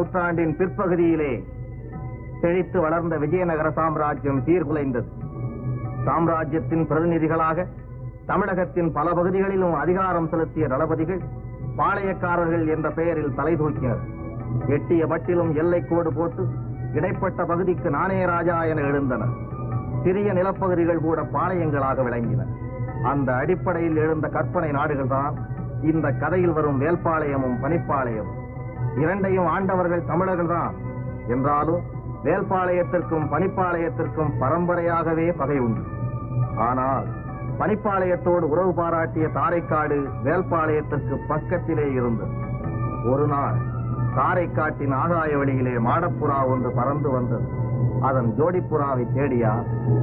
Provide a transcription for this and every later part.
நூற்றாண்டின் பிற்பகுதியிலே செழித்து வளர்ந்த விஜயநகர சாம்ராஜ்யம் சீர்குலைந்தது சாம்ராஜ்யத்தின் பிரதிநிதிகளாக தமிழகத்தின் பல பகுதிகளிலும் அதிகாரம் செலுத்திய தளபதிகள் பாளையக்காரர்கள் என்ற பெயரில் தலை தூக்கினர் எட்டிய மட்டிலும் எல்லைக்கோடு போட்டு இடைப்பட்ட பகுதிக்கு நானே ராஜா என எழுந்தனர் சிறிய நிலப்பகுதிகள் கூட பாளையங்களாக விளங்கின அந்த அடிப்படையில் எழுந்த கற்பனை நாடுகள் தான் இந்த கதையில் வரும் வேல்பாளையமும் பனிப்பாளையமும் இரண்டையும் ஆண்டவர்கள் தமிழர்கள் தான் என்றாலும் வேல்பாளையத்திற்கும் பனிப்பாளையத்திற்கும் பரம்பரையாகவே பகை உண்டு ஆனால் பனிப்பாளையத்தோடு உறவு பாராட்டிய தாரைக்காடு வேல்பாளையத்திற்கு பக்கத்திலே இருந்தது ஒரு நாள் தாரைக்காட்டின் ஆகாய வெளியிலே மாடப்புறா ஒன்று பறந்து வந்தது அதன் ஜோடிப்புறாவை தேடியா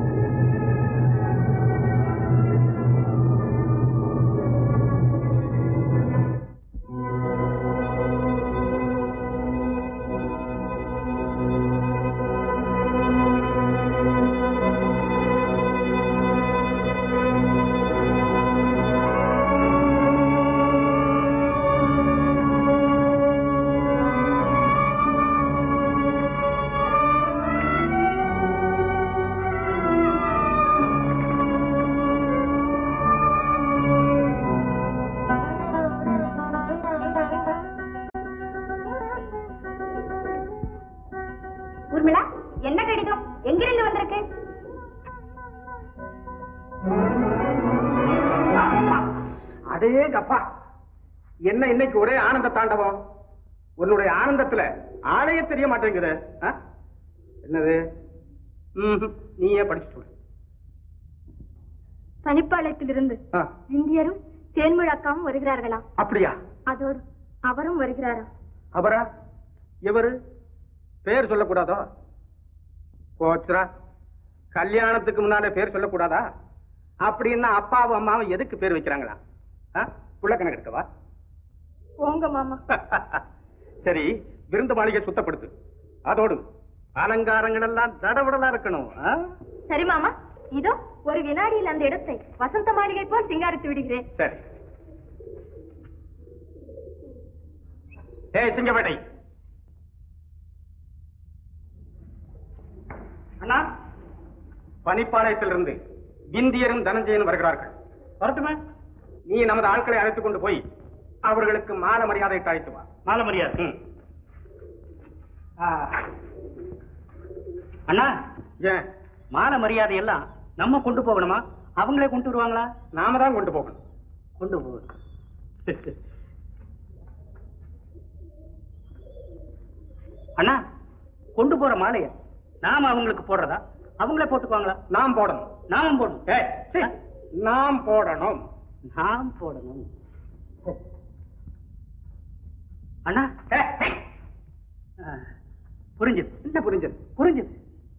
ஊர்மிளா என்ன கடிதம் எங்கிருந்து வந்திருக்கு அதே கப்பா என்ன இன்னைக்கு ஒரே ஆனந்த தாண்டவம் உன்னுடைய ஆனந்தத்துல ஆளையே தெரிய மாட்டேங்குது ஆ? என்னது ம்ஹும். நீயே படிச்சு சொல்லு பனிப்பாளையத்திலிருந்து ஆ, இந்தியரும் தேன்முழக்காவும் வருகிறார்களாம் அப்படியா அதோடு அவரும் வருகிறாரா அவரா இவரு பேர் சொல்லக்கூடாதோ போச்சுரா கல்யாணத்துக்கு முன்னாலே பேர் சொல்லக்கூடாதா அப்படின்னா அப்பாவும் அம்மாவும் எதுக்கு பேர் வைக்கிறாங்களா ஆ? புள்ள கணக்கு எடுக்கவா போங்க மாமா சரி விருந்து மாளிகை சுத்தப்படுத்து அதோடு அலங்காரங்கள் எல்லாம் தடபடலா இருக்கணும் ஆ? சரி மாமா இதோ ஒரு வினாடியில் அந்த இடத்தை வசந்த மாளிகை போல் சிங்காரித்து விடுகிறேன் சரி ஏய் சிங்கப்பேட்டை அண்ணா பனிப்பாளையத்திலிருந்து இந்தியரும் தனஞ்சயனும் வருகிறார்கள் வரட்டுமே நீ நமது ஆட்களை அழைத்துக் கொண்டு போய் அவர்களுக்கு மான மரியாதை அழைத்து வா மான மரியாதை அண்ணா ஏன் மான மரியாதை எல்லாம் நம்ம கொண்டு போகணுமா அவங்களே கொண்டு வருவாங்களா நாம தான் கொண்டு போகணும் கொண்டு போகணும் அண்ணா கொண்டு போற மாலைய நாம அவங்களுக்கு போடுறதா அவங்களே போட்டுக்குவாங்களா நாம் போடணும் நாமும் போடணும் ஏய், சீ, நாம் போடணும் நாம் போடணும் அண்ணா ஏய், ஏய், ஆ, புரிஞ்சுது என்ன புரிஞ்சது புரிஞ்சுது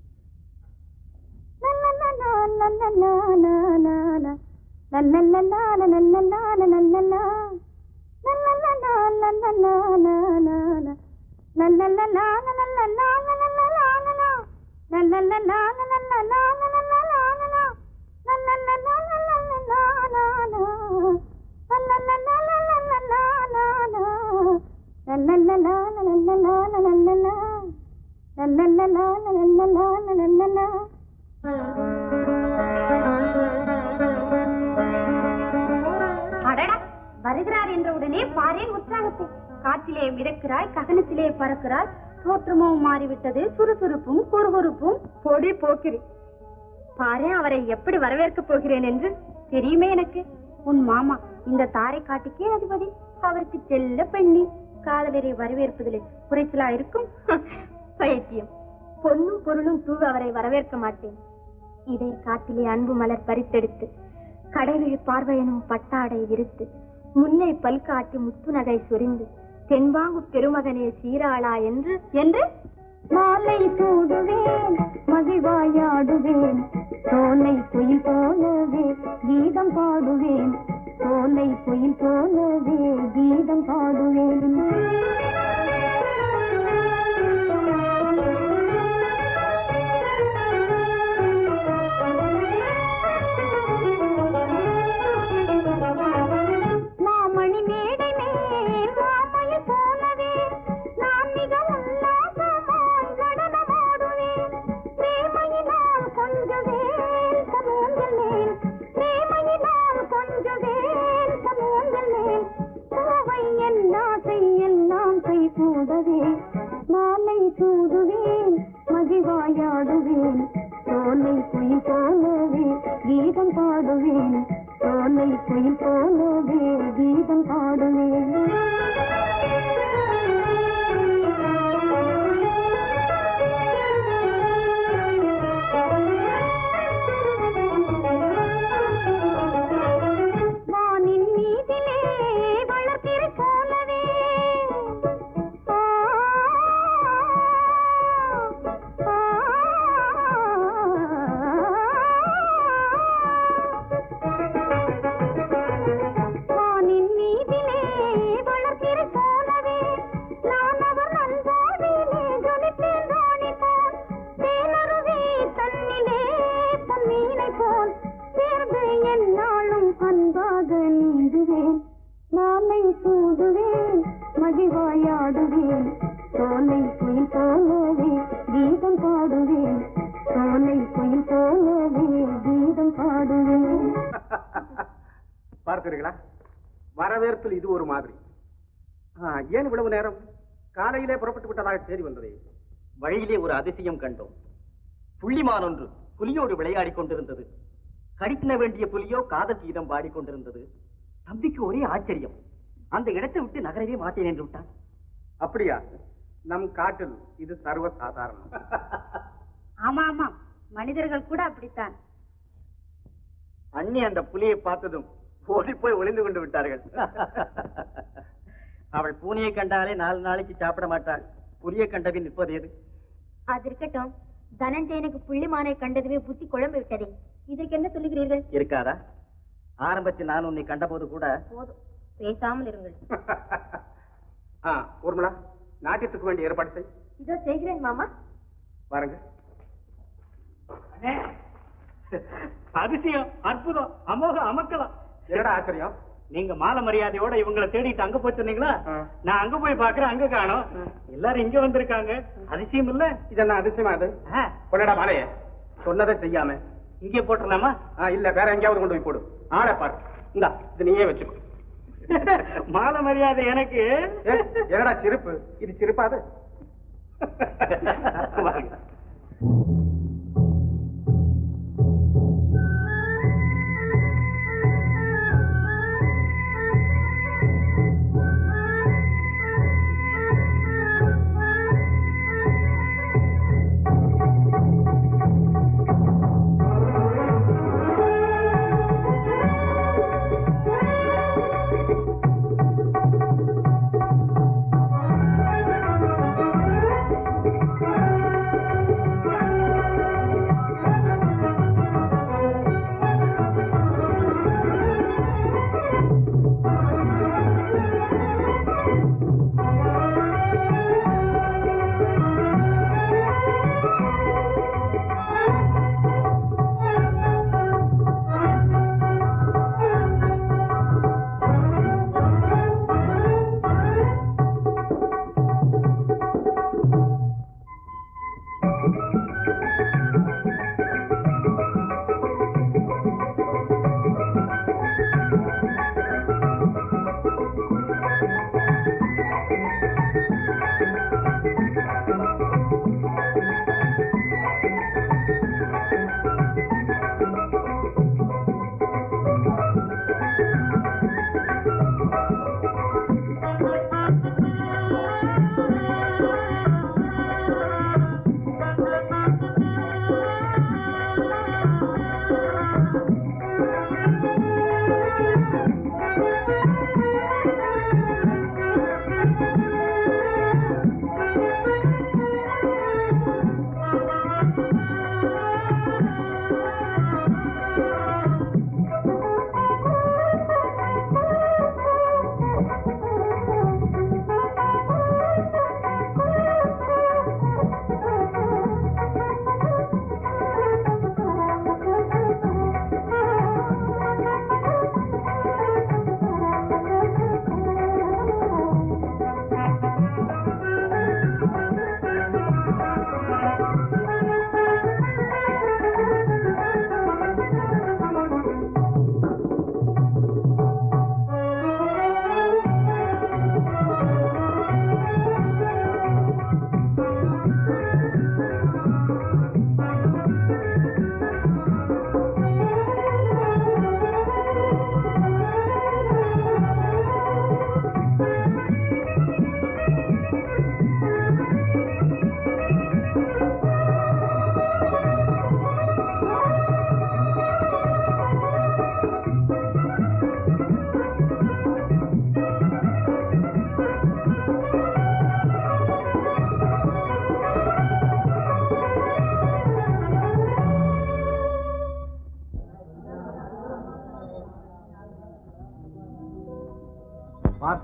அடடா வருகிறார் என்ற உடனே பாரேன் உற்சாகத்தை காற்றிலே மிதக்கிறாய் ககனத்திலே பறக்கிறாய் தோற்றமும் மாறிவிட்டது சுறுசுறுப்பும் குறுகுறுப்பும் பொடி போக்கிரி பாரே அவரை எப்படி வரவேற்கப் போகிறேன் என்று தெரியுமே எனக்கு உன் மாமா இந்த தாரை காட்டுக்கே அதிபதி அவருக்கு செல்ல பெண்ணி காதலரை வரவேற்பதில் குறைச்சலா இருக்கும் பைத்தியம் பொன்னும் பொருளும் தூவ அவரை வரவேற்க மாட்டேன் இதை காட்டிலே அன்பு மலர் பறித்தெடுத்து கடைவிழி பார்வையனும் பட்டாடை விரித்து முல்லை பல்காட்டி முத்து நகை சொரிந்து தென்பாங்கு பெருமகனே சீராளா என்று என்று மாலை சூடுவேன் மகிழ்வாயாடுவேன் சோலை குயில் போலவே கீதம் பாடுவேன் சோலை குயில் போலவே கீதம் பாடுவேன் மாமணி மேடை மேல் மாமையை போலவே நான் மிக போலவேன் மகிழ்வாயாடுவேன் சோலை குயில் போலவே கீதம் பாடுவேன் சோலை குயில் போலவே கீதம் பாடுவேன் வானின் மீதிலே வளர்த்திரு போலவே ஆ, ஆ, வானின் மீதிலே வளர்த்திரு போலவே நான் அவர் நல்வாழ்விலே ஜொலித்தேன் ராணி போல் தேனருவி தன்னிலே பொன்னீனை போல் சேர்ந்து என்னாலும் அன்பாக நீந்துவேன் மாலை சூடுவேன் மகிழ்வாயாடுவேன் சோலை குயில் போலவே கீதம் பாடுவேன் சோலை குயில் போலவே கீதம் பாடுவேன் பார்த்தீர்களா வரவேற்பில் இது ஒரு மாதிரி ஆ, ஏன் இவ்வளவு நேரம் காலையிலே புறப்பட்டு விட்டதாக தேடி வந்ததே வழியிலே ஒரு அதிசயம் கண்டோம் புள்ளிமான் ஒன்று புலியோடு விளையாடிக் கொண்டிருந்தது கடிக்கின வேண்டிய புலியோ காதல் கீதம் பாடிக்கொண்டிருந்தது தம்பிக்கு ஒரே ஆச்சரியம் அந்த இடத்தை விட்டு நகரவே மாட்டேன் என்று விட்டான் அப்படியா நம் காட்டில் இது சர்வ சாதாரணம் ஆமா ஆமா மனிதர்கள் கூட அப்படித்தான் அண்ணி அந்த புலியை பார்த்ததும் ஓடி போய் ஒளிந்து கொண்டு விட்டார்கள் அவள் பூனையை கண்டாலே நாலு நாளைக்கு சாப்பிட மாட்டாள் புலியை கண்டபின் நிற்பது எது அது இருக்கட்டும் தனஞ்சயனுக்கு புள்ளிமானை கண்டதுமே புத்தி குழம்பு விட்டதே இதற்கு என்ன சொல்லுகிறீர்கள் இருக்காதா ஆரம்பத்தில் நான் உன்னை கண்டபோது கூட போதும் பேசாமல் இருங்கள் ஆ ஊர்மலா நாட்டியத்துக்கு வேண்டிய ஏற்பாடு செய் இதோ செய்கிறேன் மாமா பாருங்க அதிசயம் அற்புதம் அமோக அமக்கலாம் என்னடா ஆச்சரியம் நீங்க மாலை மரியாதையோட இவங்களை தேடிட்டு அங்க போய் சொன்னீங்களா ஆ. நான் அங்க போய் பாக்குறேன் அங்க காணோம் எல்லாரும் இங்க வந்திருக்காங்க அதிசயம் இல்ல இது என்ன அதிசயமா அது ஆ, கொள்ளடா மாலையே சொன்னதை செய்யாம இங்கே போட்டுடலாமா ஆ, இல்ல வேற எங்கேயாவது கொண்டு போய் போடு ஆளை பாரு இந்தா இது நீயே வச்சுக்கோ மாலை மரியாதை எனக்கு ஏ, என்னடா சிரிப்பு இது சிரிப்பாது வாங்க.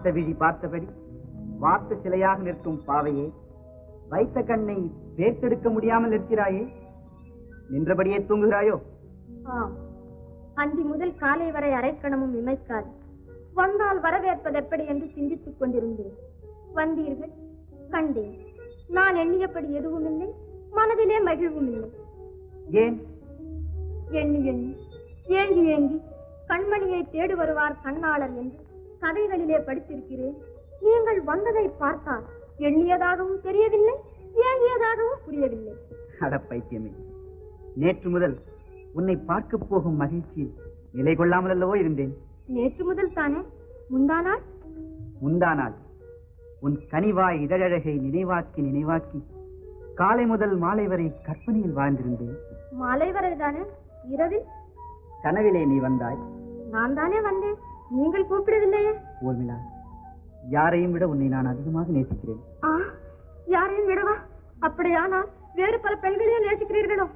பார்த்த விழி பார்த்தபடி வார்த்த சிலையாக நிற்கும் பாவையே வைத்த கண்ணை பேர்த்தெடுக்க முடியாமல் நிற்கிறாயே நின்றபடியே தூங்குகிறாயோ ஆம் அந்தி முதல் காலை வரை அரைக்கணமும் இமைக்காது வந்தால் வரவேற்பது எப்படி என்று சிந்தித்துக் கொண்டிருந்தேன் வந்தீர்கள் கண்டேன் நான் எண்ணியபடி எதுவும் இல்லை மனதிலே மகிழ்வும் இல்லை ஏன் எண்ணி எண்ணி ஏங்கி ஏங்கி கண்மணியை தேடி வருவார் கண்ணாளர் என்று கதைகளிலே படித்திருக்கிறேன் நீங்கள் வந்ததை பார்த்தால் எண்ணியதாகவும் தெரியவில்லை ஏங்கியதாகவும் புரியவில்லை அட பைத்தியமே நேற்று முதல் உன்னை பார்க்க போகும் மகிழ்ச்சியில் நிலை கொள்ளாமல் அல்லவோ இருந்தேன் நேற்று முதல் தானே முந்தானால் முந்தானால் உன் கனிவாய் இதழழகை நினைவாக்கி நினைவாக்கி காலை முதல் மாலை வரை கற்பனையில் வாழ்ந்திருந்தேன் மாலை வரை தானே இரவில் கனவிலே நீ வந்தாய் நான் தானே வந்தேன் நீங்கள் கூப்பிடவில்லையே ஊர்மிளா யாரையும் விட உன்னை நான் அதிகமாக நேசிக்கிறேன் ஆ யாரையும் விடவா அப்படியானால் வேறு பல பெண்களையும் நேசிக்கிறீர்களோ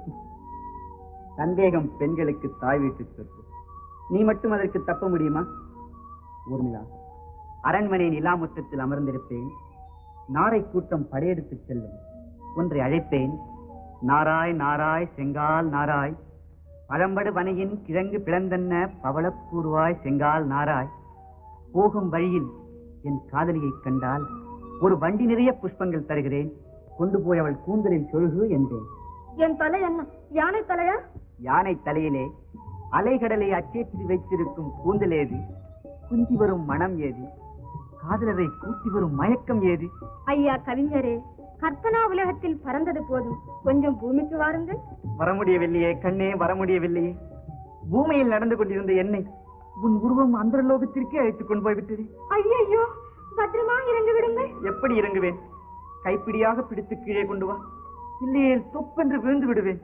சந்தேகம் பெண்களுக்கு தாய் வீட்டு சொத்து நீ மட்டும் அதற்கு தப்ப முடியுமா ஊர்மிளா அரண்மனை நிலாமுற்றத்தில் அமர்ந்திருப்பேன் நாரை கூட்டம் படையெடுத்துச் செல்லும் ஒன்றை அழைப்பேன் நாராய் நாராய் செங்கால் நாராய் பழம்படு பனையின் கிழங்கு பிளந்தன்ன பவளப்பூர்வாய் செங்கால் நாராய் போகும் வழியில் என் காதலியைக் கண்டால் ஒரு வண்டி நிறைய புஷ்பங்கள் தருகிறேன் கொண்டு போய் அவள் கூந்தலில் சொருகு என்றேன் என் தலை என்ன யானை தலையா யானை தலையிலே அலைகடலை அச்சேற்றி வைத்திருக்கும் கூந்தல் ஏது குந்தி வரும் மனம் ஏது காதலரை கூட்டி வரும் மயக்கம் ஏது ஐயா கவிஞரே கற்பனா உலகத்தில் பறந்தது போதும் கொஞ்சம் பூமிக்கு வாருங்கள் வர முடியவில்லையே கண்ணே வர முடியவில்லையே பூமியில் நடந்து கொண்டிருந்த என்னை உன் உருவம் அந்தரலோகத்திற்கே அழைத்துக் கொண்டு போய்விட்டது ஐயோ பத்திரமா இறங்கி விடுங்கள் எப்படி இறங்குவேன் கைப்பிடியாக பிடித்து கீழே கொண்டு வா இல்லையே தொப்பென்று விழுந்து விடுவேன்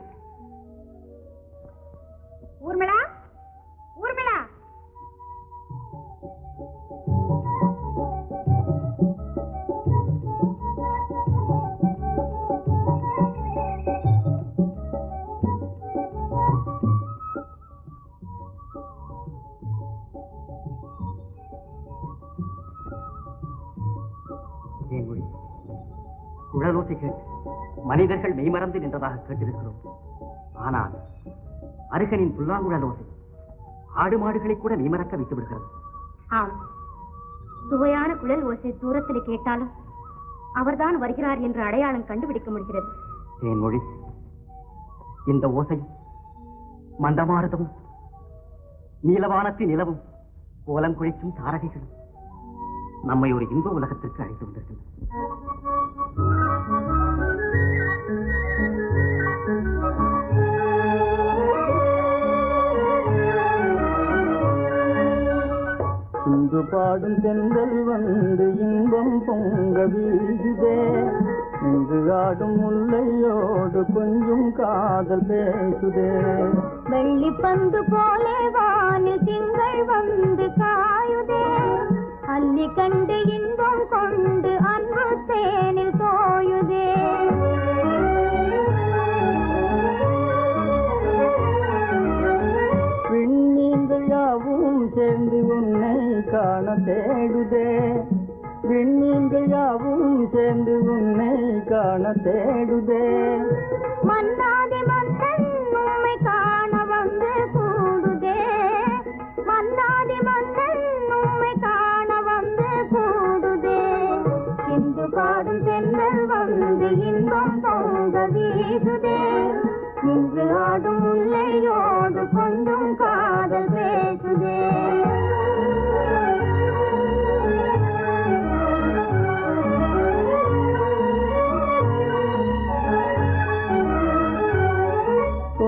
ஊர்மிளா ஊர்மிளா தேன்மொழி குழலோசை கேட்டு மனிதர்கள் மெய்மறந்து நின்றதாக கேட்டிருக்கிறோம் ஆனால் அருகனின் புல்லாங்குழல் ஓசை ஆடு மாடுகளை கூட மெய்மறக்க வைத்து விடுகிறது ஆம் சுவையான குழல் ஓசை தூரத்தில் கேட்டாலும் அவர்தான் வருகிறார் என்று அடையாளம் கண்டுபிடிக்க முடிகிறது தேன்மொழி இந்த ஓசை மந்தமாரதமும் நீலவானத்தின் நிலவும் கோலம் குழிக்கும் தாரகைகளும் நம்மை ஒரு இன்ப உலகத்திற்கு அழைத்து வந்திருக்கின்றன இங்கு பாடும் தென்றல் வந்து இன்பம் பொங்க வீசுதே இங்கு ஆடும் முல்லையோடு கொஞ்சம் காதல் பேசுதே வெள்ளி பந்து போலே வானில் திங்கள் வந்து காயுதே அள்ளி கண்டு இன்பம் கொண்டு அன்பு தேனில் தோயுதே விண்மீன்கள் யாவும் சேர்ந்து உன்னை காண தேடுதே விண்மீன்கள் யாவும் சேர்ந்து உன்னை காண தேடுதே மன்னாதி மன்னன் உம்மை காண வந்து கூடுதே மன்னாதி மன்னன் உம்மை காண வந்து கூடுதே இந்து பாடும் தென்னல் வந்து இன்பம் பொங்க வீசுதே நின்று ஆடும் முல்லையோடு கொஞ்சம் காதல் பேசுதே ஓ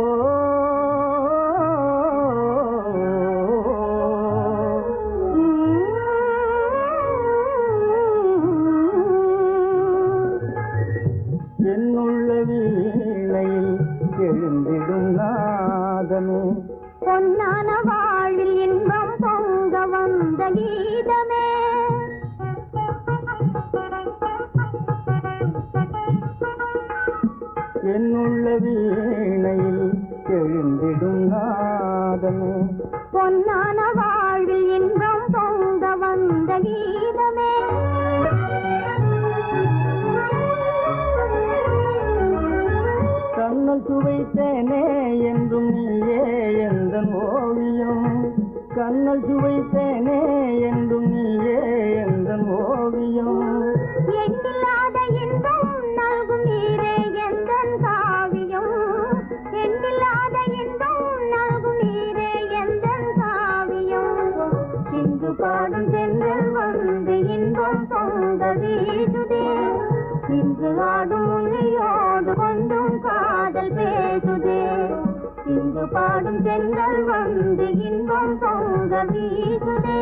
என்னுள்ள வீணையில் எழுந்திடும் நாதமே பொன்னான வாழ்வில் இன்பம் பொங்க வந்த கீதமே என்னுள்ள வீணையில் எழுந்திடும் நாதமே பொன்னான வாழ்வில் இன்பம் பொங்க வந்த கீதமே கண்ணல் சுவைத்தேனே என்றும் நீயே எந்த ஓவியம் கண்ணல் சுவைத்தேனே என்றும் நீயே எந்த ஓவியம் எண்ணில்லாத இன்பம் நல்கும் நீரே எந்தன் காவியம் எண்ணில்லாத இன்பம் நல்கும் நீரே எந்தன் காவியம் இன்று பாடும் தென்றல் வந்து இன்பம் பொங்க வீசுதே இன்று ஆடும் மொழியோடு கொண்டும் காதல் பேசுதே இன்று பாடும் தென்றல் வந்து இன்பம் பொங்க வீசுதே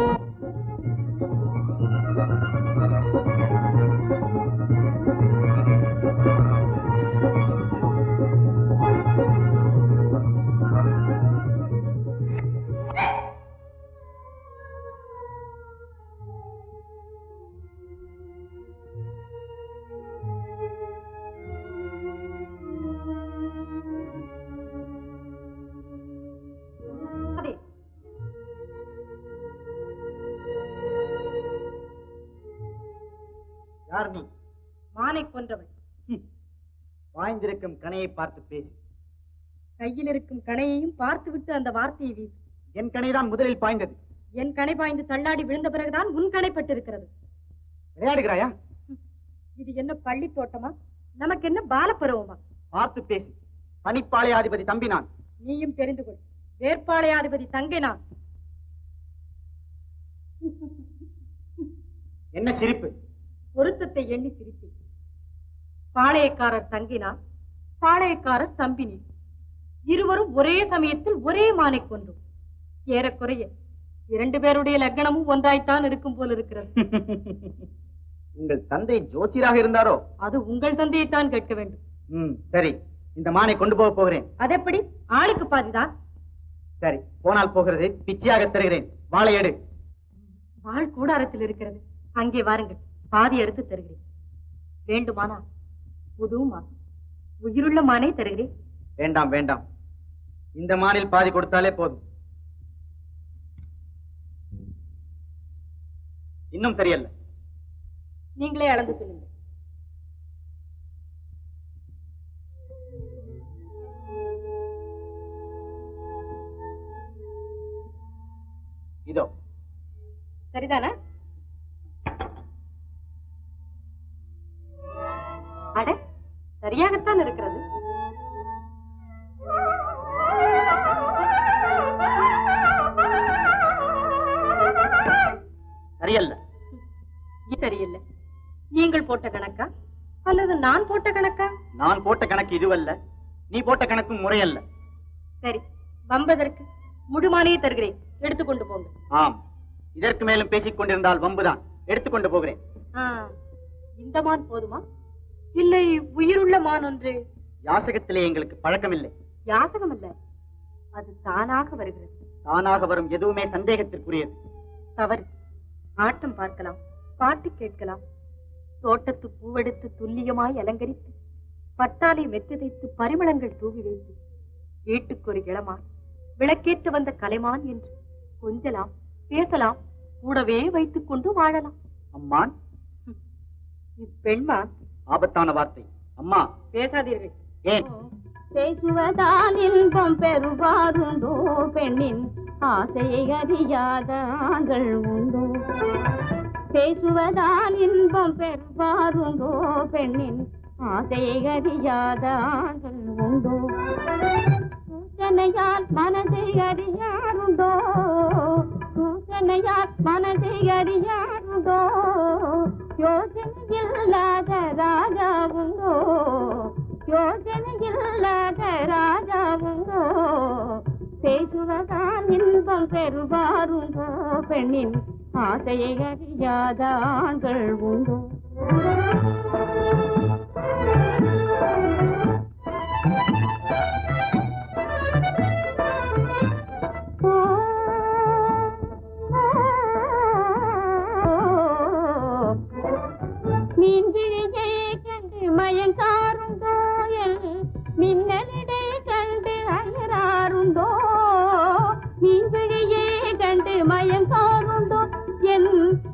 அதே யார் நீ மானை கொன்றவள் வாய்ந்திருக்கும் கணையை பார்த்து பேசு கையில் இருக்கும் கணையையும் பார்த்துவிட்டு அந்த வார்த்தையை வீசு என் கணைதான் முதலில் பாய்ந்தது என் கணை பாய்ந்து தள்ளாடி விழுந்த பிறகுதான் உன் கணைப்பட்டிருக்கிறது விளையாடுகிறாயா இது என்ன பள்ளி தோட்டமா நமக்கு என்ன பாலப்பருவமா பார்த்து பேசு பனிப்பாளையாதிபதி தம்பி நான் நீயும் தெரிந்து கொள் வேட்பாளையாதிபதி தங்கை நான் என்ன சிரிப்பு பொருத்தத்தை எண்ணி சிரித்தேன் பாளையக்காரர் தங்கினா பாளையக்காரர் தம்பினி இருவரும் ஒரே சமயத்தில் ஒரே மானை கொண்டோம் ஏறக்குறைய இரண்டு பேருடைய லக்னமும் ஒன்றாய்த்தான் இருக்கும் போல இருக்கிறது உங்கள் தந்தை ஜோசியராக இருந்தாரோ அது உங்கள் தந்தையைத்தான் கேட்க வேண்டும் ம் சரி இந்த மானை கொண்டு போக போகிறேன் அதெப்படி ஆளுக்கு பாதிதான் சரி போனால் போகிறது பிச்சையாக தருகிறேன் வாழை எடு வாழ் கூடாரத்தில் இருக்கிறது அங்கே வாருங்கள் பாதி எடுத்து தருகிறேன் வேண்டுமானா புது மான் உயிருள்ள மானை தருகிறேன் வேண்டாம் வேண்டாம் இந்த மானில் பாதி கொடுத்தாலே போதும் இன்னும் சரியல்ல நீங்களே அளந்து சொல்லுங்கள் இதோ சரிதானா அட சரியாகத்தான் இருக்கிறது சரியல்ல இது சரியில்லை நீங்கள் போட்ட கணக்கா அல்லது நான் போட்ட கணக்கா நான் போட்ட கணக்கு இதுவல்ல நீ போட்ட கணக்கும் முறையல்ல சரி வம்பதற்கு முழுமானையே தருகிறேன் எடுத்துக்கொண்டு போங்க ஆம் இதற்கு மேலும் பேசிக் கொண்டிருந்தால் வம்புதான் எடுத்துக்கொண்டு போகிறேன் ஆ, இந்த மான் போதுமா இல்லை உயிருள்ள மான் ஒன்று யாசகத்திலே எங்களுக்கு பழக்கமில்லை யாசகம் அல்ல அது தானாக வருகிறது தானாக வரும் எதுவுமே சந்தேகத்திற்குரியது தவறு ஆட்டம் பார்க்கலாம் பாட்டு கேட்கலாம் தோட்டத்து பூவெடுத்து துல்லியமாய் அலங்கரித்து பட்டாலை மெத்து தைத்து பரிமளங்கள் தூவி வைத்து வீட்டுக்கு ஒரு இளமான் விளக்கேற்று வந்த கலைமான் என்று கொஞ்சலாம் பேசலாம் கூடவே வைத்துக் கொண்டு வாழலாம் அம்மான் இப்பெண்மான் ஆபத்தான வார்த்தை அம்மா பேசாதீர்கள் ஏன் பேசுவதால் இன்பம் பெறுவாருண்டோ பெண்ணின் ஆசையை அறியாத ஆண்கள் உண்டோ பேசுவதால் இன்பம் பெறுவாருண்டோ பெண்ணின் ஆசையை அறியாத ஆண்கள் உண்டோ சூசனையால் மனதை அறியாருண்டோ சூசனையால் மனதை அறியாருண்டோ யோசனை இல்லாத ராஜா உண்டோ யோசனை இல்லாத ராஜா உண்டோ பேசுவதான் இன்பம் பெறுவாருண்டோ பெண்ணின் ஆசையை அறியாத ஆண்கள் உண்டோ மீன் விழியை கண்டு மயங்காருண்டோ எல் மின்னலிடை கண்டு அயராருண்டோ மீன் விழியை கண்டு மயங்காருண்டோ என்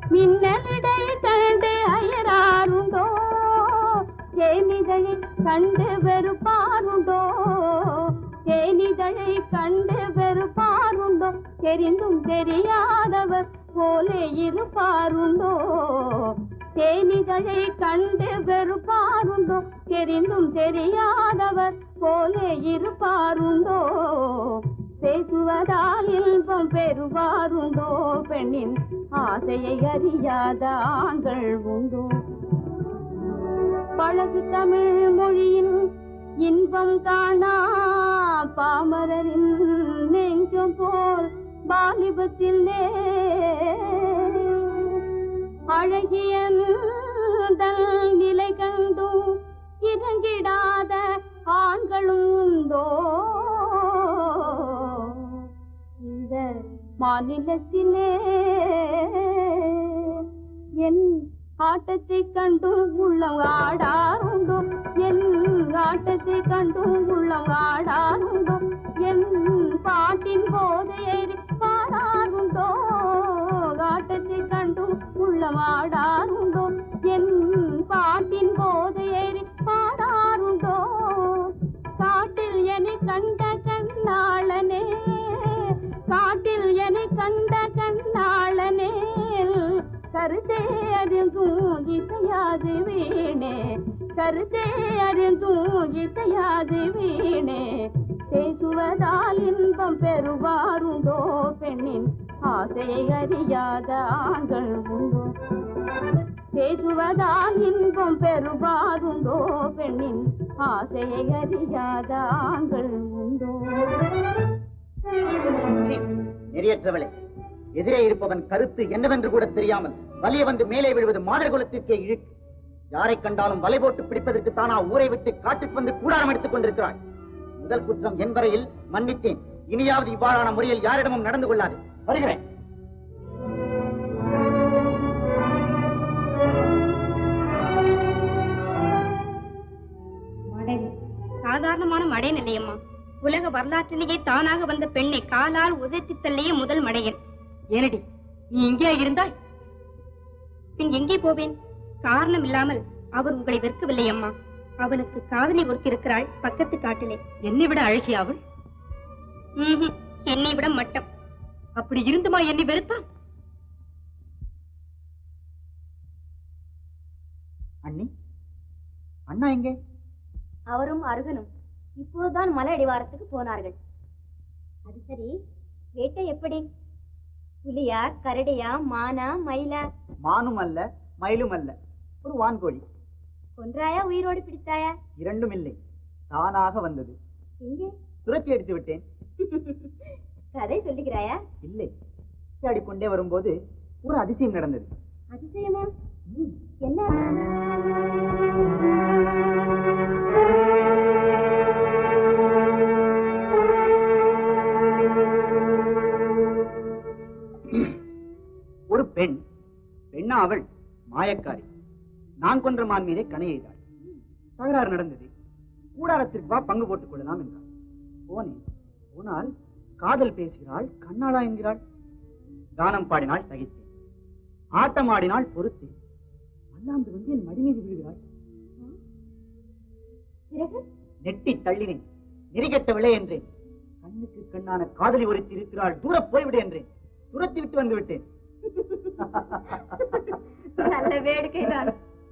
கண்டு வெறுப்பாருண்டோ தேனிதழை கண்டு வெறுப்பாருண்டோ தெரிந்தும் தெரியாதவர் போலே இருப்பாருண்டோ தேனிதழை கண்டு வெறுப்பாருண்டோ தெரிந்தும் தெரியாதவர் போலே இருப்பாருண்டோ பேசுவதால் இன்பம் பெறுவாருண்டோ பெண்ணின் ஆசையை அறியாத ஆண்கள் உண்டோ பழகு தமிழ் மொழியின் இன்பம் காணா பாமரரின் நெஞ்சம் போல் வாலிபத்திலே அழகிய தன் நிலை கண்டும் இறங்கிடாத ஆண்களும் உண்டோ இந்த மாநிலத்திலே என் ஆட்டத்தை கண்டும் உள்ளம் ஆடாருண்டோ என் ஆட்டத்தை கண்டும் உள்ளம் ஆடாருண்டோ என் பாட்டின் போதையை பாடாருண்டோ ஆட்டத்தை கண்டும் உள்ளம் ஆடாருண்டோ என் பாட்டின் போதையை பாடாருண்டோ காட்டில் என்னை கண்ட கண்ணாளனே காட்டில் என்னை கண்ட கண்ணாளனே கருத்தே அறிந்தும் இசையாது வீணே கருத்தே அறிந்தும் இசையாது வீணே பேசுவதால் இன்பம் பெறுவாருண்டோ பெண்ணின் ஆசையை அறியாத ஆண்கள் உண்டோ பேசுவதால் இன்பம் பெறுவாருண்டோ பெண்ணின் ஆசையை அறியாத ஆண்கள் உண்டோ சீ, நெறியற்றவளே எதிரே இருப்பவன் கருத்து என்னவென்று கூட தெரியாமல் வலிய வந்து மேலே விழுவது மாதர் குலத்திற்கே இழுக்கு யாரை கண்டாலும் வலை போட்டு பிடிப்பதற்கு தானா ஊரை விட்டு காட்டுக்கு வந்து கூடாரம் எடுத்துக் கொண்டிருக்கிறாய் முதல் குற்றம் என் வரையில் மன்னித்தேன் இனியாவது இவ்வாறான முறையில் யாரிடமும் நடந்து கொள்ளாது வருகிறேன் மடையன் சாதாரணமான மடையன் இல்லையம்மா உலக வரலாற்றிலேயே தானாக வந்த பெண்ணை காலால் உதைத்து தள்ளிய முதல் மடையன் ஏனடி நீ இங்கே இருந்தாய் பின் எங்கே போவேன் காரணம் இல்லாமல் அவர் உங்களை வெறுக்கவில்லை அம்மா அவனுக்கு காதலி ஒருத்தி இருக்கிறாள் பக்கத்து காட்டிலே என்னை விட அழகி அவள் ம்ஹும், என்னை விட மட்டம் அப்படி இருந்துமா என்னை வெறுத்தான் அண்ணி அண்ணா எங்கே அவரும் அருகனும் இப்போதுதான் மலை அடிவாரத்துக்கு போனார்கள் அது சரி வேட்டை எப்படி புலியா கரடியா மானா மயிலா மானும் அல்ல மயிலும் அல்ல ஒரு வான்கோழி கொன்றாயா உயிரோடு பிடித்தாயா இரண்டும் இல்லை தானாக வந்தது எங்கே துரத்தி அடித்து விட்டேன் கதை சொல்லுகிறாயா இல்லை விளையாடிக் கொண்டே வரும்போது ஒரு அதிசயம் நடந்தது அதிசயமா என்ன ஒரு பெண் பெண்ணா அவள் மாயக்காரி நான் கொன்ற மான் மீதே கணை எய்தாள் தகராறு நடந்தது கூடாரத்திற்கு வா பங்கு போட்டுக் கொள்ளலாம் என்றாள் போனேன் போனால் காதல் பேசுகிறாள் கண்ணாளா என்கிறாள் கானம் பாடினாள் சகித்தேன் ஆட்டம் ஆடினாள் பொறுத்தேன் அல்லாந்து வந்து என் மடி மீது விழுகிறாள் பிறகு நெட்டி தள்ளினேன் நெறிகட்டவில்லை என்றேன் கண்ணுக்கு கண்ணான காதலி ஒருத்தி இருக்கிறாள் தூர போய்விடு என்றேன் துரத்தி விட்டு வந்து விட்டேன் நல்ல வேடிக்கைதான்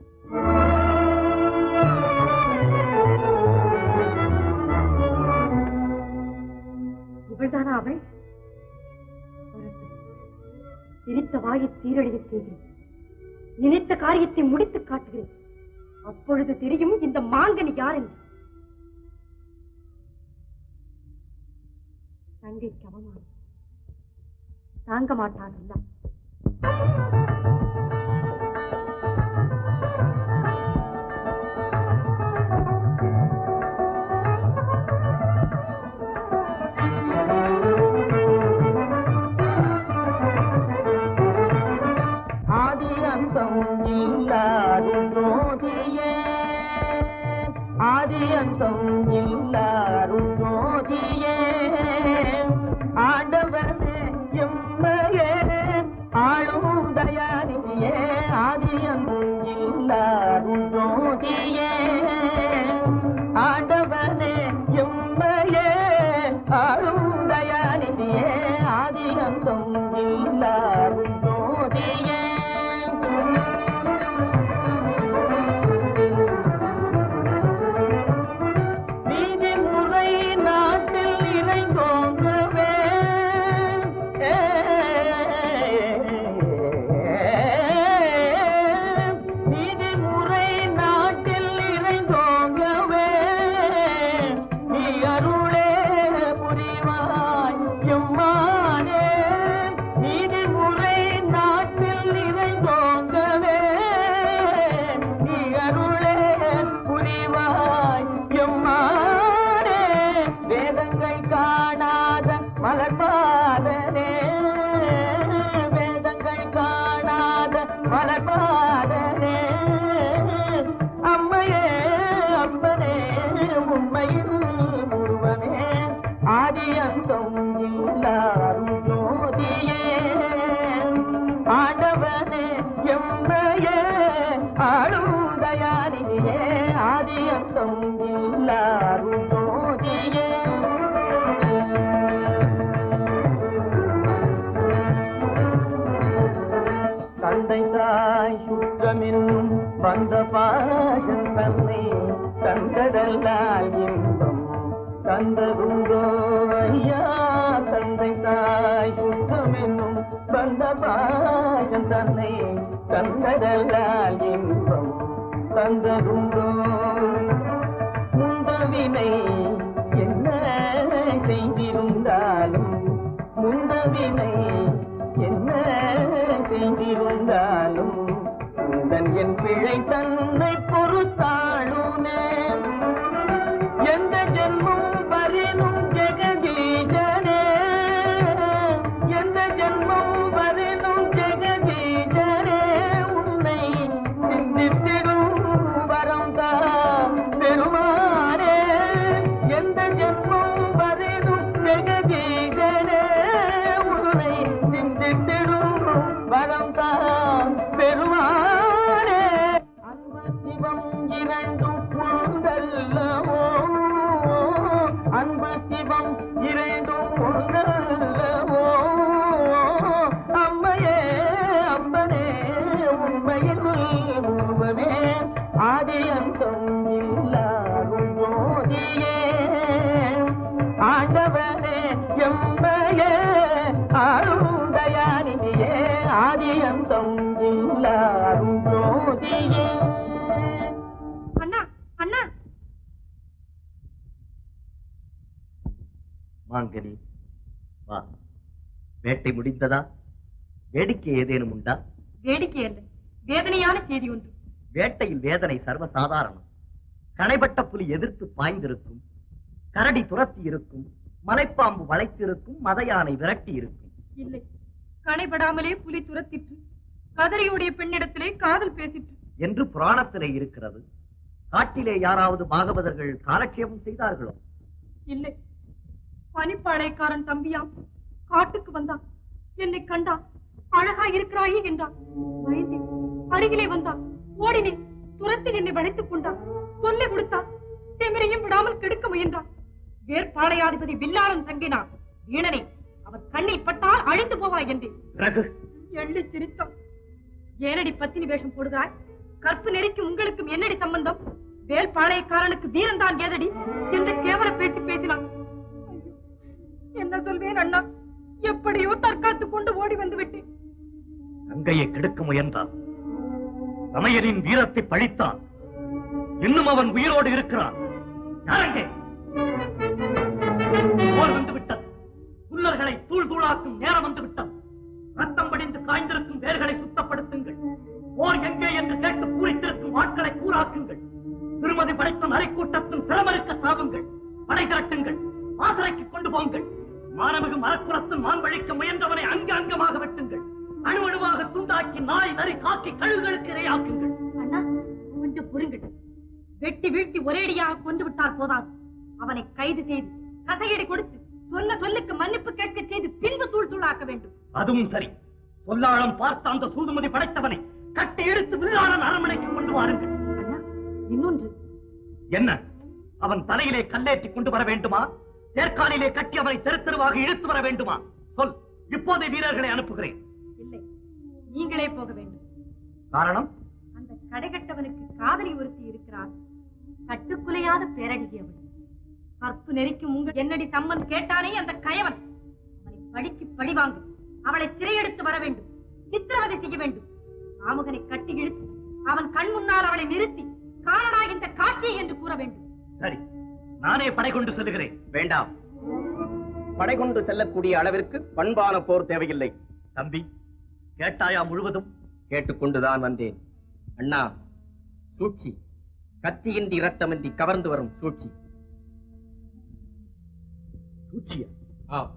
இவள்தானா அவள் வரட்டும். சிரித்த வாயை சீரழிய செய்கிறேன் நினைத்த காரியத்தை முடித்து காட்டுகிறேன் அப்பொழுது தெரியும் இந்த மாங்கனி யார் என்று தங்கைக்கு அவமானம் தாங்க மாட்டானல்ல ஆதி அந்தம் இல்லாரும் ஜோதியே ஆதி அந்தம் இல்லாரும் ஜோதியே ஆண்டவனே எம்மையே ஆளும் தயாரியே ஆதி அந்தம் இல்லாரும் ஜோதியே தந்ததுண்டோ ஐயா தந்தை தாய் சுத்தம் என்னும் பந்த பாசம் தன்னை தந்ததல்லால் இன்பம் தந்ததுண்டோ முந்தவினை என்ன செய்திருந்தாலும் முந்தவினை என்ன செய்திருந்தாலும் உந்தன் என் பிழை தன்னை பொறுத்தாளுமே எந்த ஜென்மம் வரினும் ஜெகதீசனே எந்த ஜென்மம் வரினும் ஜெகதீசனே உன்னை சிந்தித்திடும் வரம் தான் பெருமானே எந்த ஜென்மம் வரினும் ஜெகதீசனே உன்னை சிந்தித்திடும் வரம் தான் பெருமானே அன்பு சிவம் இரண்டும் ஒன்றல்லவோ அன்பு சிவம் இரண்டும் ஒன்றல்லவோ அம்மையே அம்மனே உண்மையில் உருவமே ஆதி அந்தம் இல்லாரும் போதியே ஆண்டவனே எம்மையே ஆளும் தயானிதியே ஆதி அந்தம் இல்லாரும் ஜோதியே அண்ணா அண்ணா மாங்கனி வா வேட்டை முடிந்ததா வேடிக்கை ஏதேனும் உண்டா வேடிக்கை அல்ல வேதனையான செய்தி ஒன்று வேட்டையில் வேதனை சர்வசாதாரணம் களைபட்ட புலி எதிர்த்து பாய்ந்திருக்கும் கரடி துரத்தி இருக்கும் மலைப்பாம்பு வளைத்திருக்கும் மத யானை விரட்டி இருக்கும் இல்லை கணைபடாமலே புலி துரத்திற்று கதறியுடைய பெண்ணிடத்திலே காதல் பேசிற்று என்று புராணத்திலே இருக்கிறது காட்டிலே யாராவது பாகவதர்கள் காலட்சேபம் செய்தார்களோ இல்லை பனிப்பாளையக்காரன் தம்பியாம் காட்டுக்கு வந்தான் என்னை கண்டான் அழகா இருக்கிறாயே என்றான் பயந்தேன் அருகிலே வந்தான் ஓடினேன் துரத்தி என்னை வளைத்துக் கொண்டான் தொல்லை கொடுத்தான் திமிரையும் விடாமல் கெடுக்க முயன்றான் வேற்பாளையாதிபதி வில்லாளன் தங்கினான் வீணனே அவர் கண்ணில் பட்டால் அழிந்து போவாய் என்றேன் பிறகு எள்ளி சிரித்தான் ஏனடி பத்தினி வேஷம் போடுகிறாய் கற்பு நெறிக்கும் உங்களுக்கும் என்னடி சம்பந்தம் வேல்பாளையக்காரனுக்கு வீரன்தான் ஏதடி என்று கேவல பேச்சு பேசினான் ஐயோ, என்ன சொல்வேன் அண்ணா எப்படியோ தற்காத்துக் கொண்டு ஓடி வந்து விட்டேன் கங்கையை கெடுக்க முயன்றான் தமையனின் வீரத்தை பழித்தான் இன்னும் அவன் உயிரோடு இருக்கிறான் யாரங்கே போர் வந்து விட்டது புல்லர்களை தூள் தூளாக்கும் நேரம் வந்து விட்டது ரத்தம் படிந்து காய்ந்திருக்கும் வேர்களை சுத்தப்படுத்துங்கள் போர் எங்கே என்று கேட்டு பூரித்திருக்கும் ஆட்களை கூறாக்குங்கள் திருமதி படைத்த நரைக்கூட்டத்தின் சிரமருக்க சாவுங்கள் படை திரட்டுங்கள் ஆசரைக்கு கொண்டு போங்கள் மாணவகு மரக்குளத்தில் மான் வழிக்க முயன்றவனை அங்க அங்கமாக வெட்டுங்கள் அணு அணுவாக துண்டாக்கி நாய் நரி காக்கி கழுகுகளுக்கு இரையாக்குங்கள் அண்ணா கொஞ்சம் பொறுங்கள் வெட்டி வீழ்த்தி ஒரேடியாக கொண்டு விட்டால் போதாது அவனை கைது செய்து கசையடி கொடுத்து சொன்ன சொல்லுக்கு மன்னிப்பு கேட்க செய்து பின்பு தூள் தூளாக்க வேண்டும் அதுவும் சரி சொல்லாளம் பார்த்த அந்த சூதுமதி படைத்தவனை கட்டி எடுத்து வில்லாளன் அரண்மனைக்கு கொண்டு வாருங்கள் அண்ணா இன்னொன்று என்ன அவன் தலையிலே கல்லேற்றி கொண்டு வர வேண்டுமா தேர்காலிலே கட்டி அவனை தெரு தெருவாக இழுத்து வர வேண்டுமா சொல் இப்போதே வீரர்களை அனுப்புகிறேன் இல்லை நீங்களே போக வேண்டும் காரணம் அந்த கடைகட்டவனுக்கு காதலி ஒருத்தி இருக்கிறாள் கட்டுக்குலையாத பேரழகி அவள் கற்பு நெறிக்கும் உங்கள் என்னடி சம்மன் கேட்டானே அந்த கயவன் அவனை பழிக்கு பழி வாங்கு அவளை சிறையெடுத்து வர வேண்டும் சித்திரவதை செய்ய வேண்டும் காமுகனை கட்டி இழுத்து அவன் கண் முன்னால் அவளை நிறுத்தி காரணா இந்த காட்சியை என்று கூற வேண்டும் சரி நானே படை கொண்டு செல்லுகிறேன் வேண்டாம் படை கொண்டு செல்லக்கூடிய அளவிற்கு பண்பான போர் தேவையில்லை தம்பி கேட்டாயா முழுவதும் கேட்டுக்கொண்டுதான் வந்தேன் அண்ணா சூழ்ச்சி கத்தியின்றி இரத்தமின்றி கவர்ந்து வரும் சூழ்ச்சி சூழ்ச்சியா ஆம்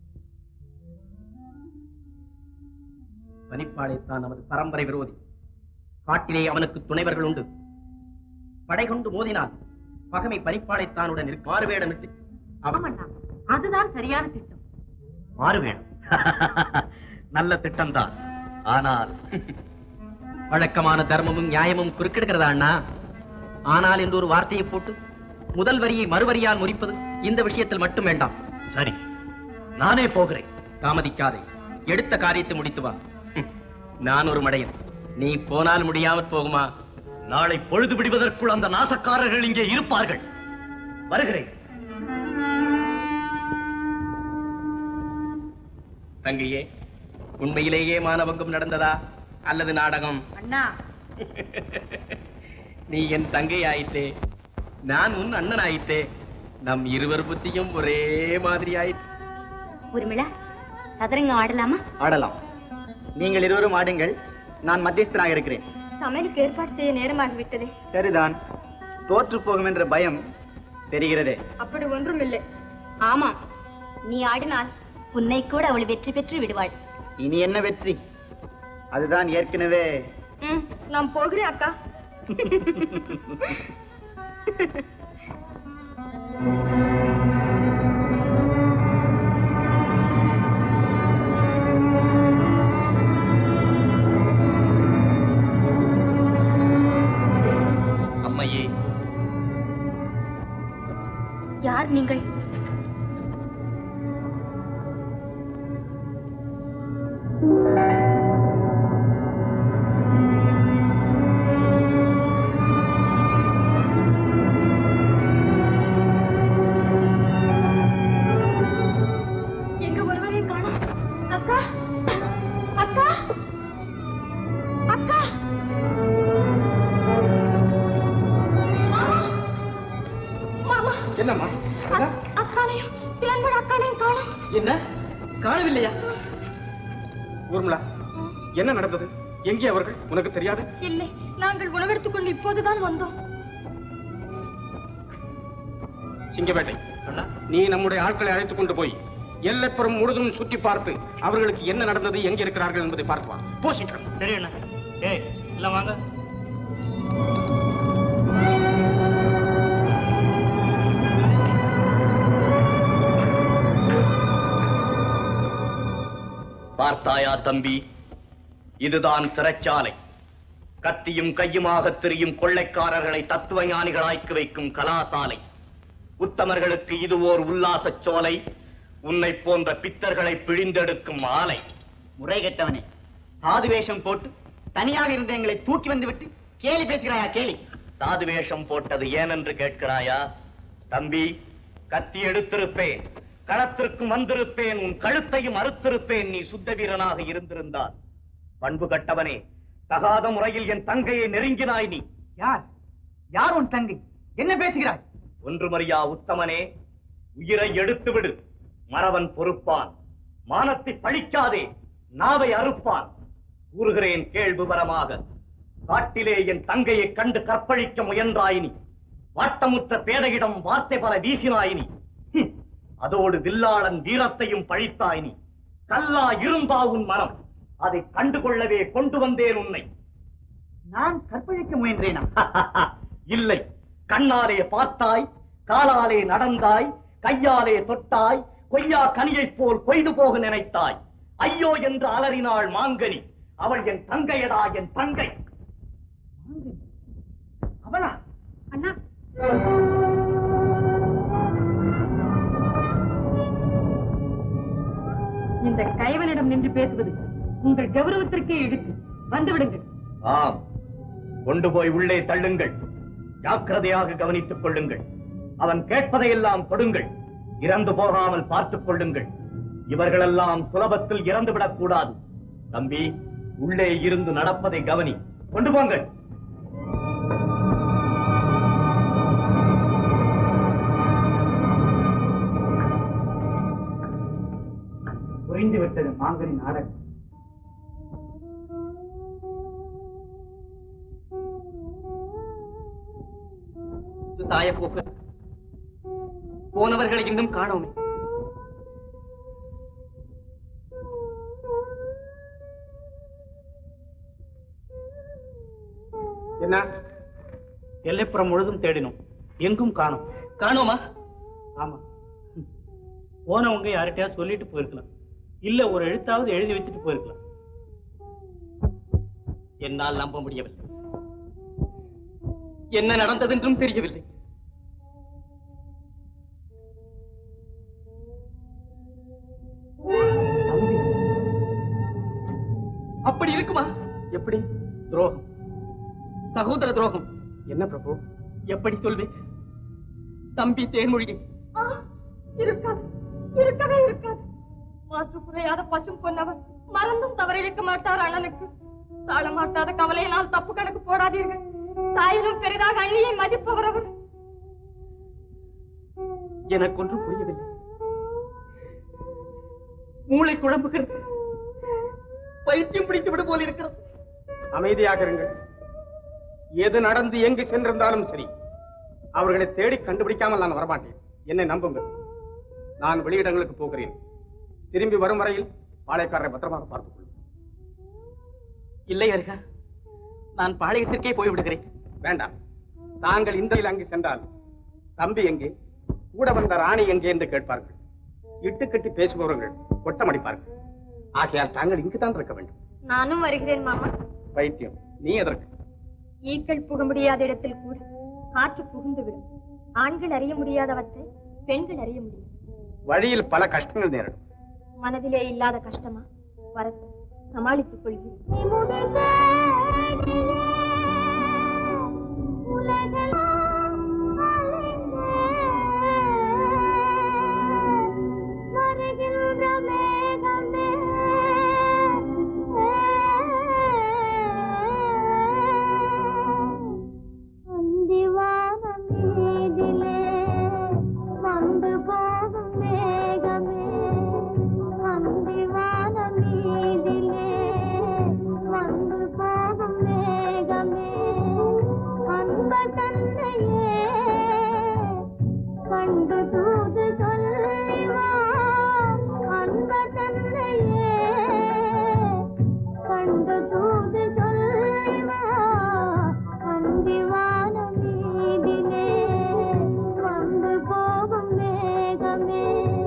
பனிப்பாளைத்தான் நமது பரம்பரை விரோதி காட்டிலே அவனுக்கு துணைவர்கள் உண்டு படை கொண்டு மோதினால் பகமை பனிப்பாளைத்தானுடன் இருக்கு மாறுவேடமிட்டு அவன் ஆமண்ணா அதுதான் சரியான திட்டம் மாறு வேணும் நல்ல திட்டம்தான் ஆனால் வழக்கமான தர்மமும் நியாயமும் குறுக்கிடுகிறதா அண்ணா ஆனால் என்று ஒரு வார்த்தையை போட்டு முதல் வரியை மறுவரியால் முறிப்பது இந்த விஷயத்தில் மட்டும் வேண்டாம் சரி நானே போகிறேன் தாமதிக்காதே எடுத்த காரியத்தை முடித்து வா ஹம், நான் ஒரு மடையன் நீ போனால் முடியாமற் போகுமா நாளை பொழுது விடுவதற்குள் அந்த நாசக்காரர்கள் இங்கே இருப்பார்கள் வருகிறேன் தங்கையே உண்மையிலேயே மானபங்கம் நடந்ததா அல்லது நாடகம் அண்ணா நீ என் தங்கை ஆயிட்டே நான் உன் அண்ணன் ஆயிட்டே நம் இருவர் புத்தியும் ஒரே மாதிரி ஆயிட்டு உரிமிளா சதுரங்கம் ஆடலாமா ஆடலாம் நீங்கள் இருவரும் ஆடுங்கள் நான் மத்தியஸ்தனாக இருக்கிறேன் சமையலுக்கு ஏற்பாடு செய்ய நேரமாகி விட்டதே சரிதான் தோற்று போகும் என்ற பயம் தெரிகிறதே அப்படி ஒன்றும் இல்லை ஆமா நீ ஆடினால் உன்னை கூட அவள் வெற்றி பெற்று விடுவாள் இனி என்ன வெற்றி அதுதான் ஏற்கனவே ம், நான் போகிறேன் அக்கா அம்மையே யார் நீங்கள் எங்க ஒருவரை காணோம் அக்கா அக்கா அக்கா மாமா என்னம்மா அக்காலையும் தேன்பட அக்காலையும் காணோம் என்ன காணவில்லையா ஊர்மிளா என்ன நடந்தது எங்கே அவர்கள் உனக்கு தெரியாது இல்லை நாங்கள் உணவெடுத்துக் கொண்டு இப்போதுதான் வந்தோம் சிங்கவேட்டை நீ நம்முடைய ஆட்களை அழைத்துக் கொண்டு போய் எல்லைப்புறம் முழுதும் சுற்றி பார்த்து அவர்களுக்கு என்ன நடந்தது எங்கே இருக்கிறார்கள் என்பதை பார்த்து வா போ சீக்கிரம் சரி அண்ணா ஏய் எல்லாம் வாங்க பார்த்தாயா தம்பி இதுதான் சிறைச்சாலை கத்தியும் கையுமாக திரியும் கொள்ளைக்காரர்களை தத்துவ ஞானிகளாக்கி வைக்கும் கலாசாலை உத்தமர்களுக்கு இது ஓர் உல்லாசச் சோலை உன்னை போன்ற பித்தர்களை பிழிந்தெடுக்கும் ஆலை முறை கெட்டவனே சாது வேஷம் போட்டு தனியாக இருந்த எங்களை தூக்கி வந்து விட்டு கேலி பேசுகிறாயா கேலி சாது வேஷம் போட்டது ஏனென்று கேட்கிறாயா தம்பி கத்தி எடுத்திருப்பேன் களத்திற்கும் வந்திருப்பேன் உன் கழுத்தையும் அறுத்திருப்பேன் நீ சுத்த வீரனாக இருந்திருந்தால் பண்பு கட்டவனே தகாத முறையில் என் தங்கையை நெருங்கினாய் நீ யார் யார் உன் தங்கை என்ன பேசுகிறாய் ஒன்றுமறியா உத்தமனே உயிரை எடுத்து விடு மறவன் பொறுப்பான் மானத்தை பழிக்காதே நாவை அறுப்பான் கூறுகிறேன் கேள் விவரமாக காட்டிலே என் தங்கையை கண்டு கற்பழிக்க முயன்றாயினி வாட்டமுற்ற பேதையிடம் வார்த்தை பல வீசினாயினி ஹும், அதோடு வில்லாளன் வீரத்தையும் பழித்தாயினி கல்லா இரும்பா உன் மனம் அதை கண்டுகொள்ளவே கொண்டு வந்தேன் உன்னை நான் கற்பழிக்க முயன்றேனா இல்லை கண்ணாலே பார்த்தாய் காலாலே நடந்தாய் கையாலே தொட்டாய் கொய்யா கனியைப் போல் கொய்து போக நினைத்தாய் ஐயோ என்று அலறினாள் மாங்கனி அவள் என் தங்கையடா என் தங்கை அவளா அண்ணா இந்த கைவனிடம் நின்று பேசுவது உங்கள் கௌரவத்திற்கே இழுக்கு வந்து விடுங்கள் ஆம் கொண்டு போய் உள்ளே தள்ளுங்கள் ஜாக்கிரதையாக கவனித்துக் கொள்ளுங்கள் அவன் கேட்பதையெல்லாம் கொடுங்கள் இறந்து போகாமல் பார்த்துக் கொள்ளுங்கள் இவர்களெல்லாம் சுலபத்தில் இறந்து விடக் கூடாது தம்பி உள்ளே இருந்து நடப்பதை கவனி கொண்டு போங்கள் புரிந்து விட்டது மாங்கனி நாடகம் தாய போக்கு போனவர்களை இன்னும் காணோமே என்ன எல்லைப்புறம் முழுதும் தேடினோம் எங்கும் காணோம் காணோமா ஆமா ம். போனவங்க யார்கிட்டயாவது சொல்லிட்டு போயிருக்கலாம் இல்ல ஒரு எழுத்தாவது எழுதி வச்சுட்டு போயிருக்கலாம் என்னால் நம்ப முடியவில்லை என்ன நடந்ததென்றும் தெரியவில்லை அப்படி இருக்குமா எப்படி துரோகம் சகோதர துரோகம் என்ன பிரபு எப்படி சொல்வேன் தம்பி தேன்மொழியை இருக்காது இருக்கவே இருக்காது மாற்று குறையாத பசும் பொன்னவர் மறந்தும் தவறிழைக்க மாட்டார் அண்ணனுக்கு தாழ மாட்டாத கவலையினால் தப்பு கணக்கு போடாதீர்கள் தாயிலும் பெரிதாக அண்ணியை மதிப்பவர் அவர் எனக்கு ஒன்றும் புரியவில்லை மூளை குழம்புகிறது பைத்தியம் பிடித்து விடு போல் இருக்கிறது அமைதியாக இருங்கள் எது நடந்து எங்கு சென்றிருந்தாலும் சரி அவர்களை தேடி கண்டுபிடிக்காமல் நான் வரமாட்டேன் என்னை நம்புங்கள் நான் வெளியிடங்களுக்கு போகிறேன் திரும்பி வரும் வரையில் பாளையக்காரரை பத்திரமாக பார்த்துக் கொள்ளும் இல்லை அருகா நான் பாளையத்திற்கே போய் விடுகிறேன் வேண்டாம் தாங்கள் இந்த அங்கு சென்றால் தம்பி எங்கே கூட வந்த ராணி எங்கே என்று கேட்பார்கள் இட்டுக்கட்டி பேசுபவர்கள் கொட்டமடிப்பார்கள் ஆகையால் தாங்கள் இங்குதான் இருக்க வேண்டும் நானும் வருகிறேன் மாமா பைத்தியம் நீ எதற்கு ஈக்கள் புக முடியாத இடத்தில் கூட காற்று புகுந்துவிடும் ஆண்கள் அறிய முடியாதவற்றை பெண்கள் அறிய முடியும் வழியில் பல கஷ்டங்கள் நேரிடும் மனதிலே இல்லாத கஷ்டமா வரட்டும் சமாளித்துக் கொள்கிறேன் வந்து போகும் மேகமே அந்திவான மீதிலே வந்து போகும் மேகமே அன்ப தன்னையே கண்டு தூது சொல்லிவா அன்ப தன்னையே கண்டு தூது சொல்லிவா அந்திவான மீதிலே வந்து போகும் மேகமே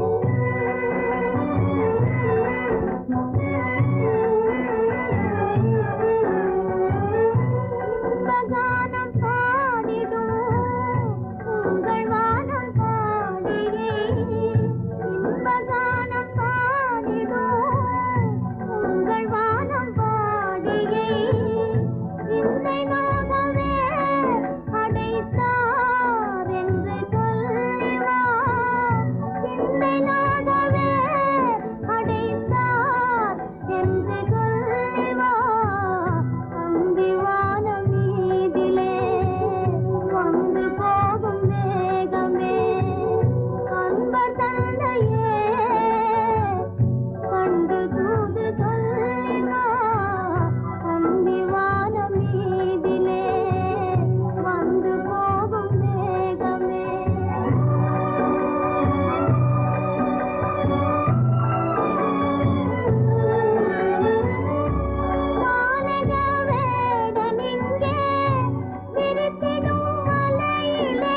இன்பகானம் பாடிடும் உங்கள் வானம் பாடியே இன்பகானம் பாடிடும் உங்கள் வானம் பாடியே சிந்தை நோகவே அடைத்தார் என்று சொல்லிவா சிந்தை நோகவே அடைத்தார் என்று சொல்லிவா அந்திவான மீதிலே வந்து போகும் மேகமே அன்பர் தந்தையே கண்டு தூது சொல்லிவா அந்திவான மீதிலே வந்து போகும் மேகமே வானக வேடனிங்கே விரித்திடும் மலையிலே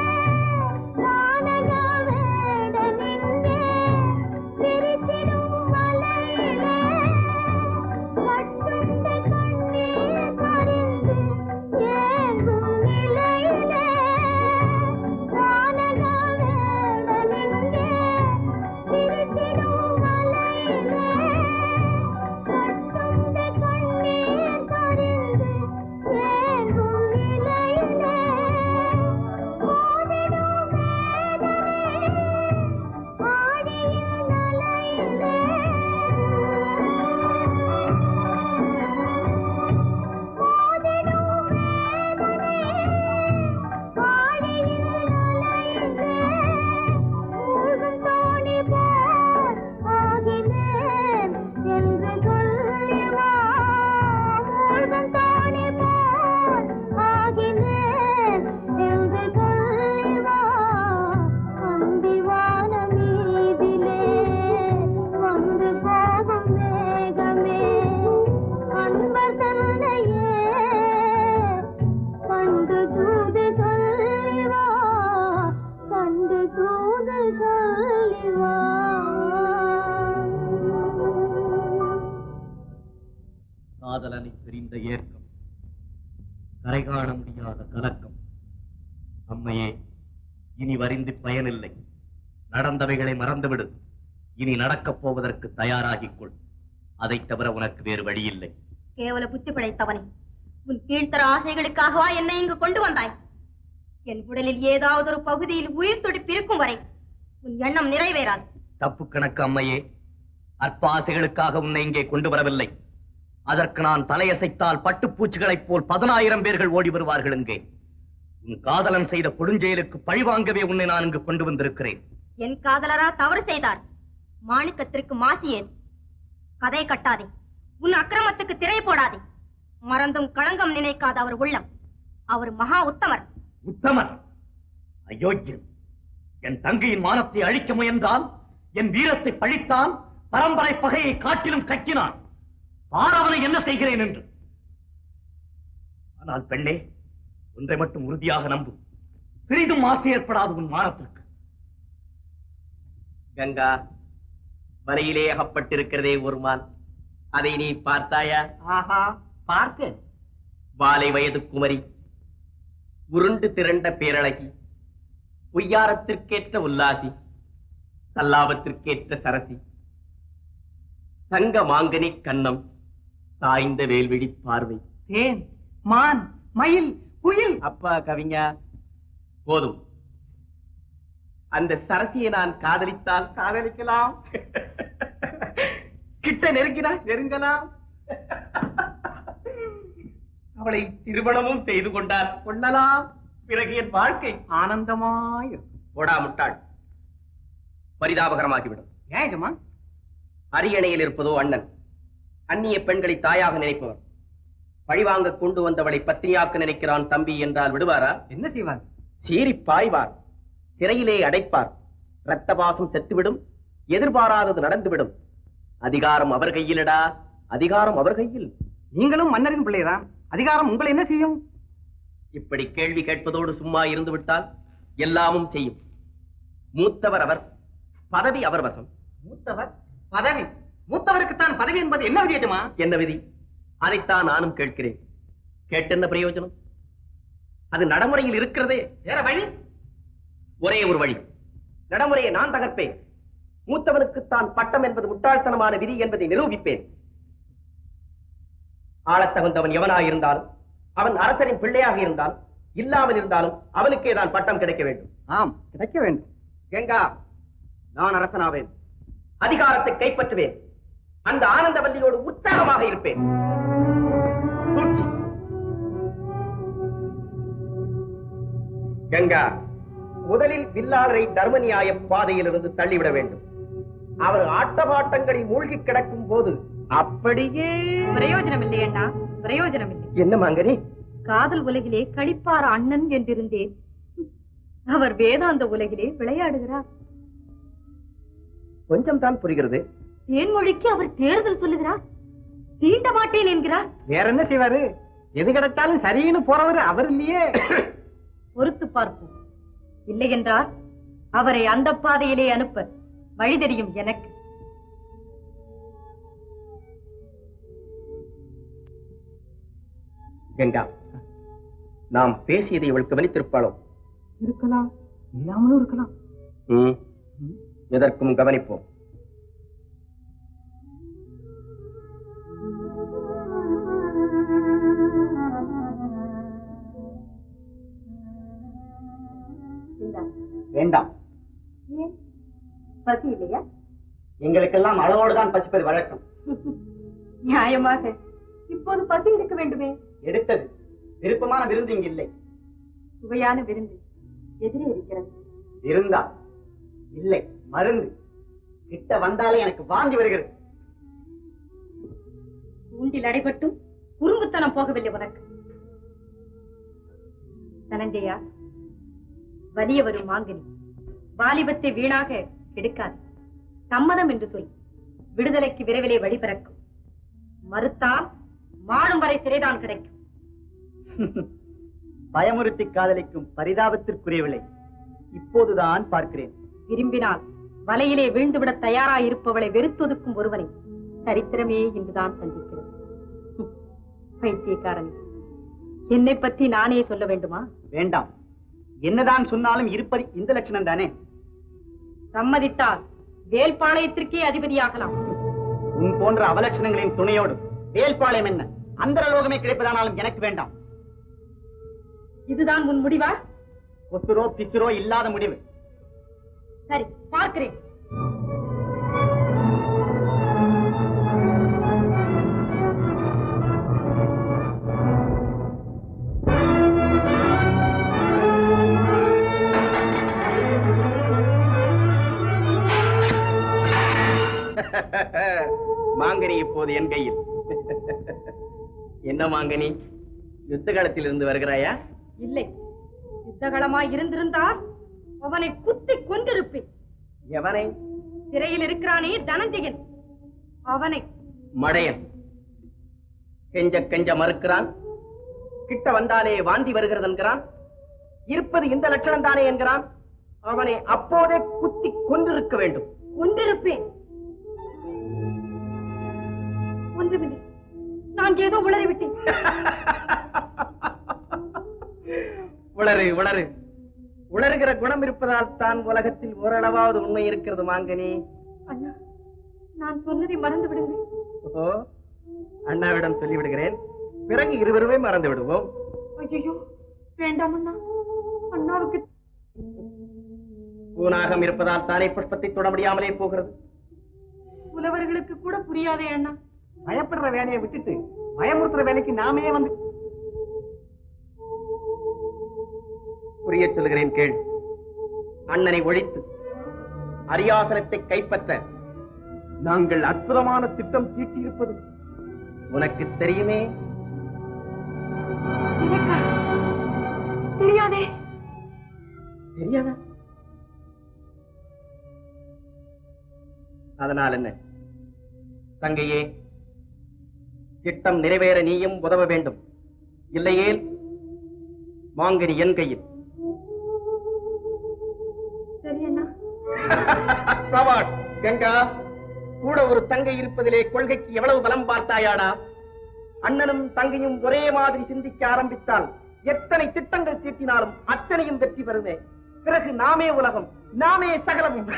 வானக வேடனிங்கே விரித்திடும் மலையிலே கட்டுண்ட கண்ணீர் பறிந்து ஏங்கும் நிலையிலே வானக வேடனிங்கே விரித்திடும் மலையிலே கட்டுண்ட கண்ணீர் பறிந்து ஏங்கும் நிலையிலே ஓடிடும் வேதனை ஆடிய நலையிலே ஓடிடும் வேதனை ஆடிய நலையிலே மூழ்கும் தோணி போல் ஆகினேன் என்று சொல்லிவா மூழ்கும் தோணி போல் ஆகினேன் என்று சொல்லிவா அந்திவான மீதிலே வந்து போகும் மேகமே அன்பர் தன்னையே கண்டு தூது சொல்லிவா கண்டு தூது சொல்லிவா காதலனை பிரிந்த ஏற்கம் கரை காண முடியாத கலக்கம் அம்மையே இனி வரிந்து பயனில்லை நடந்தவைகளை மறந்துவிடு இனி நடக்கப் போவதற்கு தயாராகிக் கொள் அதைத் தவிர உனக்கு வேறு வழியில்லை கேவல புத்தி படைத்தவனே உன் கீழ்த்தர ஆசைகளுக்காகவா என்னை இங்கு கொண்டு வந்தாய் என் உடலில் ஏதாவது ஒரு பகுதியில் உயிர் துடிப்பு இருக்கும் வரை உன் எண்ணம் நிறைவேறாது தப்பு கணக்கு அம்மையே அற்ப ஆசைகளுக்காக உன்னை இங்கே கொண்டு வரவில்லை அதற்கு நான் தலையசைத்தால் பட்டுப்பூச்சிகளைப் போல் பதினாயிரம் பேர்கள் ஓடி வருவார்கள் இங்கே உன் காதலன் செய்த கொடுஞ்செயலுக்கு பழிவாங்கவே உன்னை நான் இங்கு கொண்டு வந்திருக்கிறேன் என் காதலரா தவறு செய்தார் மாணிக்கத்திற்கு மாசி ஏன் கதை கட்டாதே உன் அக்கிரமத்துக்கு திரை போடாதே மறந்தும் களங்கம் நினைக்காத அவர் உள்ளம் அவர் மகா உத்தமர் உத்தமன் அயோக்கியன் என் தங்கையின் மானத்தை அழிக்க முயன்றால் என் வீரத்தை பழித்தான் பரம்பரை பகையை காட்டிலும் கக்கினான் பாரவனை என்ன செய்கிறேன் என்று ஆனால் பெண்ணே ஒன்றை மட்டும் உறுதியாக நம்பு சிறிதும் ஆசை ஏற்படாது உன் மானத்திற்கு கங்கா வலையிலே அகப்பட்டிருக்கிறதே ஒரு மான் அதை நீ பார்த்தாயா ஆஹா பார்த்தேன் வாலை வயது குமரி உருண்டு திரண்ட பேரழகி பொய்யாரத்திற்கேற்ற உல்லாசி சல்லாபத்திற்கேற்ற சரசி தங்க மாங்கனி கன்னம் சாய்ந்த வேல்விழி பார்வை தேன் மான் மயில் குயில் அப்பா கவிஞா போதும் அந்த சரசியை நான் காதலித்தால் காதலிக்கலாம் கிட்ட நெருங்கினால் நெருங்கலாம் அவளை திருமணமும் செய்து கொண்டால் கொள்ளலாம் பிறகு என் வாழ்க்கை ஆனந்தமாயிருக்கும் போடா முட்டாள் பரிதாபகரமாகிவிடும் ஏன் இதுமா அரியணையில் இருப்பதோ அண்ணன் அந்நிய பெண்களை தாயாக நினைப்பவர் பழிவாங்க கொண்டு வந்தவளை பத்தினியாக்க நினைக்கிறான் தம்பி என்றால் விடுவாரா என்ன செய்வார் சீறி பாய்வார் சிறையிலே அடைப்பார் இரத்த பாசம் செத்துவிடும் எதிர்பாராதது நடந்துவிடும் அதிகாரம் அவர் கையிலடா அதிகாரம் அவர் கையில் நீங்களும் மன்னரின் பிள்ளைதான் அதிகாரம் உங்களை என்ன செய்யும் இப்படி கேள்வி கேட்பதோடு சும்மா இருந்து விட்டால் எல்லாமும் செய்யும் மூத்தவர் அவர் பதவி அவர் வசம் மூத்தவர் பதவி மூத்தவருக்குத்தான் பதவி என்பது என்ன விதியட்டுமா என்ன விதி அதைத்தான் நானும் கேட்கிறேன் கேட்டென்ன பிரயோஜனம் அது நடைமுறையில் இருக்கிறதே வேற வழி ஒரே ஒரு வழி நடைமுறையை நான் தகர்ப்பேன் மூத்தவனுக்குத்தான் பட்டம் என்பது முட்டாள்தனமான விதி என்பதை நிரூபிப்பேன் ஆளத் தகுந்தவன் எவனாயிருந்தாலும் அவன் அரசரின் பிள்ளையாக இருந்தால் இல்லாமல் இருந்தாலும் அவனுக்கே தான் பட்டம் கிடைக்க வேண்டும் ஆம் கிடைக்க வேண்டும் கங்கா நான் அரசனாவேன் அதிகாரத்தை கைப்பற்றுவேன் அந்த ஆனந்தவல்லியோடு உற்சாகமாக இருப்பேன் சூழ்ச்சி கங்கா முதலில் வில்லாளரை தர்மநியாய பாதையிலிருந்து தள்ளிவிட வேண்டும் அவர் ஆட்டபாட்டங்களில் மூழ்கி கிடக்கும் போது அப்படியே பிரயோஜனம் இல்லை அண்ணா பிரயோஜனம் இல்லை என்ன மாங்கனி காதல் உலகிலே களிப்பார அண்ணன் என்றிருந்தேன் அவர் வேதாந்த உலகிலே விளையாடுகிறார் கொஞ்சம் தான் புரிகிறது தேன்மொழிக்கு அவர் தேர்தல் சொல்லுகிறார் தீண்ட மாட்டேன் என்கிறார் வேற என்ன செய்வாரு எது கிடைச்சாலும் சரின்னு போறவரு அவர் இல்லையே பொறுத்து பார்ப்போம் இல்லை என்றால் அவரை அந்த பாதையிலே அனுப்ப வழி தெரியும் எனக்கு கங்கா நாம் பேசியதை இவள் கவனித்திருப்பாளோ இருக்கலாம் இல்லாமலும் இருக்கலாம் ம். எதற்கும் கவனிப்போம் வேண்டாம் ஏன் பசி இல்லையா எங்களுக்கெல்லாம் அளவோடுதான் பசிப்பது வழக்கம் நியாயமாக இப்போது பசி எடுக்க வேண்டுமே எடுத்தது விருப்பமான விருந்து இங்கு இல்லை சுவையான விருந்து எதிரே இருக்கிறது இருந்தா இல்லை மருந்து கிட்ட வந்தாலே எனக்கு வாந்தி வருகிறது கூண்டில் அடைபட்டும் குறும்புத்தனம் போகவில்லை உனக்கு தனஞ்சயா வலிய வரும் மாங்கனி வாலிபத்தை வீணாக கெடுக்காது சம்மதம் என்று சொல் விடுதலைக்கு விரைவிலே வழி பிறக்கும் மறுத்தால் மாடும் வரை சிறைதான் கிடைக்கும் பயமுறுத்தி காதலிக்கும் பரிதாபத்திற்குரியவில்லை இப்போதுதான் பார்க்கிறேன் விரும்பினால் வலையிலே வீழ்ந்துவிட தயாராயிருப்பவளை வெறுத்தொதுக்கும் ஒருவனை சரித்திரமே இன்றுதான் சந்திக்கிறது ஹம், பைத்தியக்காரன் என்னை பற்றி நானே சொல்ல வேண்டுமா வேண்டாம் என்னதான் சொன்னாலும் இருப்பது இந்த லட்சணம் தானே சம்மதித்தால் வேல்பாளையத்திற்கே அதிபதியாகலாம் உன் போன்ற அவலட்சணங்களின் துணையோடு வேல்பாளையம் என்ன அந்தரலோகமே கிடைப்பதானாலும் எனக்கு வேண்டாம் இதுதான் உன் முடிவா கொசுரோ பிசுரோ இல்லாத முடிவு சரி பார்க்கிறேன் மாங்கனி இப்போது என் கையில் என்ன மாங்கனி யுத்த காலத்தில் இருந்து வருகிறாயா இல்லை யுத்தகலமாய் இருந்திருந்தால் அவனை குத்தி கொண்டிருப்பேன் எவனை சிறையில் இருக்கிறானே தனஞ்சயன் அவனை மடையன் கெஞ்ச கெஞ்ச மறுக்கிறான் கிட்ட வந்தாலே வாந்தி வருகிறது என்கிறான் இருப்பது இந்த லட்சணம் தானே என்கிறான் அவனை அப்போதே குத்தி கொண்டிருக்க வேண்டும் கொண்டிருப்பேன் ஒன்றுமில்லை நான் ஏதோ உளறிவிட்டேன் உளறு உளறு உளறுகிற குணம் இருப்பதால் தான் உலகத்தில் ஓரளவாவது உண்மை இருக்கிறது மாங்கனி அண்ணா நான் சொன்னதை மறந்து விடுங்கள் ஓ அண்ணாவிடம் சொல்லிவிடுகிறேன் பிறகு இருவருமே மறந்து விடுவோம் ஐயோ வேண்டாம் அண்ணா அண்ணாவுக்கு பூனாகம் இருப்பதால் தானே புஷ்பத்தை தொட முடியாமலே போகிறது புலவர்களுக்கு கூட புரியாதே அண்ணா பயப்படுற வேலையை விட்டுட்டு பயமுறுத்துற வேலைக்கு நாமே வந்து புரிய சொல்கிறேன் கேள் அண்ணனை ஒழித்து அரியாசனத்தை கைப்பற்ற நாங்கள் அற்புதமான திட்டம் தீட்டியிருப்பது உனக்கு தெரியுமே எனக்கா? தெரியாதே தெரியாதா அதனால் என்ன தங்கையே திட்டம் நிறைவேற நீயும் உதவ வேண்டும் இல்லையேல் மாங்கனி என் கையில் சரி அண்ணா சவாட் கங்கா கூட ஒரு தங்கை இருப்பதிலே கொள்கைக்கு எவ்வளவு பலம் பார்த்தாயாடா அண்ணனும் தங்கையும் ஒரே மாதிரி சிந்திக்க ஆரம்பித்தால் எத்தனை திட்டங்கள் தீட்டினாலும் அத்தனையும் வெற்றி பெறுமே பிறகு நாமே உலகம் நாமே சகலமும்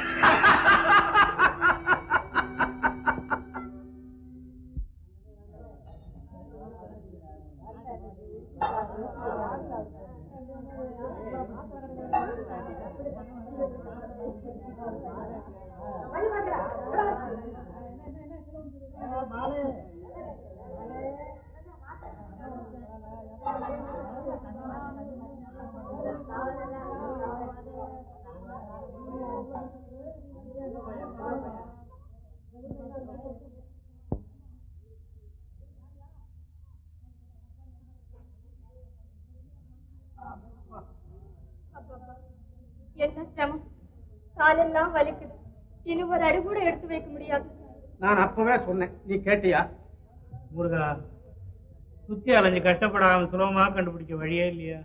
என்ன சிரமம் காலெல்லாம் வலிக்குது இனி ஒரு அடி கூட எடுத்து வைக்க முடியாது நான் அப்பவே சொன்னேன் நீ கேட்டியா முருகா சுத்தி அலைஞ்சு கஷ்டப்படாம சுலபமா கண்டுபிடிக்க வழியே இல்லையா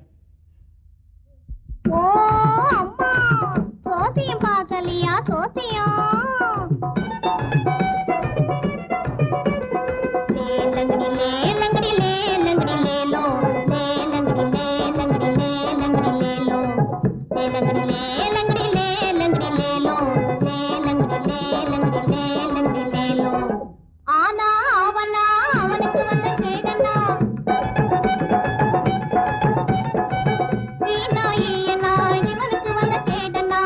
ஓ அம்மா சோசியம் பார்க்கலையா சோசியம் லேலங்கடி லேலங்கடி லேலங்கடி லேலோ லேலங்கடி லேலங்கடி லேலங்கடி லேலோ லேலங்கடி லேலங்கடி லேலங்கடி லேலோ லேலங்கடி லேலங்கடி லேலங்கடி லேலோ ஆனா அவனா அவனுக்கு வந்த கேடனா வீணா ஈயனா இவனுக்கு வந்த கேடனா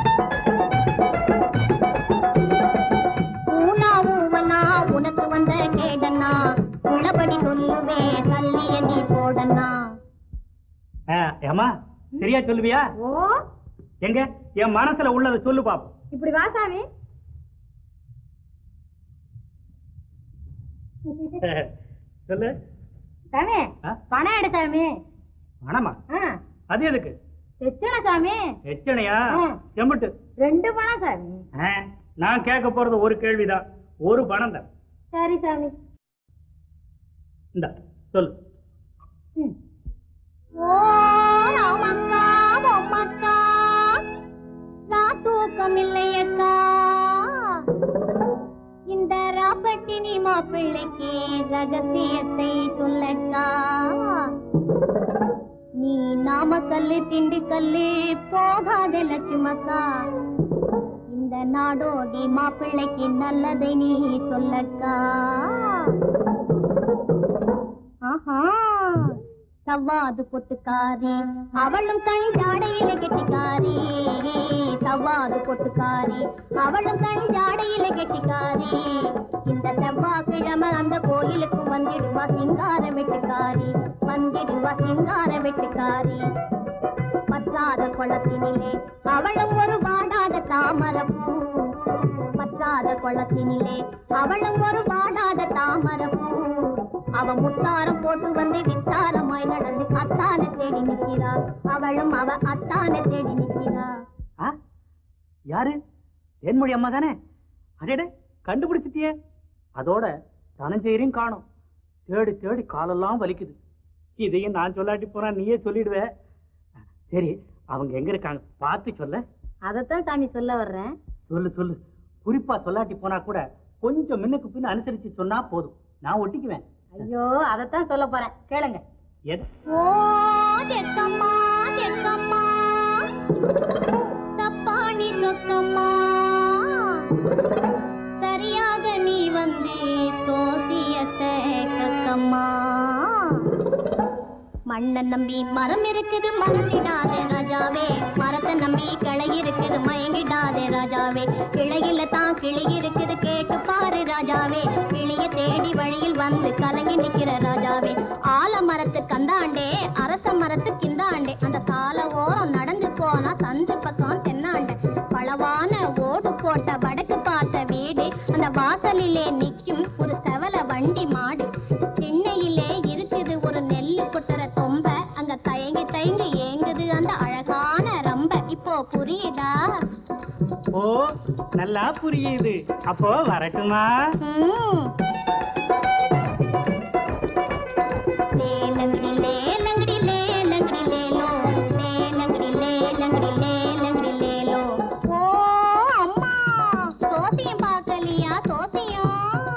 ஊனா ஊவனா உனக்கு வந்த கேடனா உள்ளபடி சொல்லுவே தள்ளிய நீ போடனா ஏமா சரியா சொல்லுவியா ஓ எங்க என் மனசுல உள்ளதை சொல்லு பாப்போம் இப்படி வா சாமி சொல்லு சாமி ஆ? பணம் எடு சாமி பணமா ஆ, அது எதுக்கு எத்தனை சாமி எச்சனையா ம். செம்புட்டு ரெண்டு பணம் சாமி ஆ, நான் கேட்க போறது ஒரு கேள்விதான் ஒரு பணம் தான் சரி சாமி இந்த சொல்லு ஓ ராமக்கா பொம்மக்கா நான் தூக்கம் இல்லையக்கா இந்த ராப்பட்டினி மாப்பிள்ளைக்கு ரகசியத்தை சொல்லக்கா நீ நாமக்கல்லு திண்டுக்கல்லு போகாத லட்சுமக்கா இந்த நாடோடி மாப்பிள்ளைக்கு நல்லதை நீ சொல்லக்கா ஆஹா சவ்வாது பொட்டுக்காரி அவளும் கண் ஜாடையில கெட்டிக்காரி சவ்வாது பொட்டுக்காரி அவளும் கண் ஜாடையில கெட்டிக்காரி இந்த செவ்வாய்க்கிழமை அந்த கோயிலுக்கு வந்திடுவா சிங்கார வெட்டுக்காரி வந்திடுவா சிங்கார வெட்டுக்காரி பற்றாத குளத்தினிலே அவளும் ஒரு வாடாத தாமரப்பூ பற்றாத குளத்தினிலே அவளும் ஒரு வாடாத தாமரப்பூ அவ முத்தாரம் போட்டு வந்து வித்தாரமாய் நடந்து அத்தானை தேடி நிக்கிறா அவளும் அவ அத்தானை தேடி நிக்கிறா ஆ? யாரு தேன்மொழி அம்மா தானே அடேடே கண்டுபிடிச்சிட்டியே அதோட தனஞ்செயரையும் காணும் தேடி தேடி காலெல்லாம் வலிக்குது இதையும் நான் சொல்லாட்டி போனா நீயே சொல்லிடுவ சரி அவங்க எங்க இருக்காங்க பார்த்து சொல்ல அதத்தான் சாமி சொல்ல வர்றேன் சொல்லு சொல்லு குறிப்பா சொல்லாட்டி போனா கூட கொஞ்சம் முன்னுக்கு பின்ன அனுசரிச்சு சொன்னா போதும் நான் ஒட்டிக்குவேன் ஐயோ அதத்தான் சொல்ல போறேன் கேளுங்க எது ஓ தெக்கம்மா தெக்கம்மா தப்பாணி சொக்கம்மா சரியாக நீ வந்து தோசியத்தை கக்கம்மா மண்ணை நம்பி மரம் இருக்குது மறந்திடாதே ராஜாவே மரத்தை நம்பி கிளை இருக்குது மயங்கிடாதே ராஜாவே கிளையில தான் கிளி இருக்குது கேட்டு பாரு ராஜாவே கிளிய தேடி வழியில் வந்து கலங்கி நிக்கிற ராஜாவே ஆல மரத்து கந்தாண்டே அரச மரத்து கிந்தாண்டே அந்த சால ஓரம் நடந்து போனா சந்து பக்கம் தென்னாண்டே பளவான ஓடு போட்ட வடக்கு பார்த்த வீடு அந்த வாசலிலே நிக்கும் ஒரு செவல வண்டி மாடு திண்ணையிலே இருக்குது ஒரு நெல்லு குட்டுற தொம்ப அங்க தயங்கி தயங்கி ஏங்குது அந்த அழகான ரம்ப இப்போ புரியுதா ஓ நல்லா புரியுது அப்போ வரட்டுமா ம். லேலங்கடி லேலங்கடி லேலங்கடி லேலோ லேலங்கடி லேலங்கடி லேலங்கடி லேலோ ஓ அம்மா சோசியம் பார்க்கலையா சோசியம்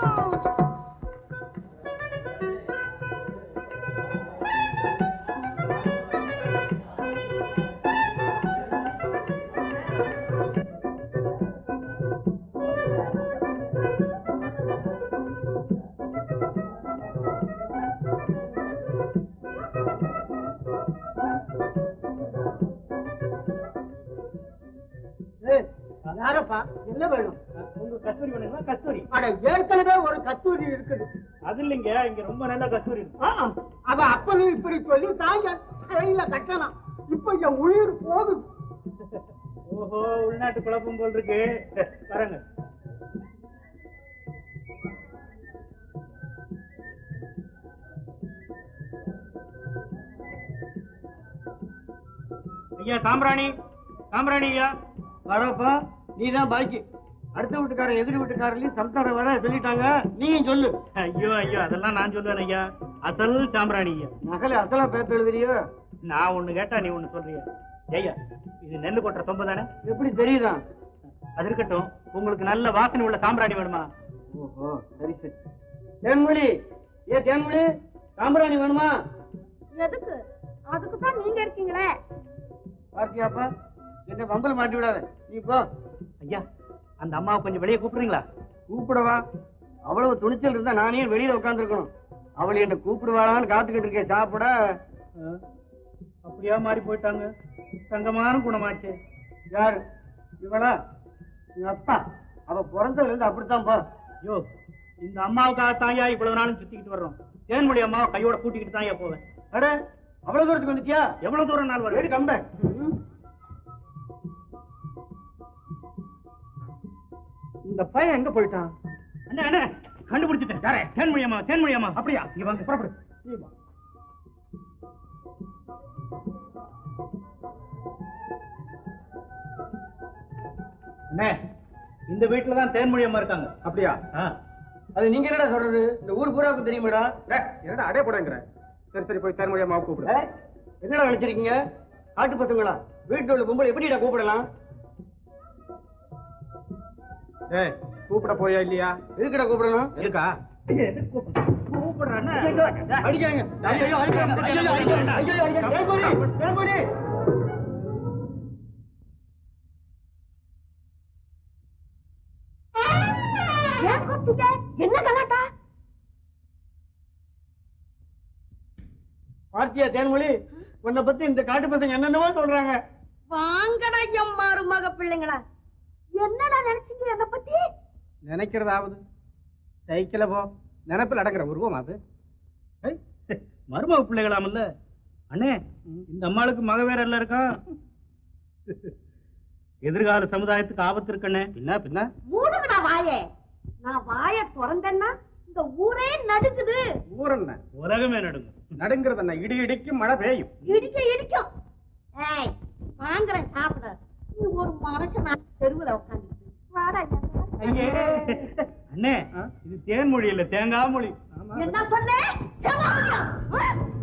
யாரப்பா என்ன வேணும் உங்க கஸ்தூரி வேணுங்களா கஸ்தூரி அட ஏற்கனவே ஒரு கஸ்தூரி இருக்குது அது இல்லைங்க இங்க ரொம்ப நல்ல கஸ்தூரி இருக்கு. ஆ, அவ அப்பனும் இப்படி சொல்லி தாங்க கையில கட்டலாம் இப்ப என் உயிர் போகுது ஓஹோ உள்நாட்டு குழப்பம் போல் இருக்கு வரங்க ஐயா சாம்பிராணி சாம்பிராணி ஐயா வரப்பா நீ தான் பாக்கி அடுத்த வீட்டுக்காரன் எதிர் வீட்டுக்காரர்லயும் சம்சாரம் வர சொல்லிட்டாங்க நீயும் சொல்லு ஐயோ ஐயோ அதெல்லாம் நான் சொல்லுவேன் ஐயா அசல் சாம்பிராணி ஐயா நகல அசலா பேத்து எழுதுறியோ நான் ஒண்ணு கேட்டா நீ ஒண்ணு சொல்றியா ஐயா இது நெல்லு கொட்டுற சொம்பு தானே எப்படி தெரியுதா அது இருக்கட்டும் உங்களுக்கு நல்ல வாசனை உள்ள சாம்பிராணி வேணுமா ஓஹோ சரி சரி தேன்மொழி ஏ தேன்மொழி சாம்பிராணி வேணுமா எதுக்கு அதுக்கு தான் நீங்க இருக்கீங்களே பாத்தியாப்பா என்ன வம்பல் மாட்டி விடாத நீ போ ஐயா அந்த அம்மாவை கொஞ்சம் வெளியே கூப்பிடுறீங்களா கூப்பிடவா அவ்வளவு துணிச்சல் இருந்தா நானே வெளியில உட்காந்துருக்கணும் அவள் என்ன கூப்பிடுவாளான்னு காத்துக்கிட்டு இருக்கேன் சாப்பிட அப்படியா மாறி போயிட்டாங்க தங்கமான குணமாச்சே யாரு இவளா எங்க அப்பா அவ பிறந்ததுல இருந்து அப்படித்தான் போ ஐயோ இந்த அம்மாவுக்காக தாயா இவ்வளவு நாளும் சுத்திக்கிட்டு வர்றோம் தேன்மொழி அம்மாவை கையோட கூட்டிக்கிட்டு தாயா போவேன் அட அவ்வளவு தூரத்துக்கு வந்துட்டியா எவ்வளவு தூரம் நாள் ஏடி வரும் கம்ப இந்த பையன் எங்க போயிட்டான் அண்ணா அண்ணா கண்டுபிடிச்சிட்டேன் யாரே தேன்மொழி அம்மா தேன்மொழி அம்மா அப்படியா நீ வாங்க புறப்படு நீ வா அண்ணே இந்த வீட்டுல தான் தேன்மொழி அம்மா இருக்காங்க அப்படியா ஆ. அது நீங்க என்னடா சொல்றது இந்த ஊர் பூராவுக்கு தெரியுமாடா என்னடா அடே போடங்கிற சரி சரி போய் தேர்மொழியா மாவு கூப்பிடு என்னடா நினைச்சிருக்கீங்க காட்டு பசங்களா வீட்டுல உள்ள கும்பல் எப்படிடா கூப்பிடலாம் ஏய் கூப்பிட போயா இல்லையா எதுக்குடா கூப்பிடணும் இருக்கா கூப்பிடுறேன் அடிக்காங்க ஐயோ அடிக்காங்க ஐயோ அடிக்காங்க ஐயோ அடிக்காங்க தேர்மொழி தேர்மொழி ஏன் கூப்பிட்டீங்க என்ன கலாட்டா பார்த்தியா தேன்மொழி உன்னை பத்தி இந்த காட்டு பசங்க என்னென்னவோ சொல்றாங்க வாங்கடா என் மருமக பிள்ளைங்களா என்னடா நினைச்சீங்க என்ன பத்தி நினைக்கிறதாவது சைக்கிள போ நினைப்பில் அடங்குற உருவம் அது மருமக பிள்ளைகளாமல்ல அண்ணே இந்த அம்மாளுக்கு மக வேற எல்லாம் இருக்கா எதிர்கால சமுதாயத்துக்கு ஆபத்து இருக்கண்ணே பின்ன பின்ன மூடுங்கடா வாயே நான் வாய திறந்தேன்னா இந்த ஊரே நடுக்குது ஊர் என்ன உலகமே நடுங்க நடுங்கிறது என்ன இடி இடிக்கும் மழை பெய்யும் இடிக்க இடிக்கும் ஏய் வாங்குறேன் சாப்பிட நீ ஒரு மனுஷன் தெருவுல உட்காந்து வாடா ஐயே அண்ணே இது தேன்மொழி இல்ல தேங்காய் மொழி என்ன சொன்னேன் செவாலியா? ஆ?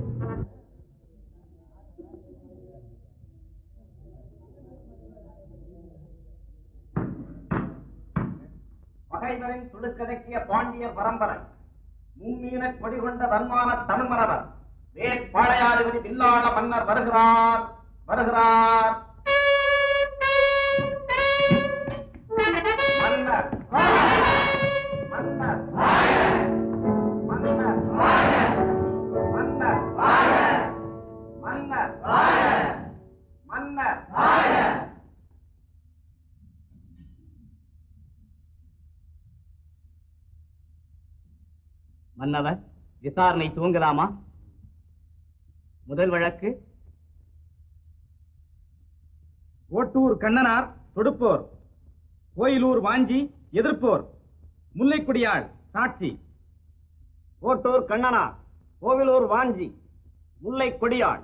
பகைவரின் சுடுக்கடக்கிய பாண்டியர் பரம்பரை மும்மீன கொடி கொண்ட தன்மான தமிழ்மரவர் வேட்பாளையாதிபதி வில்லாள மன்னர் வருகிறார் வருகிறார் மன்னர் மன்னர் மன்னர் மன்னர் மன்னர் மன்னர் மன்னவர் விசாரணை துவங்கலாமா முதல் வழக்கு ஓட்டூர் கண்ணனார் தொடுப்போர் கோயிலூர் வாஞ்சி எதிர்ப்போர் முல்லைக்குடியாள் சாட்சி ஓட்டூர் கண்ணனா கோவிலூர் வாஞ்சி முல்லை கொடியாள்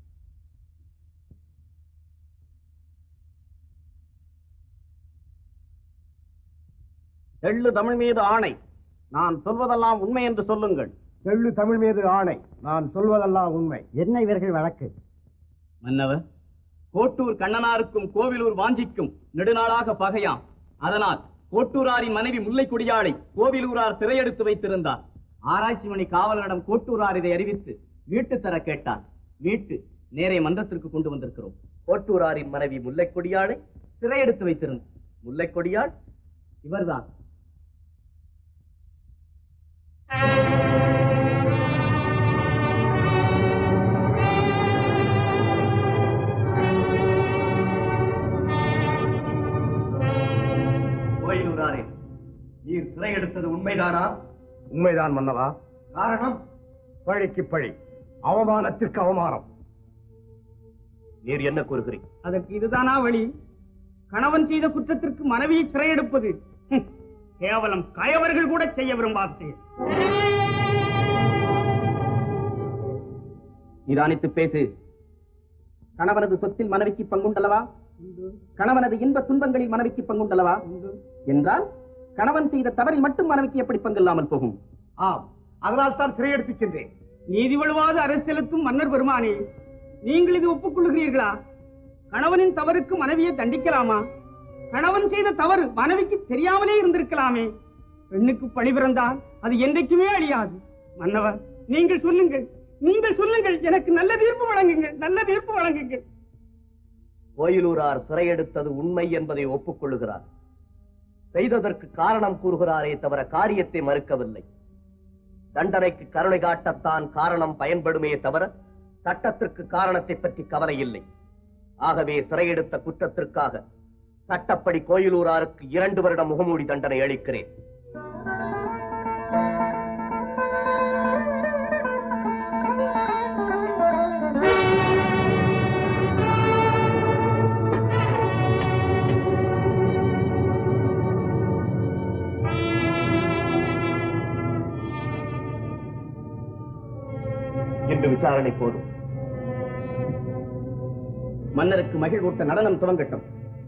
தெள்ளு தமிழ் மீது ஆணை நான் சொல்வதெல்லாம் உண்மை என்று சொல்லுங்கள் தெள்ளு தமிழ் மீது ஆணை நான் சொல்வதெல்லாம் உண்மை என்ன இவர்கள் வழக்கு மன்னவர் கோட்டூர் கண்ணனாருக்கும் கோவிலூர் வாஞ்சிக்கும் நெடுநாளாக பகையாம் அதனால் கோட்டூராரின் மனைவி முல்லைக்குடியாளை கோவிலூரார் சிறையெடுத்து வைத்திருந்தார் ஆராய்ச்சி மணி காவலரிடம் கோட்டூரார் இதை அறிவித்து மீட்டு தர கேட்டார் மீட்டு நேரே மன்றத்திற்கு கொண்டு வந்திருக்கிறோம் கோட்டூராரின் மனைவி முல்லைக்கொடியாளை சிறையெடுத்து வைத்திருந்தார் முல்லைக்கொடியாள் இவர்தான் கோயிலூராரே நீர் சிறையெடுத்தது உண்மைதானா உண்மைதான் மன்னவா காரணம் பழிக்கு பழி அவமானத்திற்கு அவமானம் நீர் என்ன கூறுகிறீர் அதற்கு இதுதானா வழி கணவன் செய்த குற்றத்திற்கு மனைவியை சிறையெடுப்பது ஹம், கேவலம் கயவர்கள் கூட செய்ய விரும்பாத செயல். நிதானித்து பேசு கணவனது சொத்தில் மனைவிக்கு பங்குண்டல்லவா கணவனது இன்ப துன்பங்களில் மனைவிக்கு பங்குண்டல்லவா என்றால் கணவன் செய்த தவறில் மட்டும் மனைவிக்கு எப்படி பங்கில்லாமல் போகும் ஆம் அதனால் தான் சிறையெடுத்துச் சென்றேன் நீதி வழுவாத அரசியலுக்கும் மன்னர் பெருமானே நீங்கள் இது ஒப்புக்கொள்கிறீர்களா கணவனின் தவறுக்கு மனைவியை தண்டிக்கலாமா கணவன் செய்த தவறு மனைவிக்கு தெரியாமலே இருந்திருக்கலாமே பெண்ணுக்கு பழி பிறந்தால் அது என்றைக்குமே அழியாது மன்னவர் நீங்கள் சொல்லுங்கள் நீங்கள் சொல்லுங்கள் எனக்கு நல்ல தீர்ப்பு வழங்குங்கள் நல்ல தீர்ப்பு வழங்குங்கள் கோயிலூரார் சிறையெடுத்தது உண்மை என்பதை ஒப்புக்கொள்ளுகிறார் செய்ததற்கு காரணம் கூறுகிறாரே தவிர காரியத்தை மறுக்கவில்லை தண்டனைக்கு கருணை காட்டத்தான் காரணம் பயன்படுமே தவிர சட்டத்திற்கு காரணத்தை பற்றி கவலை இல்லை ஆகவே சிறையெடுத்த குற்றத்திற்காக சட்டப்படி கோயிலூராருக்கு இரண்டு வருட முகமூடி தண்டனை அளிக்கிறேன் இன்று விசாரணை போதும் மன்னருக்கு மகிழ்வூட்ட நடனம் துவங்கட்டும்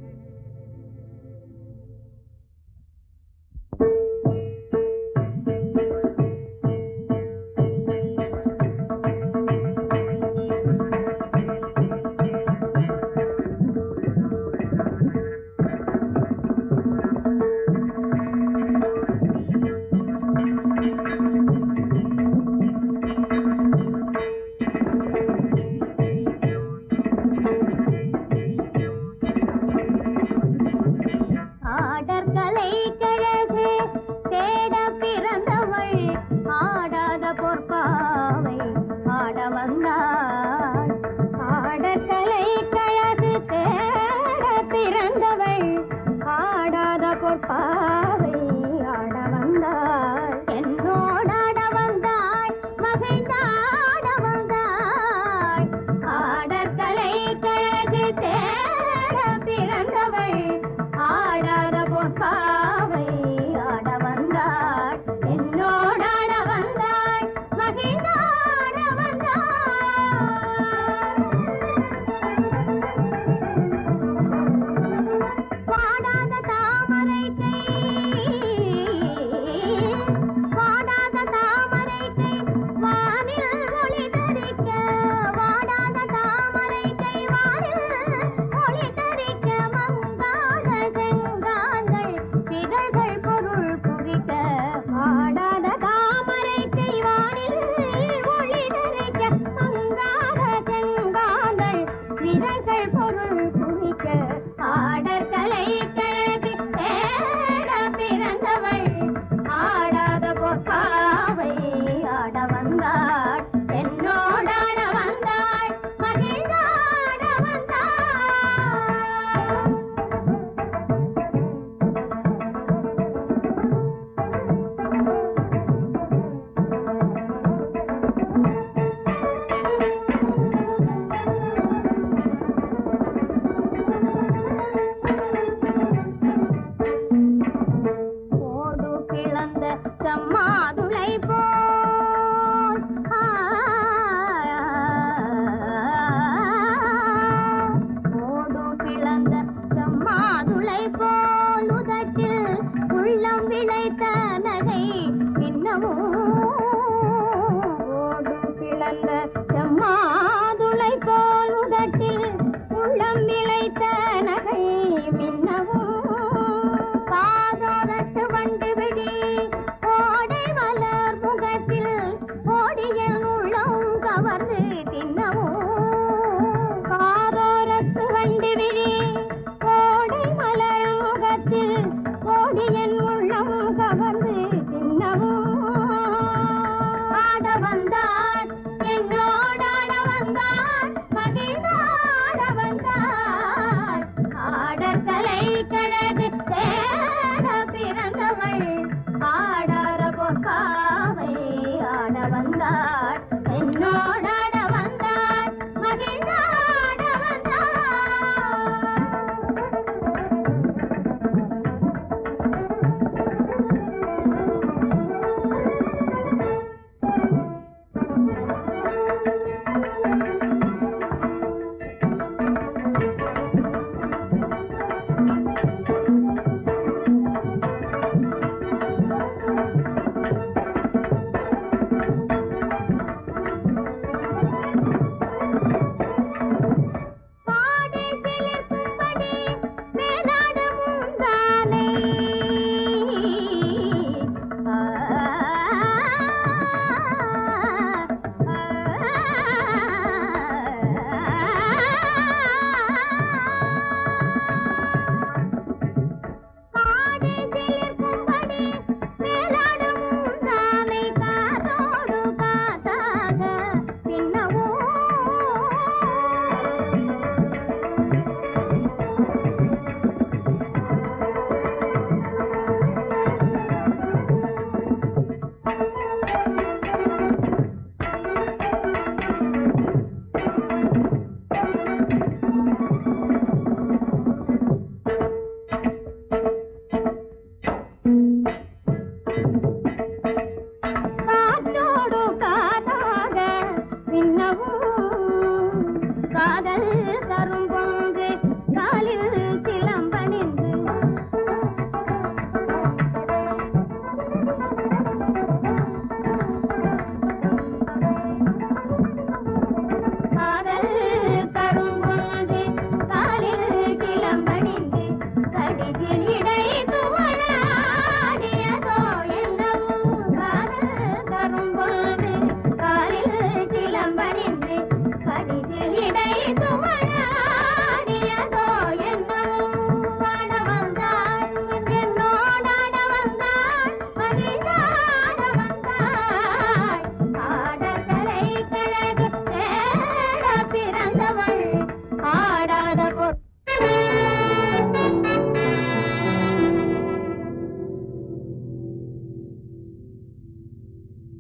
ஆடற்கலை கழகு தேட பிறந்தவள் ஆடாத பொற்பாவை ஆட வந்தாள் ஆடற்கலை கழகு தேட பிறந்தவள் ஆடாத பொற்பாவை ஆட வந்தாள் என்னோடாட வந்தாள் மகிழ்ந்தாட வந்தாள் ஆடற்கலை கழகு தேட பிறந்தவள் ஆடாத பொற்பாவை ஆட வந்தாள்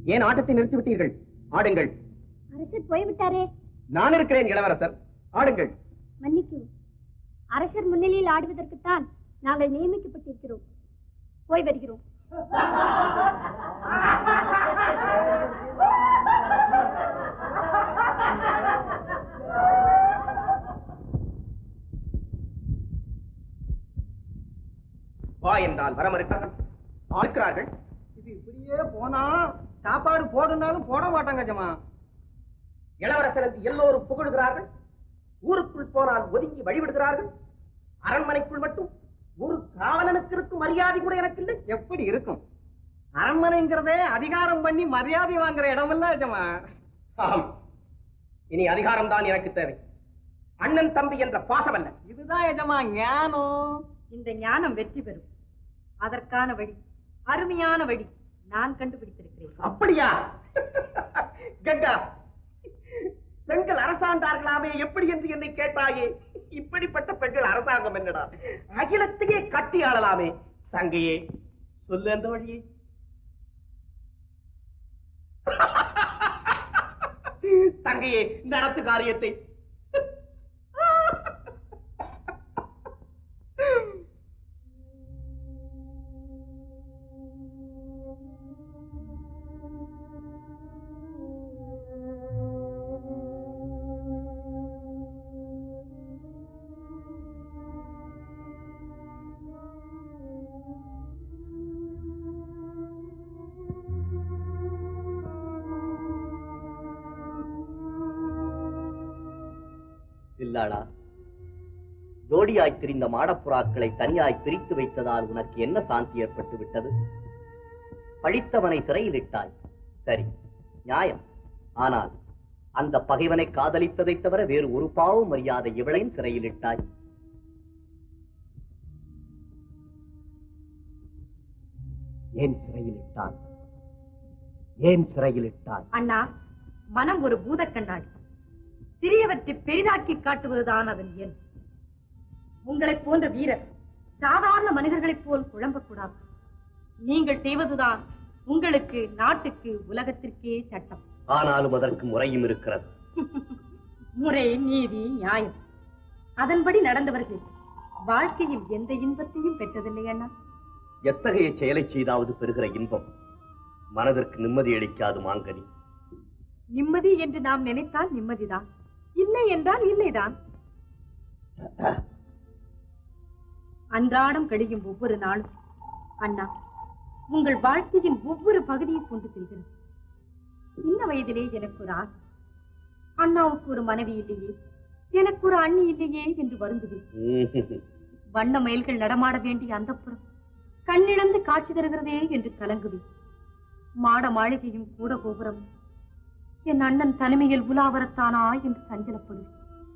ஏன் ஆட்டத்தை நிறுத்திவிட்டீர்கள் ஆடுங்கள் அரசர் போய்விட்டாரே நான் இருக்கிறேன் இளவரசர் ஆடுங்கள் மன்னிக்கும் அரசர் முன்னிலையில் ஆடுவதற்குத்தான் நாங்கள் நியமிக்கப்பட்டிருக்கிறோம் போய் வருகிறோம் வா என்றால் வர மறுக்கிறார்கள் ஆட்கிறார்கள் இது இப்படியே போனா சாப்பாடு போடுனாலும் போட மாட்டாங்க ஜமா இளவரசர் என்று எல்லோரும் புகழுகிறார்கள் ஊருக்குள் போனால் ஒதுங்கி வழிவிடுகிறார்கள் அரண்மனைக்குள் மட்டும் ஒரு காவலனுக்கு இருக்கும் மரியாதை கூட எனக்கு இல்லை எப்படி இருக்கும் அரண்மனைங்கிறதே அதிகாரம் பண்ணி மரியாதை வாங்குற இடமெல்லாம் ஜமா ஆம். இனி அதிகாரம் தான் எனக்கு தேவை அண்ணன் தம்பி என்ற பாசம் அல்ல இதுதான் எஜமா ஞானம் இந்த ஞானம் வெற்றி பெறும் அதற்கான வழி அருமையான வழி நான் கண்டுபிடித்திருக்கிறேன் அப்படியா கங்கா பெண்கள் அரசாண்டார்களாமே எப்படி என்று என்னை கேட்டாயே இப்படிப்பட்ட பெண்கள் அரசாங்கம் என்னடா அகிலத்தையே கட்டி ஆளலாமே தங்கையே சொல்லு அந்த வழியே தங்கையே நடத்து காரியத்தை இல்லாளா ஜோடியாய் திரிந்த மாடப்புறாக்களை தனியாய் பிரித்து வைத்ததால் உனக்கு என்ன சாந்தி ஏற்பட்டு விட்டது பழித்தவனை சிறையில் இட்டாய் சரி நியாயம் ஆனால் அந்த பகைவனை காதலித்ததை தவிர வேறு ஒரு பாவம் மரியாதை இவளையும் சிறையில் இட்டாய் ஏன் சிறையில் இட்டான் ஏன் சிறையில் இட்டான் அண்ணா மனம் ஒரு பூதக் கண்ணாடி சிறியவற்றை பெரிதாக்கி காட்டுவதுதான் அதன் இயல்பு உங்களைப் போன்ற வீரர் சாதாரண மனிதர்களைப் போல் குழம்பக்கூடாது நீங்கள் செய்வதுதான் உங்களுக்கு நாட்டுக்கு உலகத்திற்கே சட்டம் ஆனாலும் அதற்கு முறையும் இருக்கிறது முறை நீதி நியாயம் அதன்படி நடந்தவர்கள் வாழ்க்கையில் எந்த இன்பத்தையும் பெற்றதில்லை அண்ணா எத்தகைய செயலை செய்தாவது பெறுகிற இன்பம் மனதிற்கு நிம்மதி அளிக்காது மாங்கனி நிம்மதி என்று நாம் நினைத்தால் நிம்மதிதான் இல்லை என்றால் இல்லைதான் அன்றாடம் கழியும் ஒவ்வொரு நாளும் அண்ணா உங்கள் வாழ்க்கையின் ஒவ்வொரு பகுதியை கொண்டு செல்கிறது சின்ன வயதிலே எனக்கு ஒரு ஆசை அண்ணாவுக்கு ஒரு மனைவி இல்லையே எனக்கு ஒரு அண்ணி இல்லையே என்று வருந்துவேன் வண்ண மயில்கள் நடமாட வேண்டிய அந்த புறம் கண்ணிழந்து காட்சி தருகிறதே என்று கலங்குவேன் மாட மாளிகையும் கூட கோபுரம் என் அண்ணன் தனிமையில் உலாவரத்தானா என்று சஞ்சலப்படுவேன்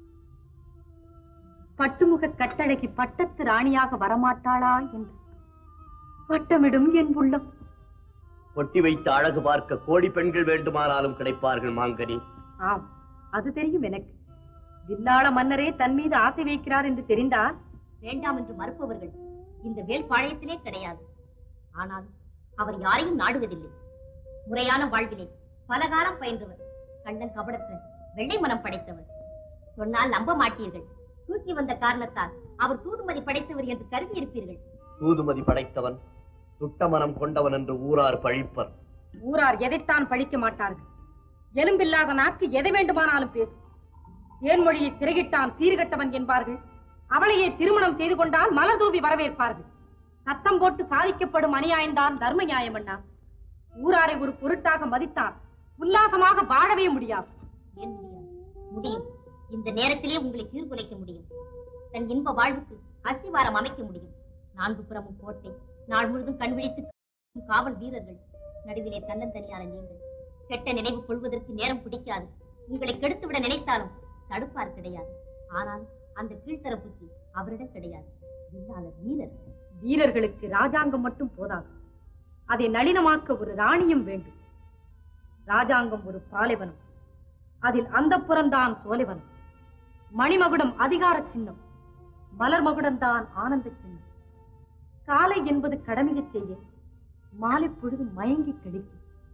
பட்டுமுக கட்டழகி பட்டத்து ராணியாக வரமாட்டாளா என்று வட்டமிடும் என் உள்ளம் கொட்டி வைத்து அழகு பார்க்க கோடி பெண்கள் வேண்டுமானாலும் கிடைப்பார்கள் மாங்கனி ஆம் அது தெரியும் எனக்கு வில்லாள மன்னரே தன் மீது ஆசை வைக்கிறார் என்று தெரிந்தால் வேண்டாம் என்று மறுப்பவர்கள் இந்த வேல்பாளையத்திலே கிடையாது ஆனால் அவர் யாரையும் நாடுவதில்லை முறையான வாழ்விலே பலகாலம் பயின்றவர் கண்ணன் கபடத்தன் வெள்ளை மனம் படைத்தவர் சொன்னால் நம்ப மாட்டீர்கள் தூக்கி வந்த காரணத்தால் அவர் தூதுமதி படைத்தவர் என்று கருதி இருப்பீர்கள் தூதுமதி படைத்தவன் சுட்ட மனம் கொண்டவன் என்று ஊரார் பழிப்பர் ஊரார் எதைத்தான் பழிக்க மாட்டார்கள் எலும்பில்லாத நாக்கு எதை வேண்டுமானாலும் பேசும் தேன்மொழியை திரையிட்டான் சீர்கட்டவன் என்பார்கள் அவளையே திருமணம் செய்து கொண்டால் மலர் தூவி வரவேற்பார்கள் சத்தம் போட்டு சாதிக்கப்படும் அநியாயம்தான் தர்ம நியாயம் அண்ணா ஊராரை ஒரு பொருட்டாக மதித்தால் உல்லாசமாக வாழவே முடியாது ஏன் முடியாது முடியும் இந்த நேரத்திலே உங்களை சீர்குலைக்க முடியும் தன் இன்ப வாழ்வுக்கு அஸ்திவாரம் அமைக்க முடியும் நான்கு புறமும் கோட்டை நாள் முழுதும் கண் விழித்து காவல் வீரர்கள் நடுவிலே தன்னந்தனியான நீங்கள் கெட்ட நினைவு கொள்வதற்கு நேரம் பிடிக்காது உங்களை கெடுத்துவிட நினைத்தாலும் தடுப்பார் கிடையாது ஆனால் அந்த கீழ்த்தர புத்தி அவரிடம் கிடையாது இல்லாத வீரர் வீரர்களுக்கு ராஜாங்கம் மட்டும் போதாது அதை நளினமாக்க ஒரு ராணியும் வேண்டும் ராஜாங்கம் ஒரு பாலைவனம் அதில் அந்த புறம்தான் சோலைவனம் மணிமகுடம் அதிகார சின்னம் மலர் மகுடம்தான் ஆனந்த சின்னம் காலை என்பது கடமையை செய்ய மாலை பொழுது மயங்கி கழிக்கும்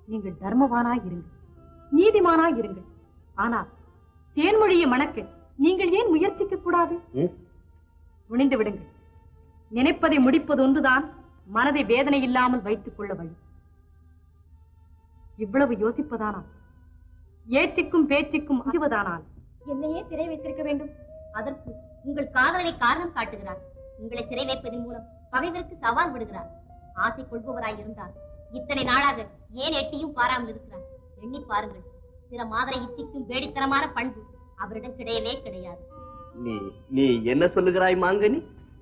நீங்கள் தர்மவானாய் இருங்கள் நீதிமானாய் இருங்கள் ஆனால் தேன்மொழியை மணக்க நீங்கள் ஏன் முயற்சிக்க கூடாது துணிந்து விடுங்கள் நினைப்பதை முடிப்பது ஒன்றுதான் மனதை வேதனை இல்லாமல் வைத்துக் கொள்ள வழி இவ்வளவு யோசிப்பதானால் ஏற்றிக்கும் பேச்சுக்கும் அஞ்சுவதானால் என்னையே சிறை வைத்திருக்க வேண்டும் அதற்கு உங்கள் காதலனை காரணம் காட்டுகிறார் உங்களை சிறை வைப்பதன் மூலம் பகைவருக்கு சவால் விடுகிறார் ஆசை கொள்பவராய் இருந்தார் இத்தனை நாளாக ஏன் எட்டியும் பாராமல் இருக்கிறார் எண்ணி பாருங்கள் சில மாதரை இச்சிக்கும் வேடித்தனமான பண்பு அவரிடம் கிடையவே கிடையாது நீ நீ என்ன சொல்லுகிறாய் மாங்கனி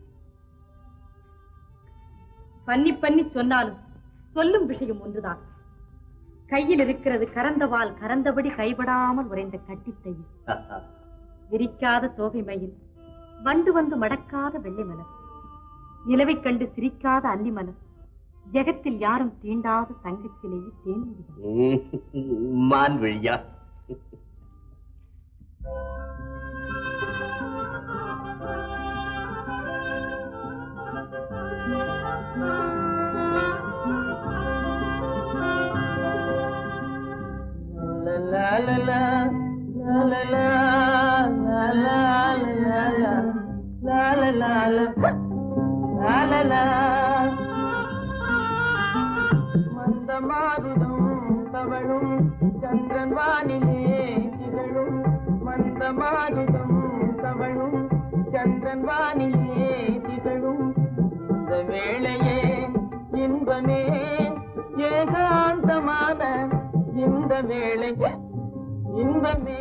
பண்ணி பண்ணி சொன்னாலும் சொல்லும் விஷயம் ஒன்றுதான் கையில் இருக்கிறது கரந்தவால் கரந்தபடி கைபடாமல் உறைந்த கட்டித்தையில் விரிக்காத தோகை மயில் வண்டு வந்து மடக்காத வெள்ளை மலர் நிலவைக் கண்டு சிரிக்காத அல்லி மலர் ஜெகத்தில் யாரும் தீண்டாத தங்கச் சிலையை தேன் மான் வழியா மந்தமாருதம் தவழும் சந்திரன் வானிலே திகழும் மந்தமாருதம் தவழும் சந்திரன் வானிலே திகழும் இந்த வேளையே இன்பமே ஏகாந்தமான இந்த வேளை இன்பமே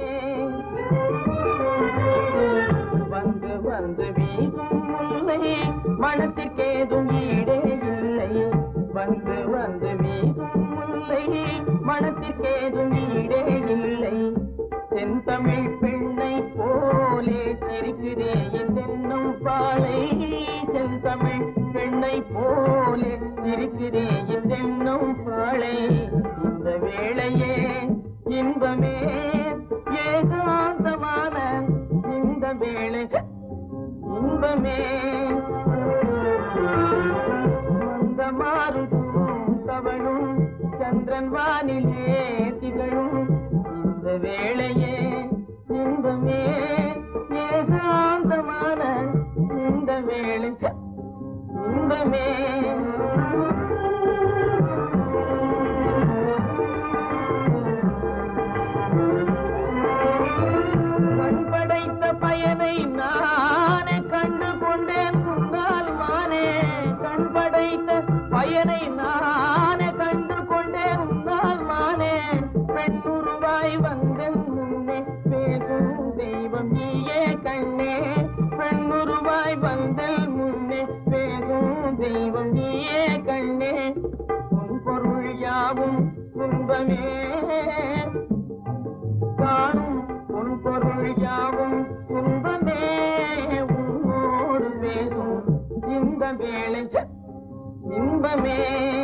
வந்து வந்து வீசும் முல்லை மனத்திற்கேதும் ஈடே இல்லை வந்து வந்து வீசும் முல்லை மனத்திற்கேதும் ஈடே இல்லை செந்தமிழ் பெண்ணை போலே சிரிக்கிறே என்னும் பாலை செந்தமிழ் பெண்ணை போலே சிரிக்கிறே என்னும் பாலை இந்த வேளையே இன்பமே ஏகாந்தமான இந்த வேளை இன்பமே மந்த மாறுதும் தவழும் சந்திரன் வானிலே திகழும் இந்த வேளையே இன்பமே ஏகாந்தமான இந்த வேளை இன்பமே கண் படைத்த பயனை நானே கண்டு கொண்டேன் முன்னால் மானே கண் படைத்த பயனை நானே கண்டு கொண்டேன் முன்னால் மானே பெண்ணுருவாய் வந்தன் முன்னே பேசும் தெய்வம் நீயே கண்ணே பெண்ணுருவாய் வந்தல் முன்னே பேசும் தெய்வம் நீயே கண்ணே உன் பொருள் யாவும் துன்பமே காணும் உன் பொருள் யாவும் துன்பமே உன்னோடு பேசும் இந்த வேளை இன்பமே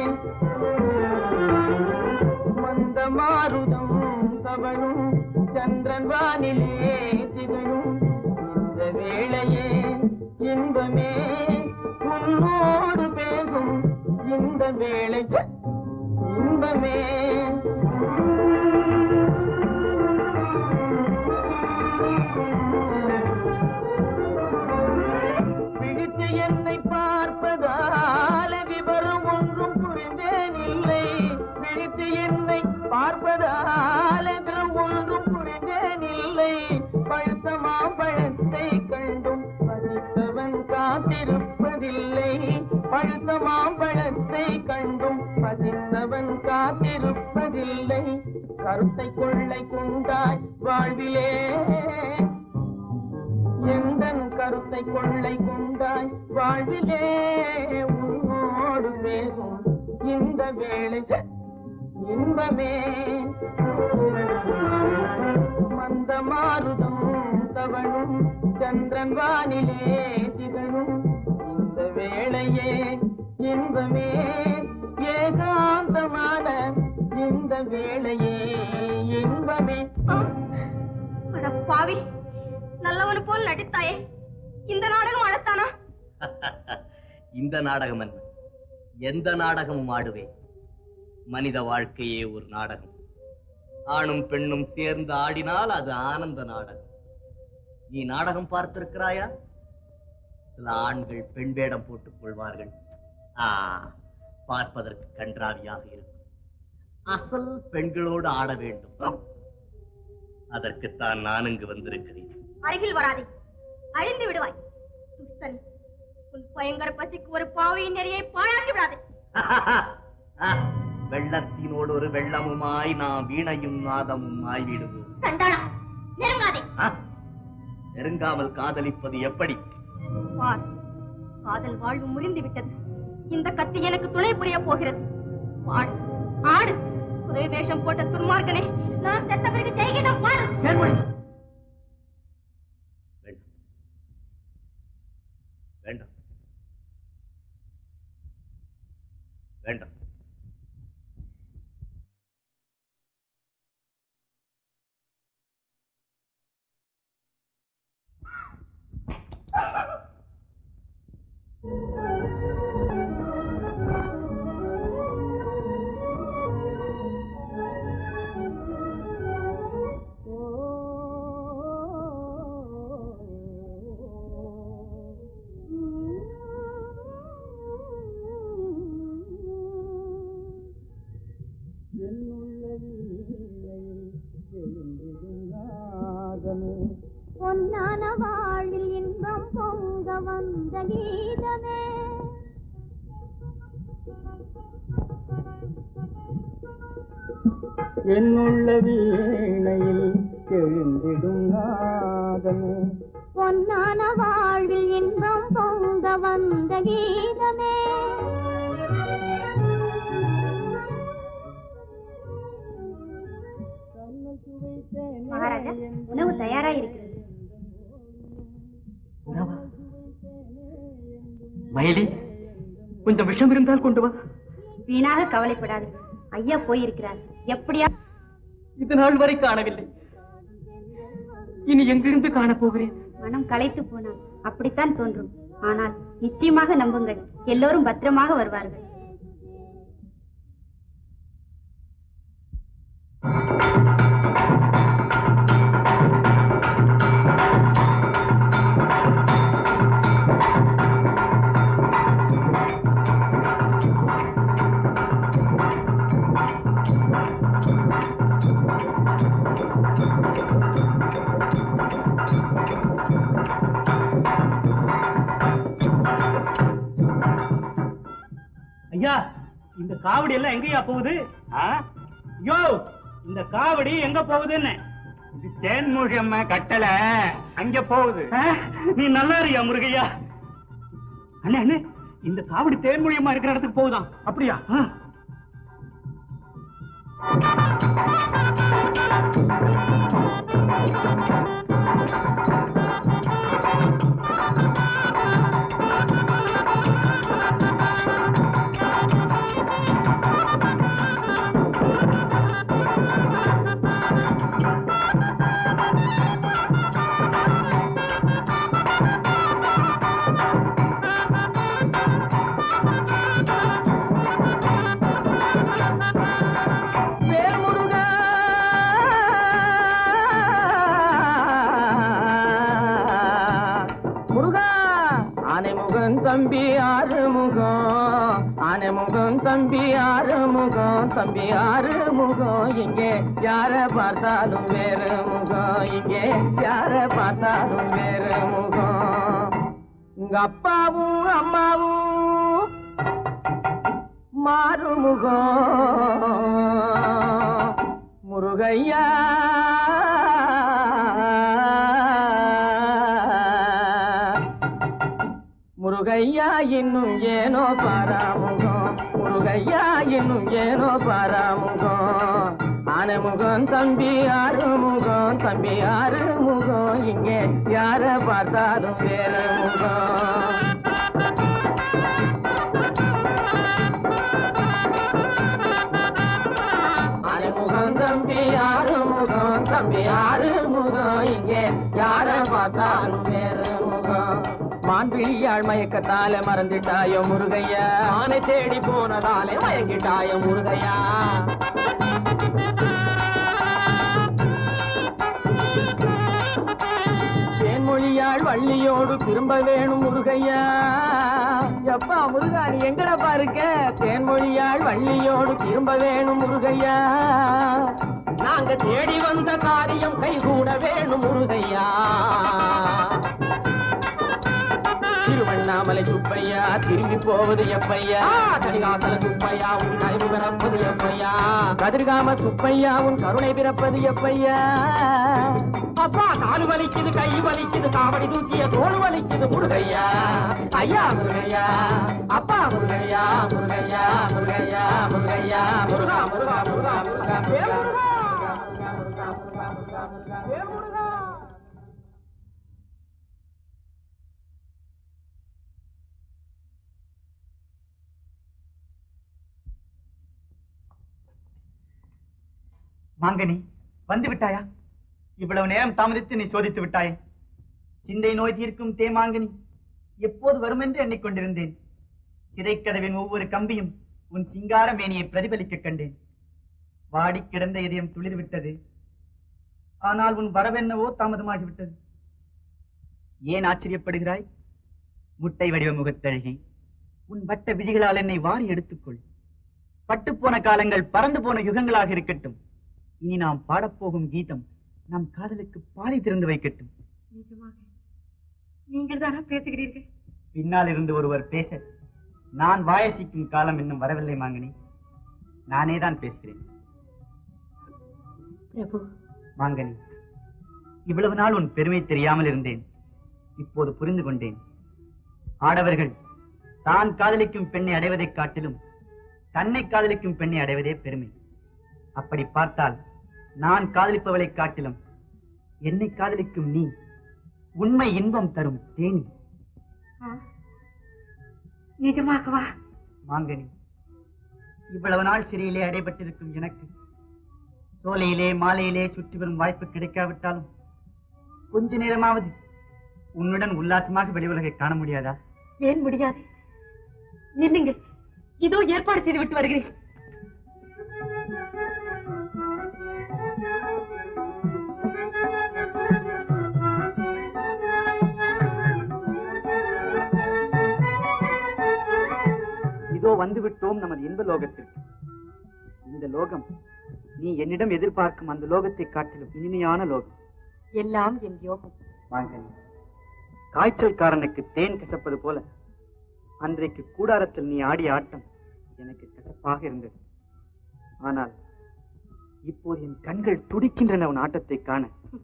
மந்த மாருதம் தவழும் சந்திரன் வானிலே திகழும் இந்த வேளையே இன்பமே உன்னோடு பேசும் இந்த வேளை இன்பமே பிடித்து என்னை பார்ப்பதால விவரம் ஒன்றும் புரிந்தேன் இல்லை பிடித்து என்னை பார்ப்பதால விவரம் ஒன்றும் புரிந்தேன் இல்லை பழுத்த மாம்பழத்தை கண்டும் பதித்தவன் காத்திருப்பதில்லை பழுத்த மாம்பழத்தை கண்டும் பதித்தவன் காத்திருப்பதில்லை கருத்தை கொள்ளை கொண்டாய் வாழ்விலே எந்தன் கருத்தை கொள்ளை கொண்டாய் வாழ்விலே உன்னோடு பேசும் இந்த வேளை இன்பமே மந்த மாருதம் தவழும் சந்திரன் வானிலே திகழும் இந்த வேளையே இன்பமே ஏகாந்தமான இந்த வேளையே இன்பமே அட பாவி நல்லவனு போல் நடித்தாயே இந்த நாடகம் அழத்தானா இந்த நாடகம் என்ன எந்த நாடகமும் ஆடுவேன் மனித வாழ்க்கையே ஒரு நாடகம் ஆணும் பெண்ணும் சேர்ந்து ஆடினால் அது ஆனந்த நாடகம் நீ நாடகம் பார்த்திருக்கிறாயா சில ஆண்கள் பெண் வேடம் போட்டுக் கொள்வார்கள் ஆ பார்ப்பதற்கு கன்றாவியாக இருக்கும் அசல் பெண்களோடு ஆட வேண்டும் அதற்குத்தான் நான் இங்கு வந்திருக்கிறேன் அருகில் வராதே அழிந்து விடுவாய் துஷ்டனே உன் பயங்கர பசிக்கு ஒரு பாவையின் நெறியை பாழாக்கி விடாதே வெள்ளத்தினோடு ஒரு வெள்ளமுமாய் நாம் வீணையும் நாதமும் ஆய்விடுவோம் சண்டாளா நெருங்காதே நெருங்காமல் காதலிப்பது எப்படி பார் காதல் வாழ்வு முறிந்து விட்டது இந்த கத்தி எனக்கு துணை புரிய போகிறது ஆடு ஆடு துறை வேஷம் போட்ட துன்மார்க்கனே நான் செத்த பிறகு செய்கிடம் பாரு வேண்டாம் வேண்டாம் பொன்னான வாழ்வில் இன்பம் பொங்க வந்த கீதமே என்னுள்ள வீணையில் எழுந்திடும் நாதமே பொன்னான வாழ்வில் இன்பம் பொங்க வந்த கீதமே மகாராஜா உணவு தயாரா இருக்கிறது மயிலி கொஞ்சம் விஷம் இருந்தால் கொண்டு வா வீணாக கவலைப்படாது ஐயா போயிருக்கிறார் எப்படியா இது நாள் வரை காணவில்லை இனி எங்கிருந்து காணப் போகிறேன் மனம் களைத்து போனான் அப்படித்தான் தோன்றும் ஆனால் நிச்சயமாக நம்புங்கள் எல்லோரும் பத்திரமாக வருவார்கள் ஐயா இந்த காவடி எல்லாம் எங்கயா போகுது யோ இந்த காவடி எங்க போகுதுன்னு இது தேன்மொழி அம்மா கட்டளை அங்க போகுது நீ நல்லா இருக்கியா முருகையா அண்ணே அண்ணே இந்த காவடி தேன்மொழி அம்மா இருக்கிற இடத்துக்கு போகுதாம் அப்படியா ஆ. வேல்முருகா முருகா ஆனைமுகன் தம்பி ஆறுமுகம் ஆனைமுகம் தம்பி ஆறுமுகம் தம்பி ஆறுமுகம் இங்கே யார பார்த்தாலும் வேறு முகம் இங்கே யார பார்த்தாலும் வேறு முகம் உங்க அப்பாவும் அம்மாவும் மாறுமுகம் முருகையா முருகையா இன்னும் ஏனோ பாராமுகம் முருகையா இன்னும் ஏனோ பாராமுகம் ஆனமுகம் தம்பி ஆறுமுகம் தம்பி ஆறுமுகம் இங்கே யார பார்த்தாலும் வேறு முகம் ஆறுமுகம் தம்பி ஆறுமுகம் தம்பி ஆறுமுகம் இங்கே யார பார்த்தாலும் வேறு முகம் மான் மான் விழியாள் மயக்கத்தால மறந்துட்டாயோ முருகையா ஆனை தேடி போனதாலே மயங்கிட்டாயோ முருகையா தேன்மொழியாள் வள்ளியோடு திரும்ப வேணும் முருகையா எப்பா முருகா நீ எங்கடப்பா இருக்க தேன்மொழியாள் வள்ளியோடு திரும்ப வேணும் முருகையா நாங்க தேடி வந்த காரியம் கைகூட வேணும் முருகையா திருவண்ணாமலை சுப்பையா திரும்பி போவது எப்பையா கரிகாசல சுப்பையா உன் கழிவு பிறப்பது எப்பையா கதிர்காம சுப்பையா உன் கருணை பிறப்பது எப்பையா அப்பா காலு வலிக்குது கை வலிக்குது காவடி தூக்கிய தோல் வலிக்குது முருகையா ஐயா முருகையா அப்பா முருகையா முருகையா முருகையா முருகையா முருகா முருகா முருகா முருகா ஏ முருகா ஏ முருகா மாங்கனி வந்து விட்டாயா இவ்வளவு நேரம் தாமதித்து நீ சோதித்து விட்டாயே சிந்தை நோய் தீர்க்கும் தேமாங்கனி எப்போது வரும் என்று எண்ணிக்கொண்டிருந்தேன் சிறைக்கதவின் ஒவ்வொரு கம்பியும் உன் சிங்கார மேனியை பிரதிபலிக்க கண்டேன் வாடி கிடந்த இதயம் துளிர் விட்டது ஆனால் உன் வரவென்னவோ தாமதமாகிவிட்டது ஏன் ஆச்சரியப்படுகிறாய் முட்டை வடிவ முகத்தழகி உன் வட்ட விதிகளால் என்னை வாரி எடுத்துக்கொள் பட்டுப்போன காலங்கள் பறந்து போன யுகங்களாக இருக்கட்டும் இனி நாம் பாடப்போகும் கீதம் நம் காதலுக்கு பாதை திறந்து வைக்கட்டும் நிஜமாக நீங்கள் தானா பேசுகிறீர்கள் பின்னால் இருந்து ஒருவர் பேச நான் வாயசிக்கும் காலம் இன்னும் வரவில்லை மாங்கனி நானே தான் பேசுகிறேன் பிரபு மாங்கனி இவ்வளவு நாள் உன் பெருமை தெரியாமல் இருந்தேன் இப்போது புரிந்து கொண்டேன் ஆடவர்கள் தான் காதலிக்கும் பெண்ணை அடைவதைக் காட்டிலும் தன்னை காதலிக்கும் பெண்ணை அடைவதே பெருமை அப்படி பார்த்தால் நான் காதலிப்பவளைக் காட்டிலும் என்னை காதலிக்கும் நீ உண்மை இன்பம் தரும் தேனி நிஜமாகவா மாங்கனி இவ்வளவு நாள் சிறையிலே அடைபட்டிருக்கும் எனக்கு சோலையிலே மாலையிலே சுற்றி வரும் வாய்ப்பு கிடைக்காவிட்டாலும் கொஞ்ச நேரமாவது உன்னுடன் உல்லாசமாக வெளி உலகை காண முடியாதா ஏன் முடியாது நில்லுங்கள் இதோ ஏற்பாடு செய்து விட்டு வருகிறேன் இதோ வந்து விட்டோம் நமது இன்ப லோகத்திற்கு இந்த லோகம் நீ என்னிடம் எதிர்பார்க்கும் அந்த லோகத்தை காட்டிலும் இனிமையான லோகம் எல்லாம் என் யோகம் மாங்கனி காய்ச்சல்காரனுக்கு தேன் கசப்பது போல அன்றைக்கு கூடாரத்தில் நீ ஆடிய ஆட்டம் எனக்கு கசப்பாக இருந்தது ஆனால் இப்போது என் கண்கள் துடிக்கின்றன உன் ஆட்டத்தை காண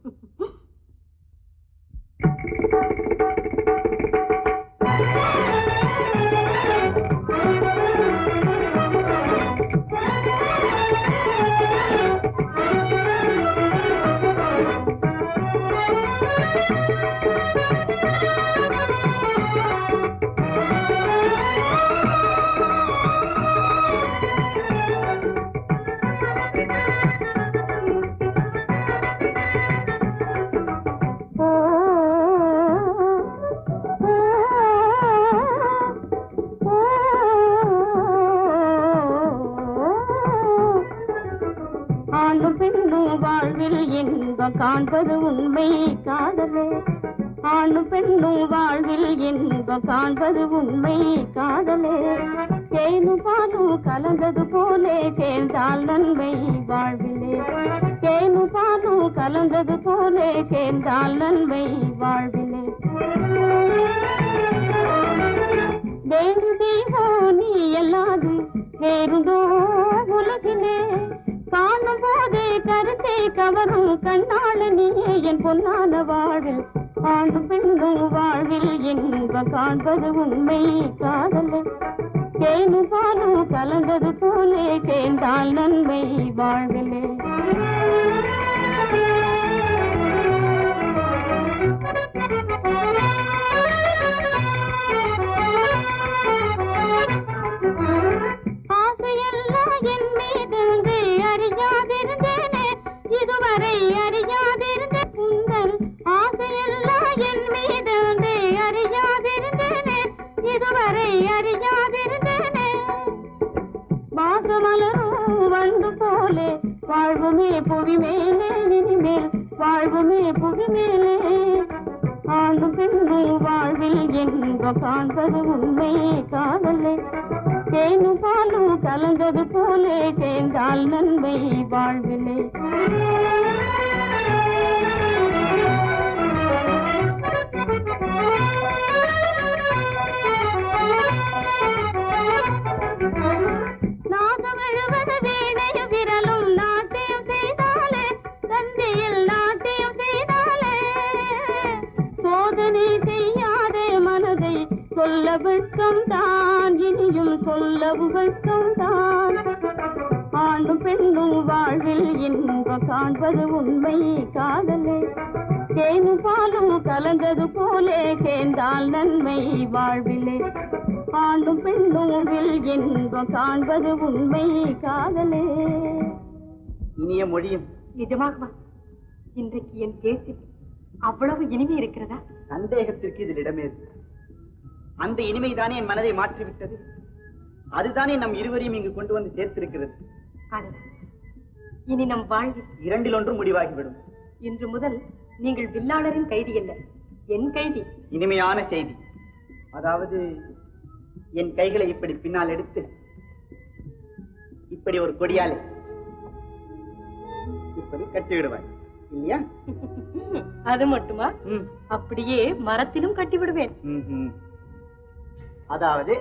ஆணும் பெண்ணும் வாழ்வில் இன்பம் காண்பது உண்மை காதலே ஆணும் பெண்ணும் வாழ்வில் இன்பம் காண்பது உண்மை காதலே தேனும் பாலும் கலந்தது போலே சேர்ந்தால் நன்மை வாழ்விலே தேனும் பாலும் கலந்தது போலே சேர்ந்தால் நன்மை வாழ்விலே வேறு தெய்வம் நீ அல்லாது வேறுதோ உலகிலே காணும் போதே கருத்தை கவரும் கண்ணாள நீயே என் பொன்னான வாழ்வில் ஆணும் பெண்ணும் வாழ்வில் இன்பம் காண்பது உண்மை காதலே தேனு பாலும் கலந்தது போலே சேர்ந்தால் நன்மை வாழ்விலே ஆசையெல்லாம் என் மீது அறியாதிருந்தேனே இதுவரை அறியாதிருந்த உங்கள் ஆசையெல்லாம் என் மீது அறியாதிருந்த புவி மேலே இனிமேல் வாழ்வுமே புவி மேலே ஆணும் பெண்ணும் வாழ்வில் இன்பம் காண்பது உண்மை காதலே தேனும் பாலும் கலந்தது போலே சேர்ந்தால் நன்மை வாழ்விலே நாகம் எழுவது வீணைய விரலும் நாட்டியம் செய்தாலே தந்தையில் நாட்டியம் செய்தாலே சோதனை செய்யாதே மனதை சொல்ல வெட்கம் தான் இனியும் சொல்லவும் வெட்கம் தான் ஆணும் பெண்ணும் வாழ்வில் இன்பம் காண்பது உண்மை காதலே தேனும் பாலும் கலந்தது போலே சேர்ந்தால் நன்மை வாழ்விலே ஆண்டும் பெண்ணும் வில் இன்பம் காண்பது உண்மை காதலே இனிய மொழியும் நிஜமாகவா இன்றைக்கு என் பேச்சில் அவ்வளவு இனிமை இருக்கிறதா சந்தேகத்திற்கு இதில் இடமேது அந்த இனிமைதானே என் மனதை மாற்றிவிட்டது அதுதானே நம் இருவரையும் இங்கு கொண்டு வந்து சேர்த்திருக்கிறது அடடா. இனி நம் வாழ்வில் இரண்டில் ஒன்றும் முடிவாகிவிடும் இன்று முதல் நீங்கள் வில்லாளரின் கைதி அல்ல என் கைதி இனிமையான செய்தி அதாவது என் கைகளை இப்படி பின்னால் எடுத்து இப்படி ஒரு கொடியாலே இப்படி கட்டி விடுவாய் இல்லையா அது மட்டுமா அப்படியே மரத்திலும் கட்டி விடுவேன் ம்ஹும். அதாவது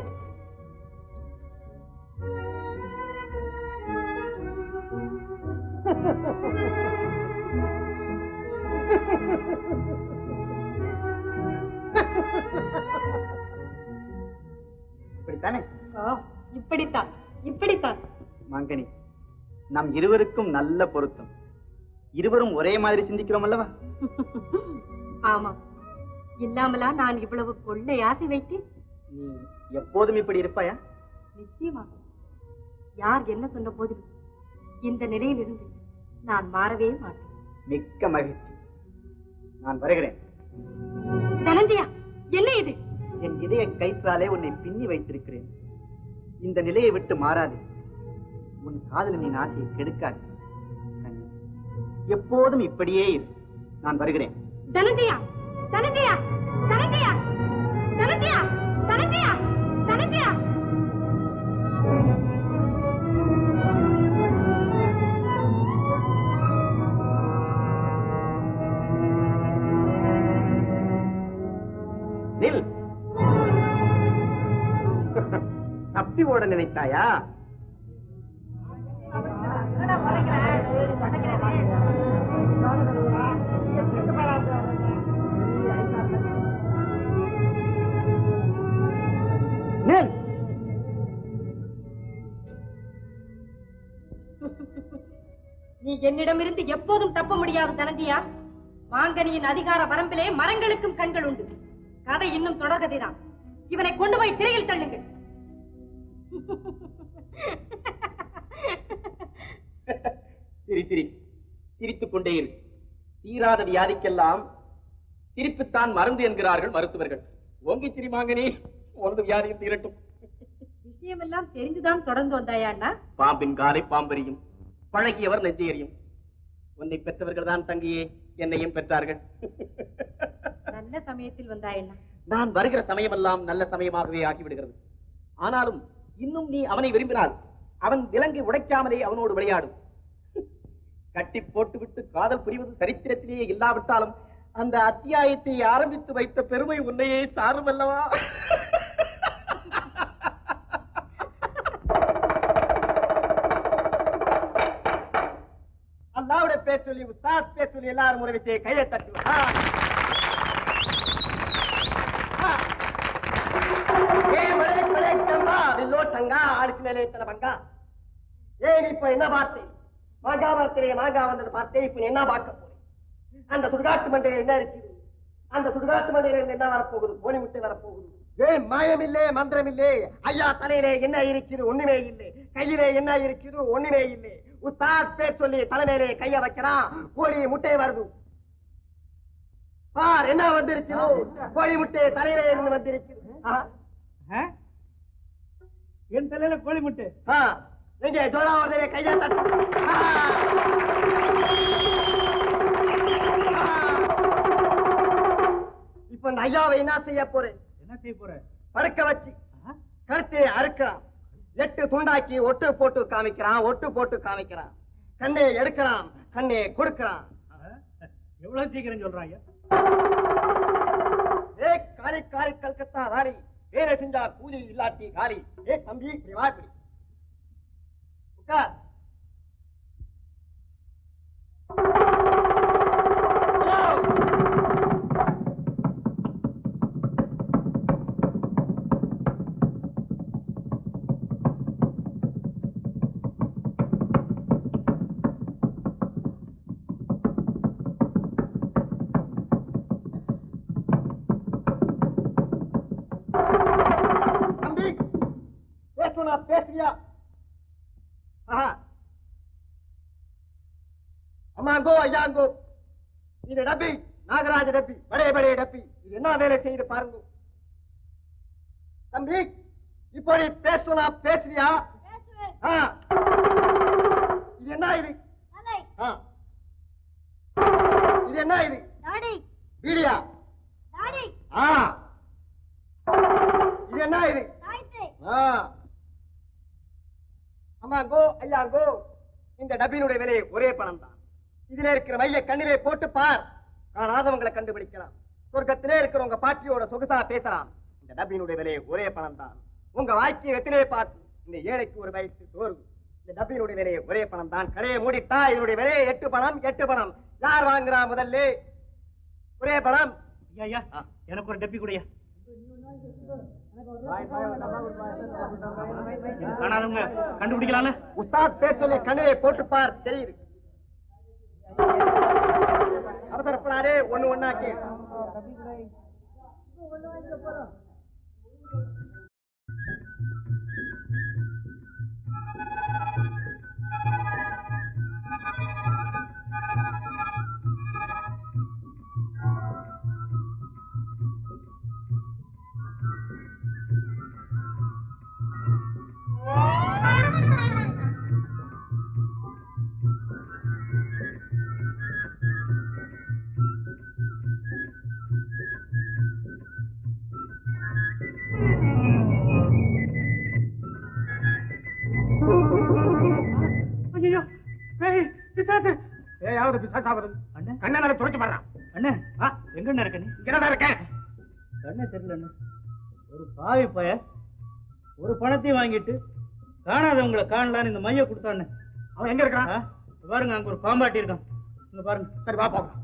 இப்படித்தானே ஆ, இப்படித்தான் இப்படித்தான் மாங்கனி நம் இருவருக்கும் நல்ல பொருத்தம் இருவரும் ஒரே மாதிரி சிந்திக்கிறோம் அல்லவா ஆமாம் இல்லாமலா நான் இவ்வளவு கொள்ளை ஆசை வைத்தேன் நீ எப்போதும் இப்படி இருப்பாயா நிச்சயமாக யார் என்ன சொன்ன போதிலும் இந்த நிலையிலிருந்து நான் மாறவே மாட்டேன் மிக்க மகிழ்ச்சி நான் வருகிறேன் தனந்தியா என்ன இது என் இதய கயிற்றாலே உன்னை பின்னி வைத்திருக்கிறேன் இந்த நிலையை விட்டு மாறாதே உன் காதலனின் ஆசையை கெடுக்காது கண்ணி, எப்போதும் இப்படியே இரு நான் வருகிறேன் தனந்தியா தனந்தியா தனந்தியா தனந்தியா தனந்தியா தனந்தியா நில் தப்பி ஓட நினைத்தாயா நில் நீ என்னிடமிருந்து எப்போதும் தப்ப முடியாது தனந்தியா மாங்கனியின் அதிகார வரம்பிலே மரங்களுக்கும் கண்கள் உண்டு கதை இன்னும் தொடர்கதைதான் இவனை கொண்டு போய் சிறையில் தள்ளுங்கள் சிரி சிரி சிரித்துக் கொண்டே இரு தீராத வியாதிக்கெல்லாம் சிரிப்புத்தான் மருந்து என்கிறார்கள் மருத்துவர்கள் ஓங்கி சிரிமாங்கனி உனது வியாதியும் தீரட்டும் விஷயமெல்லாம் தெரிந்துதான் தொடர்ந்து வந்தாயா அண்ணா பாம்பின் காலை பாம்பெறியும் பழகியவர் நெஞ்சையறியும் உன்னை பெற்றவர்கள் தான் தங்கியே என்னையும் பெற்றார்கள் நல்ல சமயத்தில் வந்தாயண்ணா நான் வருகிற சமயமெல்லாம் நல்ல சமயமாகவே ஆகிவிடுகிறது ஆனாலும் இன்னும் நீ அவனை விரும்பினால் அவன் விலங்கை உடைக்காமலே அவனோடு விளையாடும் கட்டி போட்டுவிட்டு காதல் புரிவது சரித்திரத்திலேயே இல்லாவிட்டாலும் அந்த அத்தியாயத்தை ஆரம்பித்து வைத்த பெருமை உன்னையே சாரும் அல்லவா அல்லாவுடைய பேர் சொல்லி உஸ்தாத் பேர் சொல்லி எல்லாரும் முறை வச்சு கையை தட்டு ஆ. ஆ. ஏ மழை மழை சம்பா வில்லோ டங்கா ஆளுக்கு மேலே இத்தனை பங்கா ஏ நீ இப்ப என்ன பார்த்தேன் மாங்கா மரத்திலே மாங்கா வந்தது பார்த்தேன் இப்ப நீ என்ன பார்க்க போறேன் அந்த சுடுகாட்டு மண்டையில என்ன இருக்குது அந்த சுடுகாட்டு மண்டையில இருந்து என்ன வரப்போகுது கோழி முட்டை வரப்போகுது ஏ மாயம் இல்லே மந்திரம் இல்லே ஐயா தலையிலே என்ன இருக்குது ஒண்ணுமே இல்லை கையிலே என்ன இருக்குது ஒண்ணுமே இல்லை உஸ்தாத் பேர் சொல்லி தலைமையிலே கைய வைக்கிறான் கோழி முட்டை வருது பார் என்ன வந்திருக்கிறோ கோழி முட்டை தலையிலே இருந்து வந்திருக்குது ஆஹா. என் தலையில கோழி முட்டை ஆ, எங்க ஜோரா வருதே கையா தட்டு ஆ. இப்ப இந்த ஐயாவை என்ன செய்ய போறேன் என்ன செய்ய போற படுக்க வச்சு கழுத்தை அறுக்கிறான் எட்டு துண்டாக்கி ஒட்டு போட்டு காமிக்கிறான் ஒட்டு போட்டு காமிக்கிறான் கண்ணை எடுக்கிறான் கண்ணை கொடுக்கிறான் எவ்வளவு சீக்கிரம் சொல்றாங்க ஏ காலி காலி கல்கத்தா ராணி வேலை செஞ்சா கூலி இல்லாட்டி காலி ஏ தம்பி இப்படி வா இப்படி உட்கார் தம்பி பேசுனா பேசுறியா ஆஹா அம்மாங்கோ ஐயாங்கோ இந்த டப்பி நாகராஜ டப்பி படைய படைய டப்பி இது என்ன வேலை செய்யுது பாருங்க தம்பி இப்போ நீ பேசுனா பேசுறியா ஆ. இது என்ன இது ஆ. இது என்ன இது வீடியா ஆ இது என்ன இது ஆ. அம்மாங்கோ ஐயாங்கோ இந்த டப்பினுடைய விலை ஒரே பணம் தான் இதுல இருக்கிற மைய கண்ணிலே போட்டு பார் காணாதவங்களை கண்டுபிடிக்கலாம் சொர்க்கத்திலே இருக்கிற உங்க பாட்டியோட சொகுசா பேசலாம் இந்த டப்பினுடைய விலை ஒரே பணம் தான் உங்க வாழ்க்கையை வெற்றிலே பார்த்து இந்த ஏழைக்கு ஒரு வயசு சோறு இந்த டப்பினுடைய விலை ஒரே பணம் தான் கடையை மூடிட்டா இதனுடைய விலை எட்டு பணம் எட்டு பணம் யார் வாங்குறா முதல்ல ஒரே பணம் ஐயா ஐயா எனக்கு ஒரு டப்பி கொடுயா காணாதவங்க கண்டுபிடிக்கலாம்ல உஸ்தாத் பேசல கண்ணிலே போட்டு பார் தெரியுது அவசரப்படாதே ஒண்ணு ஒண்ணா கேள் ஐயோ ஏய் பிசாசு ஏயாவது பிசாசா வருது அண்ணே கண்ணனால துடைச்சு பாடுறான் அண்ணே ஆ எங்க அண்ணே இருக்க நீ இங்கடா இருக்கேன் கண்ணே தெரியல அண்ணே ஒரு பாவி பய ஒரு பணத்தையும் வாங்கிட்டு காணாதவங்களை காணலான்னு இந்த மைய கொடுத்தானே அவன் எங்க இருக்கான் ஆ, பாருங்க அங்க ஒரு பாம்பாட்டி இருக்கான் இங்க பாருங்க சரி வா போகலாம்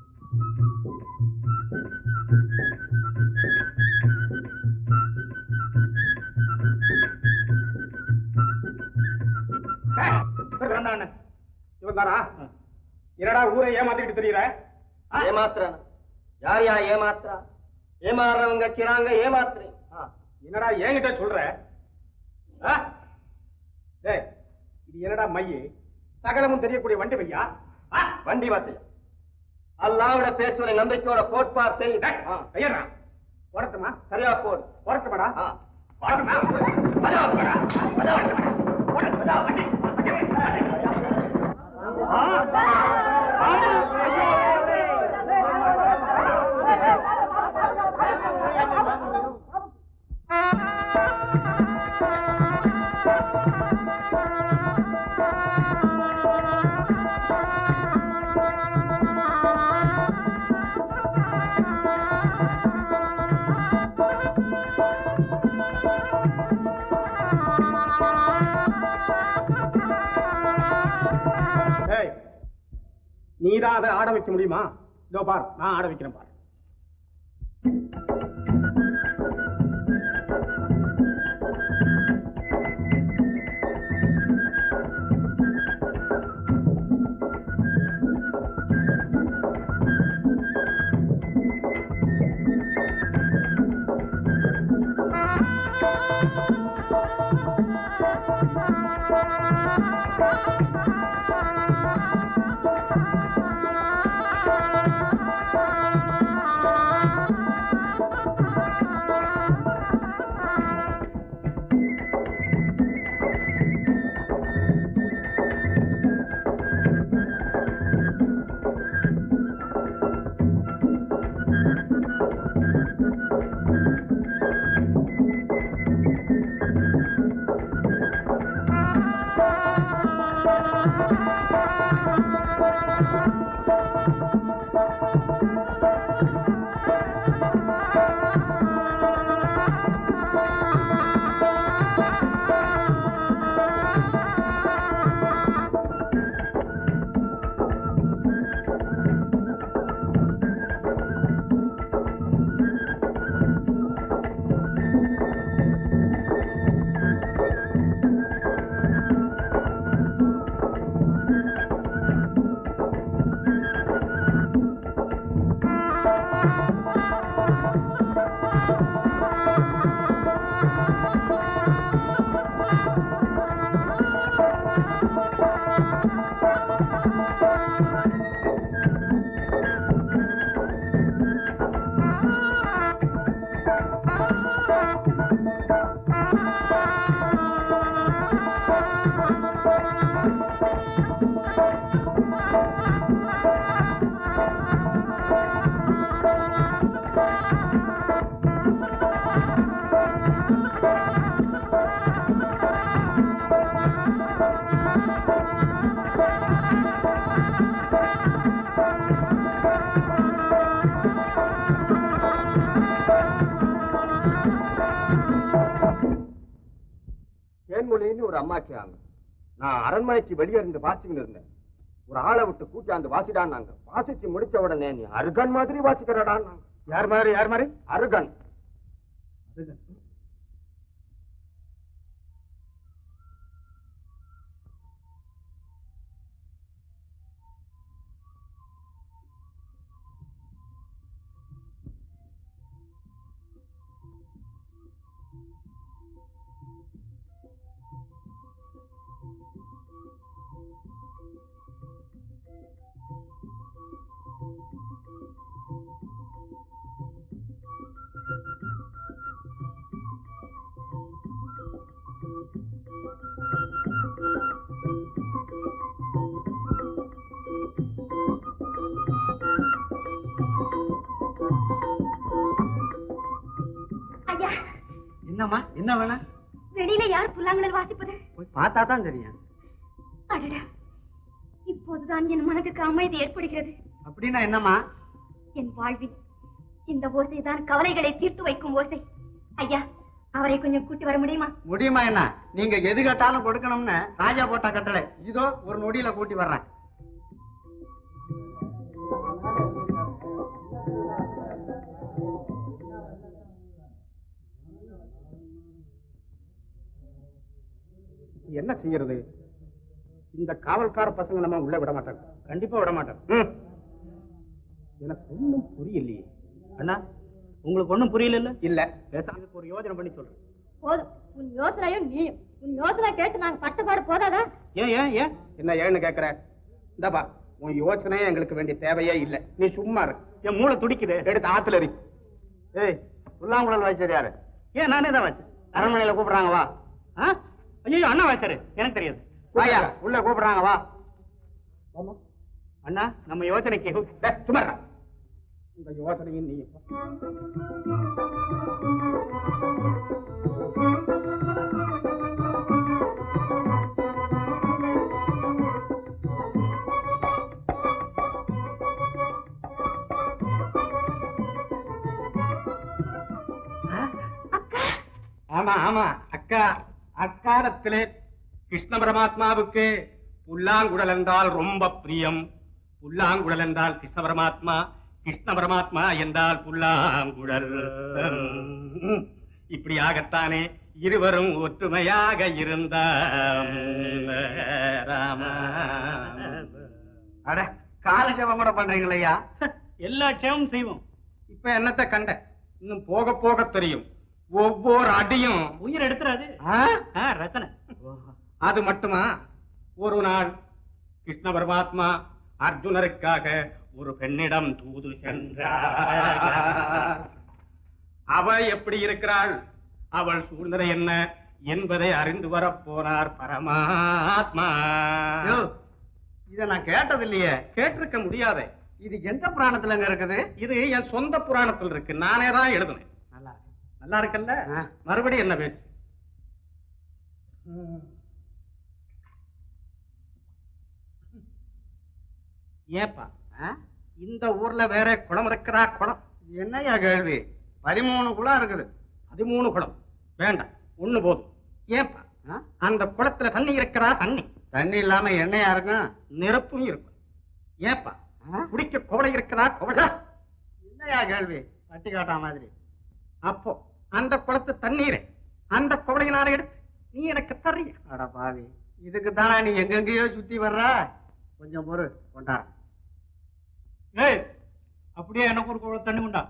வேண்டாம் அண்ணே இவன் தானா என்னடா ஊரை ஏமாத்திட்டு தெரியற ஏமாத்துறான் யார் யா ஏமாத்துறா ஏமாறுறவங்க கிராங்க ஏமாத்துறேன் என்னடா என்கிட்ட சொல்ற ஆ? டேய் இது என்னடா மைய சகலமும் தெரியக்கூடிய வண்டி மையா ஆ? வண்டி வசதி அல்லாவோட பேசுவதை நம்பிக்கையோட கோட்பார் செய் டேய், கையறா போடட்டுமா சரியா போடு போடட்டுமாடா ஆ. போடட்டுமா அதான் போடா. அதான் போடா. போடு, அதான் வண்டி. டேய், நீதான் அதை ஆட வைக்க முடியுமா இதோ பார் நான் ஆட வைக்கிறேன் பார் தேன்மொழின்னு ஒரு அம்மாச்சியாங்க நான் அரண்மனைக்கு வெளியே இருந்து வாசிக்கிட்டு இருந்தேன் ஒரு ஆளை விட்டு கூட்டியாந்து வாசிடான்னாங்க வாசிச்சு முடிச்ச உடனே நீ அருகன் மாதிரி வாசிக்கிறடான்னாங்க யார் மாதிரி யார் மாதிரி அருகன் ஐயா என்னம்மா என்ன வேணா வெளியில யார் புல்லாங்குழல் வாசிப்பது போய் பார்த்தா தான் தெரியும் அடடா இப்போதுதான் என் மனதுக்கு அமைதி ஏற்படுகிறது அப்படின்னா என்னம்மா என் வாழ்வில் இந்த ஓசைதான் கவலைகளை தீர்த்து வைக்கும் ஓசை ஐயா அவரை கொஞ்சம் கூட்டி வர முடியுமா முடியுமா என்ன நீங்க எது கேட்டாலும் கொடுக்கணும்னு ராஜா போட்ட கட்டளை இதோ ஒரு நொடியில கூட்டி வர்றேன் என்ன செய்யறது இந்த காவல்கார பசங்க நம்ம உள்ள விட மாட்டாங்க கண்டிப்பா விட மாட்டாங்க ம். எனக்கு ஒண்ணும் புரியலையே அண்ணா உங்களுக்கு ஒண்ணும் புரியல இல்ல இல்ல பேசாம இதுக்கு ஒரு யோசனை பண்ணி சொல்றேன் போதும் உன் யோசனையும் நீயும் உன் யோசனை கேட்டு நாங்க பட்டபாடு போதாதா ஏன் ஏன் ஏன் என்ன ஏன்னு கேக்குற இந்தப்பா உன் யோசனையே எங்களுக்கு வேண்டிய தேவையே இல்ல நீ சும்மா இரு என் மூளை துடிக்குது எடுத்து ஆத்துல எறி ஏய் புல்லாங்குழல் வாய்ச்சது யாரு ஏன் நானே தான் வச்சேன் அரண்மனையில கூப்பிடுறாங்க வா ஐயோ அண்ணா வச்சாரு எனக்கு தெரியாது வாயா உள்ள கூப்பிடுறாங்க வா அண்ணா நம்ம யோசனைக்கு டேய், சும்மா இருடா. இந்த யோசனையும் நீ ஆமா ஆமா அக்கா அக்காலத்திலே கிருஷ்ண பரமாத்மாவுக்கு புல்லாங்குழல் என்றால் ரொம்ப பிரியம் புல்லாங்குழல் என்றால் கிருஷ்ண பரமாத்மா கிருஷ்ண பரமாத்மா என்றால் புல்லாங்குழல் இப்படியாகத்தானே இருவரும் ஒற்றுமையாக இருந்த அட கால ஜபம் கூட பண்றீங்களையா எல்லா க்ஷேமும் செய்வோம் இப்ப என்னத்த கண்ட இன்னும் போக போக தெரியும் ஒவ்வொரு அடியும் உயிர் எடுத்துறாது ஆ? ஆ, ரசனை அது மட்டுமா ஒரு நாள் கிருஷ்ண பரமாத்மா அர்ஜுனருக்காக ஒரு பெண்ணிடம் தூது சென்றார் அவ எப்படி இருக்கிறாள் அவள் சூழ்நிலை என்ன என்பதை அறிந்து வரப் போனார் பரமாத்மா யோ, இத நான் கேட்டது இல்லையே கேட்டிருக்க முடியாதே இது எந்த புராணத்துலங்க இருக்குது இது என் சொந்த புராணத்தில் இருக்கு நானே தான் எழுதுனேன் நல்லா இருக்கு. நல்லா இருக்குல்ல மறுபடியும் என்ன பேச்சு ஏப்பா ஆ? இந்த ஊர்ல வேற குளம் இருக்கிறா குளம் இது என்னய்யா கேள்வி பதிமூணு குளம் இருக்குது பதிமூணு குளம் வேண்டாம் ஒண்ணு போதும் ஏப்பா ஆ? அந்த குளத்துல தண்ணி இருக்கிறா தண்ணி தண்ணி இல்லாம எண்ணெயா இருக்கும் நெருப்பும் இருக்கும் ஏப்பா ஆ? குடிக்க குவளை இருக்கிறா குவளை என்னய்யா கேள்வி பட்டி காட்டா மாதிரி அப்போ அந்த குளத்து தண்ணீரை அந்த குவளையினால எடுத்து நீ எனக்கு தர்றிய அட பாவி இதுக்கு தானே நீ எங்கெங்கேயோ சுத்தி வர்ற கொஞ்சம் பொறு கொண்டா ஏய் அப்படியே எனக்கு ஒரு குடம் தண்ணி உண்டா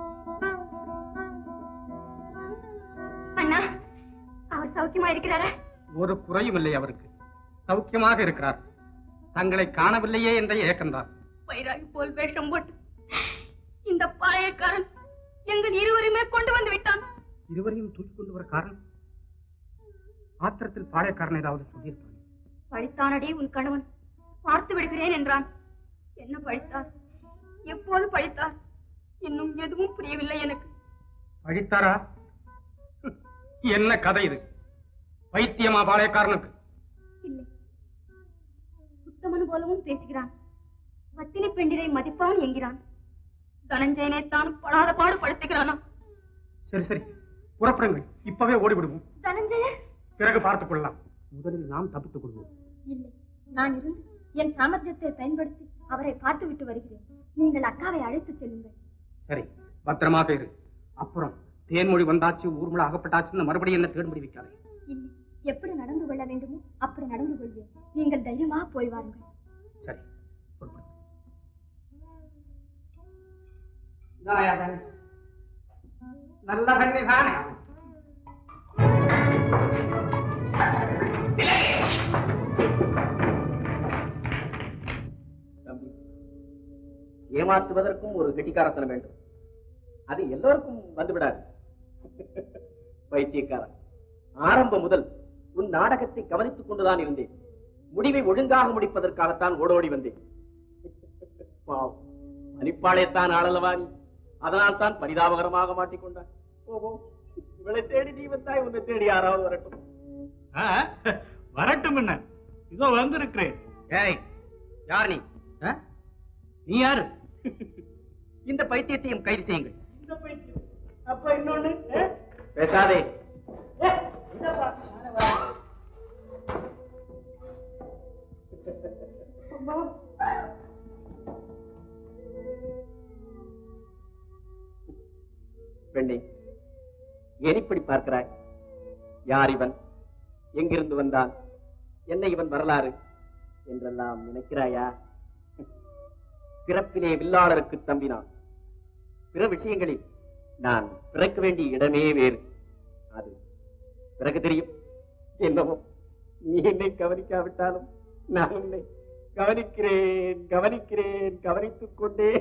அண்ணா அவர் சௌக்கியமா இருக்கிறாரா ஒரு குறையும் இல்லை அவருக்கு சௌக்கியமாக இருக்கிறார் தங்களை காணவில்லையே என்ற ஏக்கம்தான் வைராகி போல் வேஷம் போட்டு இந்த பாளையக்காரன் எங்கள் இருவருமே கொண்டு வந்து விட்டான் இருவரையும் தூக்கி கொண்டு வர காரணம் ஆத்திரத்தில் பாளையக்காரன் ஏதாவது சொல்லியிருப்பான் பழித்தானடி உன் கணவன் பார்த்து விடுகிறேன் என்றான் என்ன பழித்தார் எப்போது பழித்தார் இன்னும் எதுவும் புரியவில்லை எனக்கு அழித்தாரா ஹம், என்ன கதை இது பைத்தியமா பாளையக்காரனுக்கு இல்லை உத்தமன் போலவும் பேசுகிறான் பத்தினி பெண்டிரை மதிப்பவன் என்கிறான் தனஞ்சயனை தான் படாத பாடு படுத்துகிறானா சரி சரி புறப்படுங்கள் இப்பவே ஓடிவிடுவோம் தனஞ்சய பிறகு பார்த்துக் கொள்ளலாம் முதலில் நாம் தப்பித்துக் கொள்வோம் இல்லை நான் இருந்து என் சாமர்த்தியத்தை பயன்படுத்தி அவரை பார்த்து விட்டு வருகிறேன் நீங்கள் அக்காவை அழைத்து செல்லுங்கள் சரி பத்திரமாக இரு அப்புறம் தேன்மொழி வந்தாச்சு ஊர்மலை அகப்பட்டாச்சுன்னு மறுபடியும் என்ன தேடும்படி வைக்காதே இல்லை எப்படி நடந்து கொள்ள வேண்டுமோ அப்படி நடந்து கொள்வேன் நீங்கள் தைரியமாக போய் வாருங்கள் சரி நல்ல கண்ணி தானே தம்பி ஏமாற்றுவதற்கும் ஒரு கெட்டிக்காரத்தனம் வேண்டும் அது எல்லோருக்கும் வந்துவிடாது பைத்தியக்காரன் ஆரம்பம் முதல் உன் நாடகத்தை கவனித்துக் கொண்டுதான் இருந்தேன் முடிவை ஒழுங்காக முடிப்பதற்காகத்தான் ஓடோடி வந்தேன் பாவம் மணிப்பாளையத்தான் ஆளலவா நீ அதனால் தான் பரிதாபகரமாக மாட்டிக்கொண்டான் ஓஹோ இவளை தேடி நீ வந்தாய் உன்னை தேடி யாராவது வரட்டும் ஆ, வரட்டும் என்ன இதோ வந்திருக்கிறேன் ஏய் யார் நீ ஆ? நீ யாரு இந்த பைத்தியத்தையும் கைது செய்யுங்கள் அப்ப இன்னொன்னு பேசாதே பெண்ணே ஏன் இப்படி பார்க்கிறாய் யார் இவன் எங்கிருந்து வந்தான் என்ன இவன் வரலாறு என்றெல்லாம் நினைக்கிறாயா பிறப்பிலே வில்லாளருக்கு தம்பினான் பிற விஷயங்களில் நான் பிறக்க வேண்டிய இடமே வேறு அது பிறகு தெரியும் என்னவோ நீ என்னை கவனிக்காவிட்டாலும் நான் உன்னை கவனிக்கிறேன் கவனிக்கிறேன் கவனித்துக் கொண்டே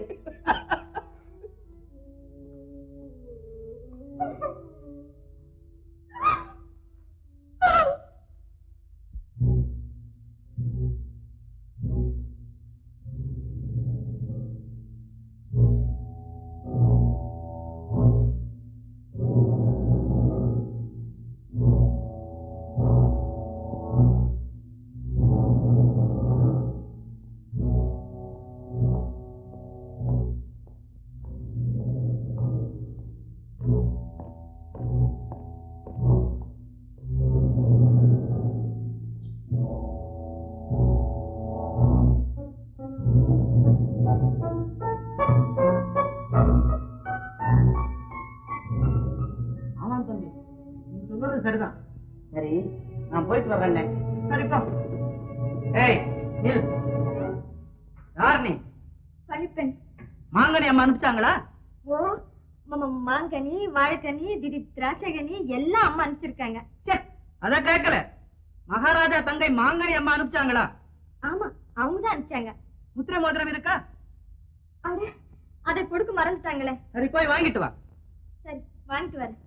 ஆமாம் தம்பி நீ சொன்னது சரிதான் சரி நான் போயிட்டு வர்றேன் சரிப்பா ஏய் நில் யார் நீ பழிப்பெண் மாங்கனி அம்மா அனுப்பிச்சாங்களா ஓ ம- மாங்கனி வாழைக்கனி திடி திராட்சைகனி எல்லாம் அம்மா அனுப்பிச்சிருக்காங்க ச்சே, அத கேட்கல மகாராஜா தங்கை மாங்கனி அம்மா அனுப்பிச்சாங்களா ஆமா அவங்க தான் அனுப்பிச்சாங்க முத்திரை மோதிரம் இருக்கா அட அதை கொடுக்க மறந்துட்டாங்களே சரி போய் வாங்கிட்டு வா சரி வாங்கிட்டு வரேன்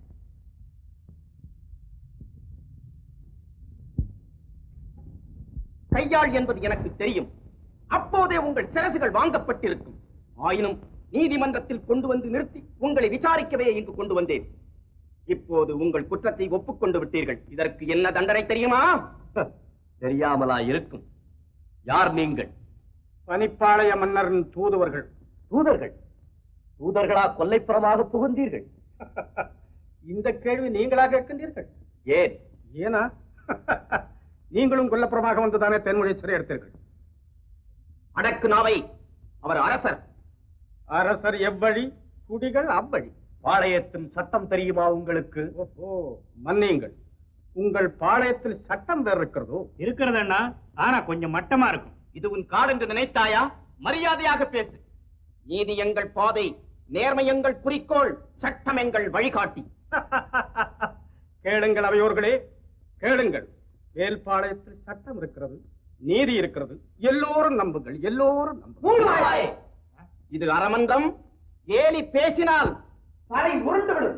கையாள் என்பது எனக்கு தெரியும் அப்போதே உங்கள் சிரசுகள் வாங்கப்பட்டிருக்கும் ஆயினும் நீதிமன்றத்தில் கொண்டு வந்து நிறுத்தி உங்களை விசாரிக்கவே இங்கு கொண்டு வந்தேன் இப்போது உங்கள் குற்றத்தை ஒப்புக்கொண்டு விட்டீர்கள் இதற்கு என்ன தண்டனை தெரியுமா தெரியாமலா இருக்கும் யார் நீங்கள் பனிப்பாளைய மன்னரின் தூதுவர்கள் தூதர்கள் தூதர்களா கொல்லைப்புறமாக புகுந்தீர்கள் இந்த கேள்வி நீங்களா கேட்கின்றீர்கள் ஏன் ஏனா நீங்களும் கொல்லப்புறமாக வந்துதானே தென்மொழி சிறை எடுத்தீர்கள் அடக்கு நாவை அவர் அரசர் அரசர் எவ்வழி குடிகள் அவ்வழி பாளையத்தின் சட்டம் தெரியுமா உங்களுக்கு ஓஹோ மன்னியுங்கள் உங்கள் பாளையத்தில் சட்டம் வேறு இருக்கிறதோ இருக்கிறது அண்ணா ஆனா கொஞ்சம் மட்டமா இருக்கும் இது உன் காடு என்று நினைத்தாயா மரியாதையாக பேசு நீதி எங்கள் பாதை நேர்மை எங்கள் குறிக்கோள் சட்டம் எங்கள் வழிகாட்டி கேளுங்கள் அவையோர்களே கேளுங்கள் வேல்பாளையத்தில் சட்டம் இருக்கிறது நீதி இருக்கிறது எல்லோரும் நம்புங்கள் எல்லோரும் மூடுவாயே. நம்புங்கள் இது அரமந்தம் ஏலி பேசினால் தலை உருண்டு விடும்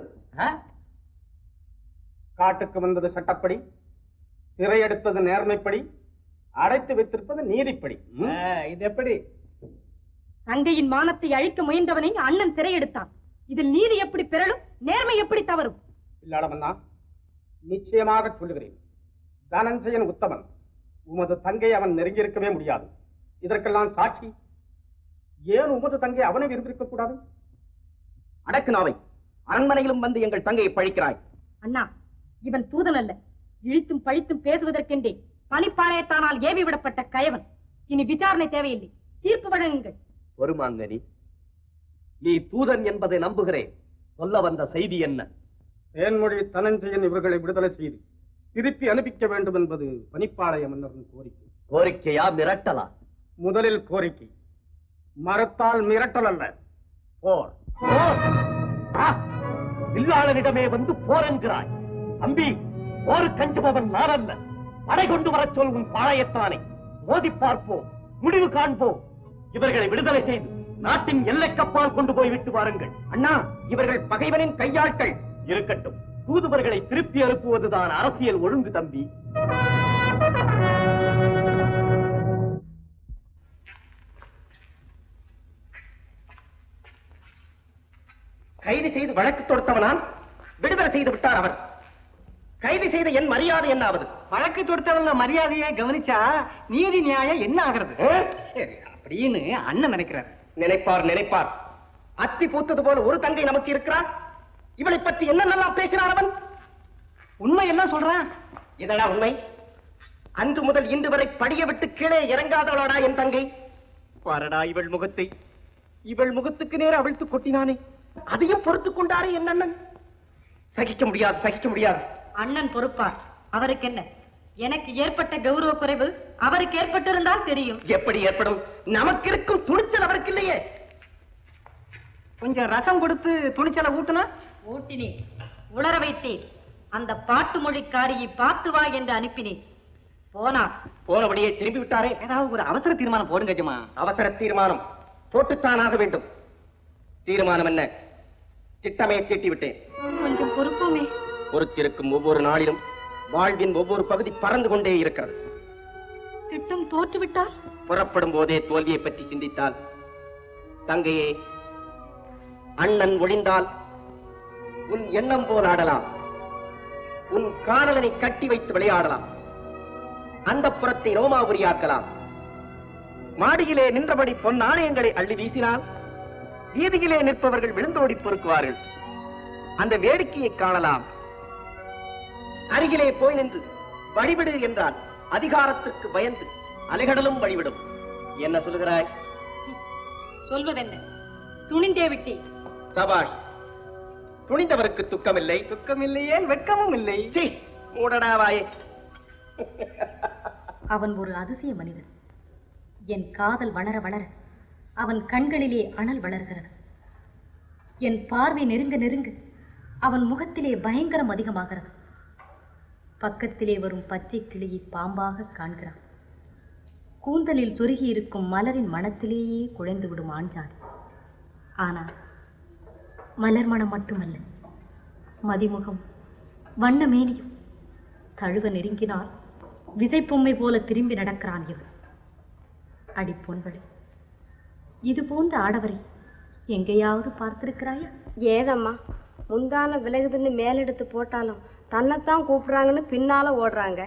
காட்டுக்கு வந்தது சட்டப்படி சிறை எடுத்தது நேர்மைப்படி அடைத்து வைத்திருப்பது நீதிப்படி ம்? இது எப்படி தங்கையின் மானத்தை அழிக்க முயன்றவனை அண்ணன் சிறையெடுத்தான் இதில் நீதி எப்படி பிறழும் நேர்மை எப்படி தவறும் இல்லாடமன்னா நிச்சயமாக சொல்லுகிறேன் தனஞ்சயன் உத்தமன் உமது தங்கை அவன் நெருங்கியிருக்கவே முடியாது இதற்கெல்லாம் சாட்சி ஏன் உமது தங்கை அவனை இருந்திருக்க கூடாது அடக்கு நாவை அரண்மனையிலும் வந்து எங்கள் தங்கையை பழிக்கிறாய் அண்ணா இவன் தூதன் அல்ல இழித்தும் பழித்தும் பேசுவதற்கென்றே பனிப்பாளையத்தானால் ஏவி விடப்பட்ட கயவன் இனி விசாரணை தேவையில்லை தீர்ப்பு வழங்குங்கள் பொறுமாங்கனி நீ தூதன் என்பதை நம்புகிறேன் சொல்ல வந்த செய்தி என்ன தேன்மொழி தனஞ்சயன் இவர்களை விடுதலை செய்து திருப்பி அனுப்பிக்க வேண்டும் என்பது பனிப்பாளைய மன்னரின் கோரிக்கை கோரிக்கையா மிரட்டலா முதலில் கோரிக்கை மரத்தால் மிரட்டல் அல்ல போர் வில்லாளனிடமே வந்து போர் என்கிறாய் தம்பி போரு கஞ்சுபவன் நான் அல்ல படை கொண்டு வரச் சொல் உன் பாளையத்தானை மோதி பார்ப்போம் முடிவு காண்போம் இவர்களை விடுதலை செய்து நாட்டின் எல்லைக்கப்பால் கொண்டு போய் விட்டு வாருங்கள் அண்ணா இவர்கள் பகைவனின் கையாட்கள் இருக்கட்டும் தூதுவர்களை திருப்பி அனுப்புவதுதான் அரசியல் ஒழுங்கு தம்பி கைது செய்து வழக்கு தொடுத்தவனான் விடுதலை செய்து விட்டார் அவர் கைது செய்த என் மரியாதை என்ன ஆவது வழக்கு தொடுத்தவங்க மரியாதையை கவனிச்சா நீதி நியாயம் என்ன ஆகிறது அப்படின்னு அண்ணன் நினைக்கிறார் நினைப்பார் நினைப்பார் அத்தி பூத்தது போல ஒரு தங்கை நமக்கு இருக்கிறார் இவளை பற்றி என்னென்னலாம் பேசினார் அவன் உண்மை எல்லாம் சொல்றான் இதடா உண்மை அன்று முதல் இன்று வரை படிய விட்டு கீழே இறங்காதவளாடா என் தங்கை பாரடா இவள் முகத்தை இவள் முகத்துக்கு நேர அவிழ்த்து கொட்டினானே அதையும் பொறுத்துக் கொண்டாரே என் அண்ணன் சகிக்க முடியாது சகிக்க முடியாது அண்ணன் பொறுப்பார் அவருக்கு என்ன எனக்கு ஏற்பட்ட கௌரவ குறைவு அவருக்கு ஏற்பட்டிருந்தால் தெரியும் எப்படி ஏற்படும் நமக்கு இருக்கும் துணிச்சல் அவருக்கு இல்லையே கொஞ்சம் ரசம் கொடுத்து துணிச்சலை ஊட்டுனா ஊட்டினேன் உளர வைத்தேன் அந்த பாட்டு மொழிக்காரியை பார்த்து வா என்று அனுப்பினேன் போனார் போனபடியே திரும்பி விட்டாரே ஏதாவது ஒரு அவசர தீர்மானம் போடுங்க ஜமா அவசர தீர்மானம் போட்டுத்தானாக வேண்டும் தீர்மானம் என்ன திட்டமே தீட்டி விட்டேன் கொஞ்சம் பொறுப்புமே பொறுத்திருக்கும் ஒவ்வொரு நாளிலும் வாழ்வின் ஒவ்வொரு பகுதி பறந்து கொண்டே இருக்கிறது திட்டம் தோற்றுவிட்டால் புறப்படும் போதே தோல்வியை பற்றி சிந்தித்தால் தங்கையே அண்ணன் ஒளிந்தால் உன் எண்ணம் போல் ஆடலாம் உன் காதலனை கட்டி வைத்து விளையாடலாம் அந்த புறத்தை ரோமாபுரியாக்கலாம் மாடியிலே நின்றபடி பொன் நாணயங்களை அள்ளி வீசினால் வீதியிலே நிற்பவர்கள் விழுந்தோடி பொறுக்குவார்கள் அந்த வேடிக்கையை காணலாம் அருகிலே போய் நின்று வழிவிடு என்றால் அதிகாரத்திற்கு பயந்து அலைகடலும் வழிவிடும் என்ன சொல்லுகிறாய் சொல்வதென்ன துணிந்தே விட்டேன் சபாஷ் துணிந்தவருக்கு துக்கமில்லை துக்கமில்லையே வெட்கமும் இல்லை சீ, மூடடா வாயே அவன் ஒரு அதிசய மனிதன் என் காதல் வளர வளர அவன் கண்களிலே அனல் வளர்கிறது என் பார்வை நெருங்க நெருங்க அவன் முகத்திலே பயங்கரம் அதிகமாகிறது பக்கத்திலே வரும் பச்சை கிளியை பாம்பாக காண்கிறான் கூந்தலில் சொருகி இருக்கும் மலரின் மனத்திலேயே குழைந்து விடும் ஆண்ஜாதி ஆனால் மலர் மனம் மட்டுமல்ல மதிமுகம் வண்ண மேனியும் தழுவ நெருங்கினால் விசைப்பொம்மை போல திரும்பி நடக்கிறான் இவன் அடி பொன்வழி இது போன்ற ஆடவரை எங்கேயாவது பார்த்திருக்கிறாயா ஏதம்மா முந்தான விலகுதுன்னு மேலெடுத்து போட்டாலும் தன்னைத்தான் கூப்பிடுறாங்கன்னு பின்னால ஓடுறாங்க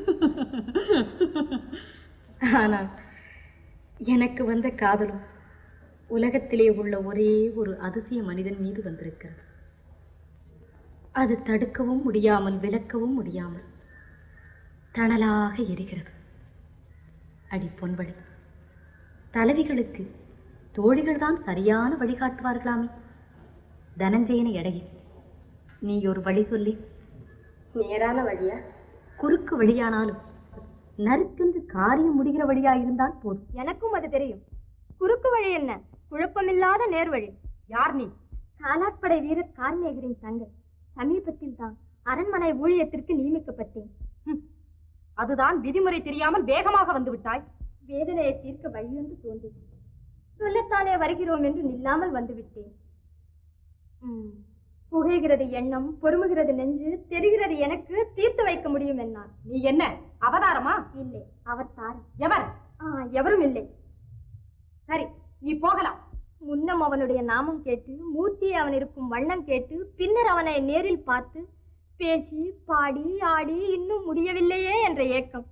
ஆனால் எனக்கு வந்த காதலும் உலகத்திலே உள்ள ஒரே ஒரு அதிசய மனிதன் மீது வந்திருக்கிறது அது தடுக்கவும் முடியாமல் விலக்கவும் முடியாமல் தணலாக எரிகிறது அடி பொன்வழி தலைவிகளுக்கு தோழிகள் தான் சரியான வழிகாட்டுவார்களாமே தனஞ்சயனை எடையே நீ ஒரு வழி சொல்லி நேரான வழியா குறுக்கு வழியானாலும் நறுக்கென்று காரியம் முடிகிற வழியா இருந்தால் போதும் எனக்கும் அது தெரியும் குறுக்கு வழி என்ன குழப்பமில்லாத நேர்வழி யார் நீ காலாட்படை வீரர் கார்மேகரின் தங்கை சமீபத்தில் தான் அரண்மனை ஊழியத்திற்கு நியமிக்கப்பட்டேன் அதுதான் விதிமுறை தெரியாமல் வேகமாக வந்து விட்டாய் வேதனையை தீர்க்க வழியொன்று தோன்றியது சொல்லத்தானே வருகிறோம் என்று நில்லாமல் வந்துவிட்டேன் ம், புகைகிறது எண்ணம் பொறுமுகிறது நெஞ்சு தெரிகிறது எனக்கு தீர்த்து வைக்க முடியும் என்னார் நீ என்ன அவதாரமா இல்லை அவர் தாரம் எவர் ஆ, எவரும் இல்லை சரி நீ போகலாம் முன்னம் அவனுடைய நாமம் கேட்டு மூர்த்தி அவன் இருக்கும் வண்ணம் கேட்டு பின்னர் அவனை நேரில் பார்த்து பேசி பாடி ஆடி இன்னும் முடியவில்லையே என்ற ஏக்கம்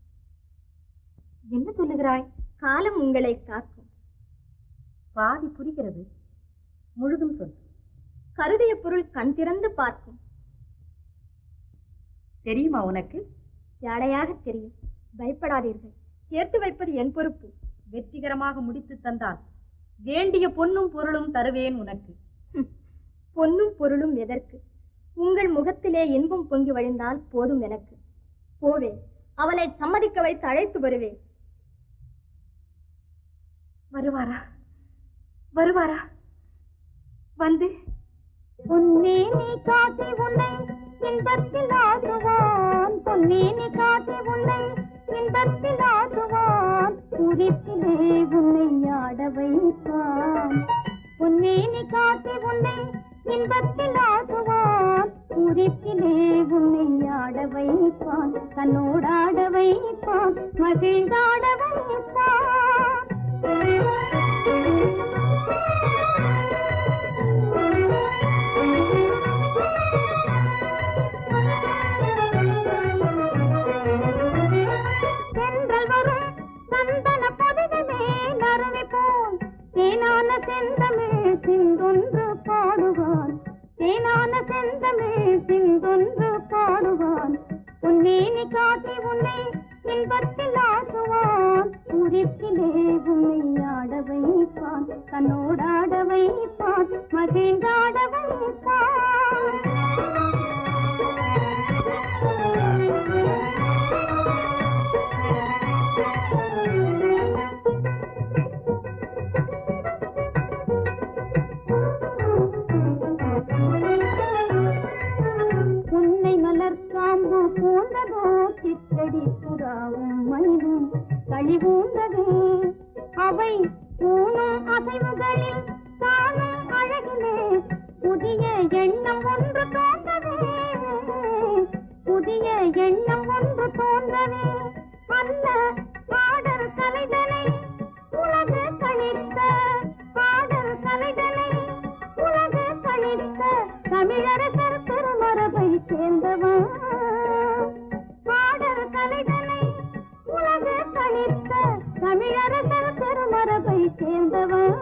என்ன சொல்லுகிறாய் காலம் உங்களை காக்கும் பாதி புரிகிறது முழுதும் சொல் கருதிய பொருள் கண் திறந்து பார்க்கும் தெரியுமா உனக்கு ஜாடையாக தெரியும் பயப்படாதீர்கள் சேர்த்து வைப்பது என் பொறுப்பு வெற்றிகரமாக முடித்து தந்தால் வேண்டிய பொன்னும் பொருளும் தருவேன் உனக்கு பொன்னும் பொருளும் எதற்கு உங்கள் முகத்திலே இன்பம் பொங்கி வழிந்தால் போதும் எனக்கு போவேன் அவனை சம்மதிக்க வைத்து அழைத்து வருவேன் வருவாரா வருவாரா வந்து பொன்னேனி காட்டி உன்னை இன்பத்தில் ஆடுவான் பொன்னேனி காட்டி உன்னை இன்பத்தில் ஆடுவான் குறிப்பிலே உன்னை ஆட வைப்பான் பொன்னேனி காட்டி உன்னை இன்பத்தில் ஆடுவான் குறிப்பிலே உன்னை ஆட வைப்பான் தன்னோடாட வைப்பான் மகிழ்ந்தாட சென்றல் வரும் சந்தன பொதிகள் மேல் அருவி போல் தேனான செந்தமிழ் சிந்தொன்று பாடுவான் தேனான செந்தமிழ் சிந்தொன்று பாடுவான் உன்னேனி காட்டி உன்னை இன்பத்தில் ஆக்குவான் குறிப்பிலே உன்னை ஆட வைப்பான் தன்னோடாட வைப்பான் மகிழ்ந்தாட உன்னை மலர் காம்பு போன்றதோ சித்தடி புறாவும் மயிலும் கழிவூந்ததே அவை ஊனும் அசைவுகளில் தானும் அழகிலே புதிய எண்ணம் ஒன்று தோன்றவே புதிய எண்ணம் ஒன்று தோன்றவே அந்த பாடல் கலைதனை உலகு கழித்த பாடல் கலைதனை உலகு கழித்த தமிழரசர் பெருமரபை சேர்ந்தவன் பாடல் கலைதனை உலகு கழித்த தமிழரசர் பெருமரபை சேர்ந்தவன்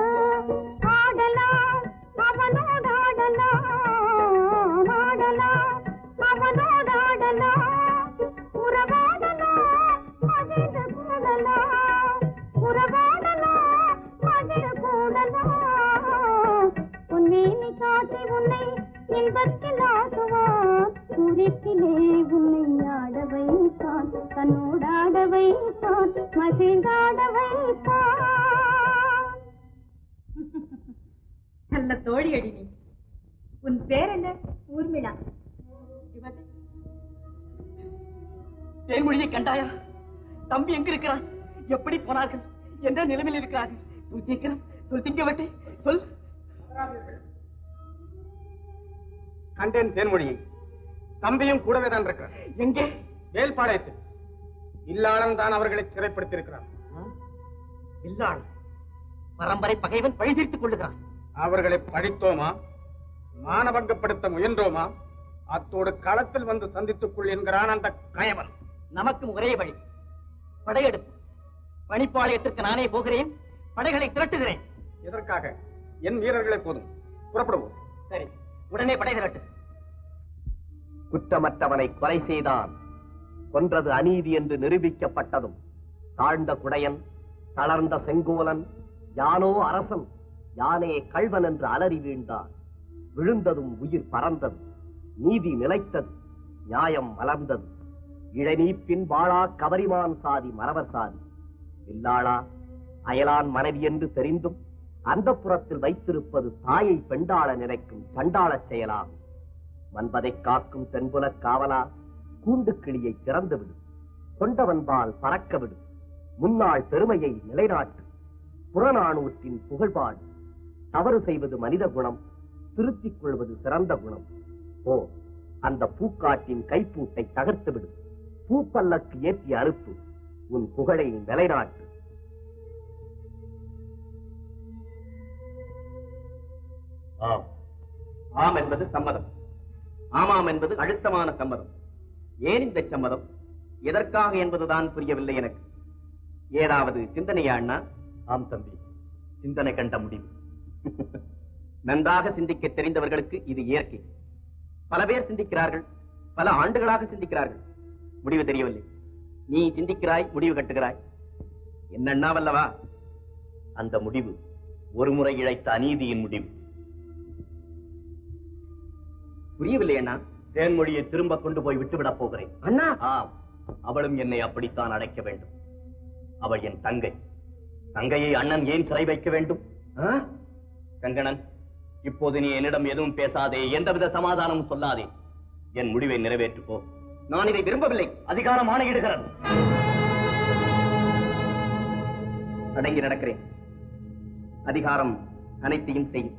ஆடலாம் அவனோடு ஆடலாம் ஆடலாம் அவனோடு ஆடலாம் உறவாடலாம் மகிழ்ந்து கூடலாம் உறவாடலாம் மகிழ் கூடலாம் உன்னேனி காட்டி உன்னை இன்பத்தில் ஆக்குவான் குறிப்பிலே உன்னை ஆட வைப்பான் தன்னோடாட வைப்பான் மகிழ்ந்தாட வைப்பான் நல்ல தோழியடி நீ உன் பேர் என்ன ஊர்மிளா தேன்மொழியை கண்டாயா தம்பி எங்க இருக்கிறான் எப்படி போனார்கள் எந்த நிலைமையில் இருக்கிறார்கள் சொல் சீக்கிரம் சொல் திங்கவட்டி சொல் கண்டேன் தேன்மொழியை தம்பியும் கூடவே தான் இருக்கிறார் எங்கே வேல்பாளையத்தில் இல்லாளன் தான் அவர்களை சிறைப்படுத்தியிருக்கிறார் இல்லாள் பரம்பரை பகைவன் பழி தீர்த்துக் கொள்ளுகிறான் அவர்களை பழித்தோமா மானபங்கப்படுத்த முயன்றோமா அத்தோடு களத்தில் வந்து சந்தித்துக் கொள் என்கிறான் அந்த கயவன் நமக்கும் ஒரே வழி படையெடுப்பு பணிப்பாளையத்திற்கு நானே போகிறேன் படைகளை திரட்டுகிறேன் எதற்காக என் வீரர்களை போதும் புறப்படுவோம் சரி உடனே படை திரட்டு குற்றமற்றவனை கொலை செய்தான் கொன்றது அநீதி என்று நிரூபிக்கப்பட்டதும் தாழ்ந்த குடையன் தளர்ந்த செங்கோலன் யானோ அரசன் யானே கள்வன் என்று அலறி வீழ்ந்தான் விழுந்ததும் உயிர் பறந்தது நீதி நிலைத்தது நியாயம் மலர்ந்தது இளநீப்பின் வாழா கவரிமான் சாதி மரவர் சாதி இல்லாளா அயலான் மனைவி என்று தெரிந்தும் அந்த புறத்தில் வைத்திருப்பது தாயை பெண்டாள நினைக்கும் சண்டாளச் செயலாகும் மன்பதைக் காக்கும் தென்புலக் காவலா கூண்டு கிளியை திறந்து விடு கொண்டவன்பால் பறக்க விடு முன்னாள் பெருமையை நிலைநாட்டு புறநானூற்றின் புகழ்பாடு தவறு செய்வது மனித குணம் திருத்திக் கொள்வது சிறந்த குணம் ஓ அந்த பூக்காட்டின் கைப்பூட்டை தகர்த்து விடு பூப்பல்லக்கு ஏற்றி அறுப்பு உன் புகழை நிலைநாட்டு ஆம் ஆம் என்பது சம்மதம் ஆமாம் என்பது அழுத்தமான சம்மதம் ஏன் இந்த சம்மதம் எதற்காக என்பதுதான் புரியவில்லை எனக்கு ஏதாவது சிந்தனையா அண்ணா ஆம் தம்பி சிந்தனை கண்ட முடிவு நன்றாக சிந்திக்க தெரிந்தவர்களுக்கு இது இயற்கை பல பேர் சிந்திக்கிறார்கள் பல ஆண்டுகளாக சிந்திக்கிறார்கள் முடிவு தெரியவில்லை நீ சிந்திக்கிறாய் முடிவு கட்டுகிறாய் என்னண்ணாவல்லவா அந்த முடிவு ஒருமுறை இழைத்த அநீதியின் முடிவு புரியவில்லை அண்ணா தேன்மொழியை திரும்ப கொண்டு போய் விட்டுவிடப் போகிறேன் அண்ணா ஆம் அவளும் என்னை அப்படித்தான் அழைக்க வேண்டும் அவள் என் தங்கை தங்கையை அண்ணன் ஏன் சிறை வைக்க வேண்டும் கங்கணன் இப்போது நீ என்னிடம் எதுவும் பேசாதே எந்தவித சமாதானமும் சொல்லாதே என் முடிவை நிறைவேற்று போ நான் இதை விரும்பவில்லை அதிகாரம் ஆணையிடுகிறது அடங்கி நடக்கிறேன் அதிகாரம் அனைத்தையும் செய்யும்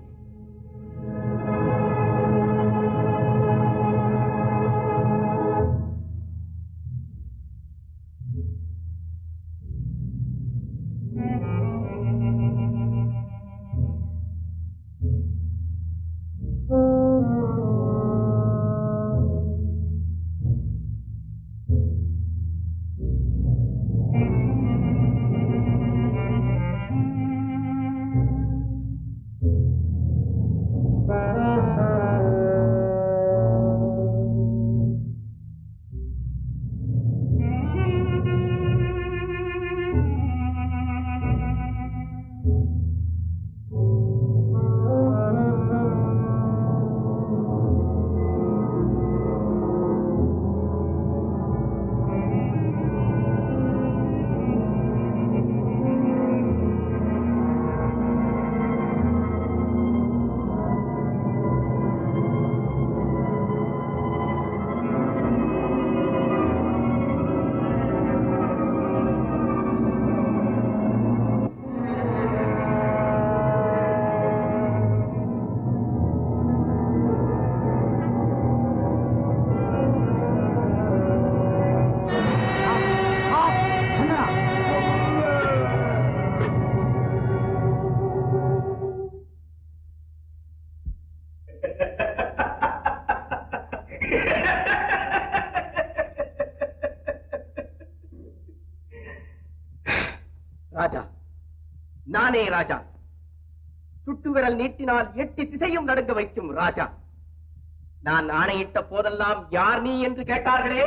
ராஜா நானே ராஜா சுட்டு விரல் நீட்டினால் எட்டு திசையும் நடுங்க வைக்கும் ராஜா நான் ஆணையிட்ட போதெல்லாம் யார் நீ என்று கேட்டார்களே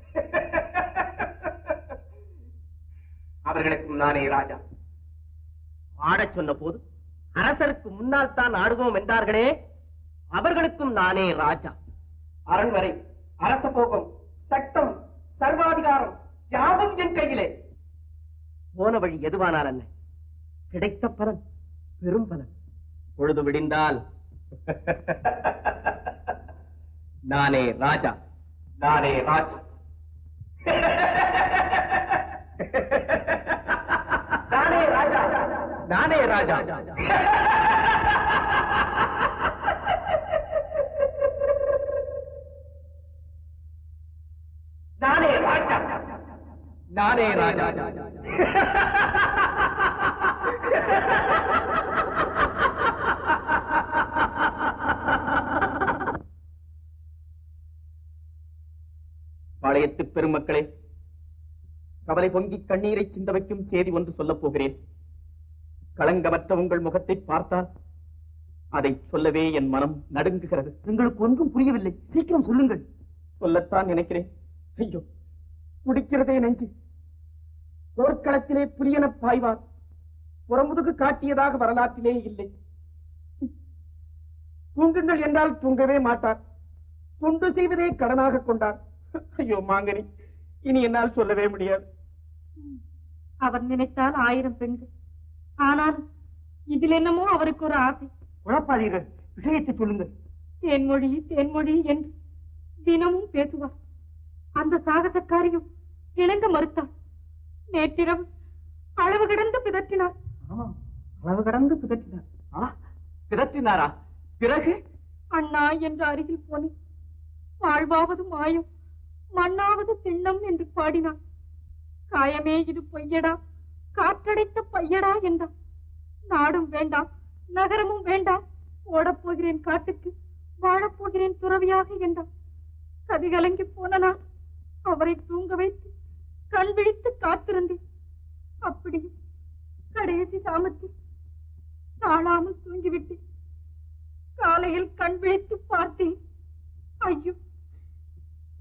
அவர்களுக்கும் நானே ராஜா ஆடச் சொன்ன போது அரசருக்கு முன்னால் தான் ஆடுவோம் என்றார்களே அவர்களுக்கும் நானே ராஜா அரண்வரை அரச போகம் சட்டம் சர்வாதிகாரம் யாவும் என் கையிலே போன வழி எதுவானால் என்ன கிடைத்த பலன் பெரும் பலன் பொழுது விடிந்தால் நானே ராஜா நானே ராஜா நானே ராஜா நானே ராஜா நானே ராஜா நானே ராஜா பாளையத்து பெருமக்களே கவலை பொங்கி கண்ணீரை சிந்த வைக்கும் செய்தி ஒன்று சொல்லப் போகிறேன் களங்கமற்ற உங்கள் முகத்தை பார்த்தால் அதை சொல்லவே என் மனம் நடுங்குகிறது உங்களுக்கு ஒன்றும் புரியவில்லை சீக்கிரம் சொல்லுங்கள் சொல்லத்தான் நினைக்கிறேன் ஐயோ துடிக்கிறதே நெஞ்சு போர்க்களத்திலே புலியன பாய்வார் புறமுதுகு காட்டியதாக வரலாற்றிலே இல்லை தூங்குங்கள் என்றால் தூங்கவே மாட்டார் தொண்டு செய்வதே கடனாக கொண்டார் ஐயோ மாங்கனி இனி என்னால் சொல்லவே முடியாது அவர் நினைத்தால் ஆயிரம் பெண்கள் ஆனால் இதில் என்னமோ அவருக்கு ஒரு ஆசை குழப்பாதீர்கள் விஷயத்தை சொல்லுங்கள் தேன்மொழி தேன்மொழி என்று தினமும் பேசுவார் அந்த சாகசக்காரியும் இணங்க மறுத்தார் நேற்றிரவு அளவு கிடந்து பிதற்றினார் அளவு கடந்து பிதற்றினார் பிதற்றினாரா பிறகு அண்ணா என்று அருகில் போனேன் வாழ்வாவது மாயம் மண்ணாவது திண்ணம் என்று பாடினார் காயமே இது பொய்யடா காற்றடைத்த பையடா என்றார் நாடும் வேண்டாம் நகரமும் வேண்டாம் ஓடப் போகிறேன் காட்டுக்கு வாழப் போகிறேன் துறவியாக என்றார் கதிகலங்கி போன நான் அவரை தூங்க வைத்து கண் விழித்து காத்திருந்தேன் அப்படி கடைசி சாமத்தில் தாழாமல் தூங்கிவிட்டேன் காலையில் கண் விழித்து பார்த்தேன் ஐயோ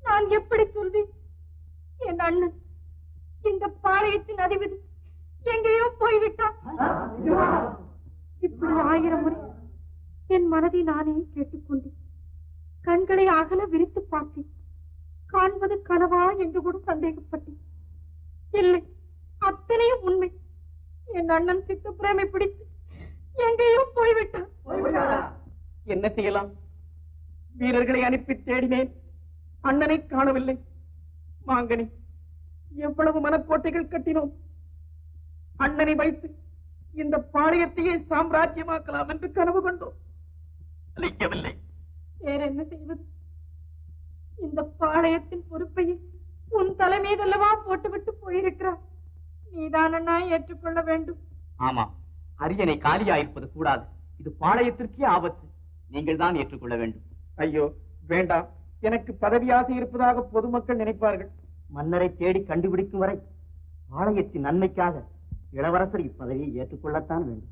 பாளையத்தின் அதிபதி எங்கேயோ போய்விட்டான் இப்படி ஆயிரம் முறை என் மனதை நானே கேட்டுக்கொண்டேன் கண்களை அகல விரித்து பார்த்தேன் காண்பது கனவா என்று கூட சந்தேகப்பட்டேன் இல்லை அத்தனையும் உண்மை என் அண்ணன் சித்து பிரேமை பிடித்து எங்கேயோ போய்விட்டான் என்ன செய்யலாம் வீரர்களை அனுப்பி தேடினேன் அண்ணனை காணவில்லை மாங்கனி எவ்வளவு மனக்கோட்டைகள் கட்டினோம் அண்ணனை வைத்து இந்த பாளையத்தையே சாம்ராஜ்யமாக்கலாம் என்று கனவு கொண்டோம் அளிக்கவில்லை வேற என்ன செய்வது இந்த பாளையத்தின் பொறுப்பையை உன் தலைமீதல்லவா போட்டுவிட்டு போயிருக்கிறார் நீதான் அண்ணா ஏற்றுக்கொள்ள வேண்டும் ஆமா அரியணை காலியாயிருப்பது கூடாது இது பாளையத்திற்கே ஆபத்து நீங்கள் தான் ஏற்றுக்கொள்ள வேண்டும் ஐயோ வேண்டாம் எனக்கு பதவி ஆசை இருப்பதாக பொதுமக்கள் நினைப்பார்கள் மன்னரை தேடி கண்டுபிடிக்கும் வரை பாளையத்தின் நன்மைக்காக இளவரசர் இப்பதவியை ஏற்றுக்கொள்ளத்தான் வேண்டும்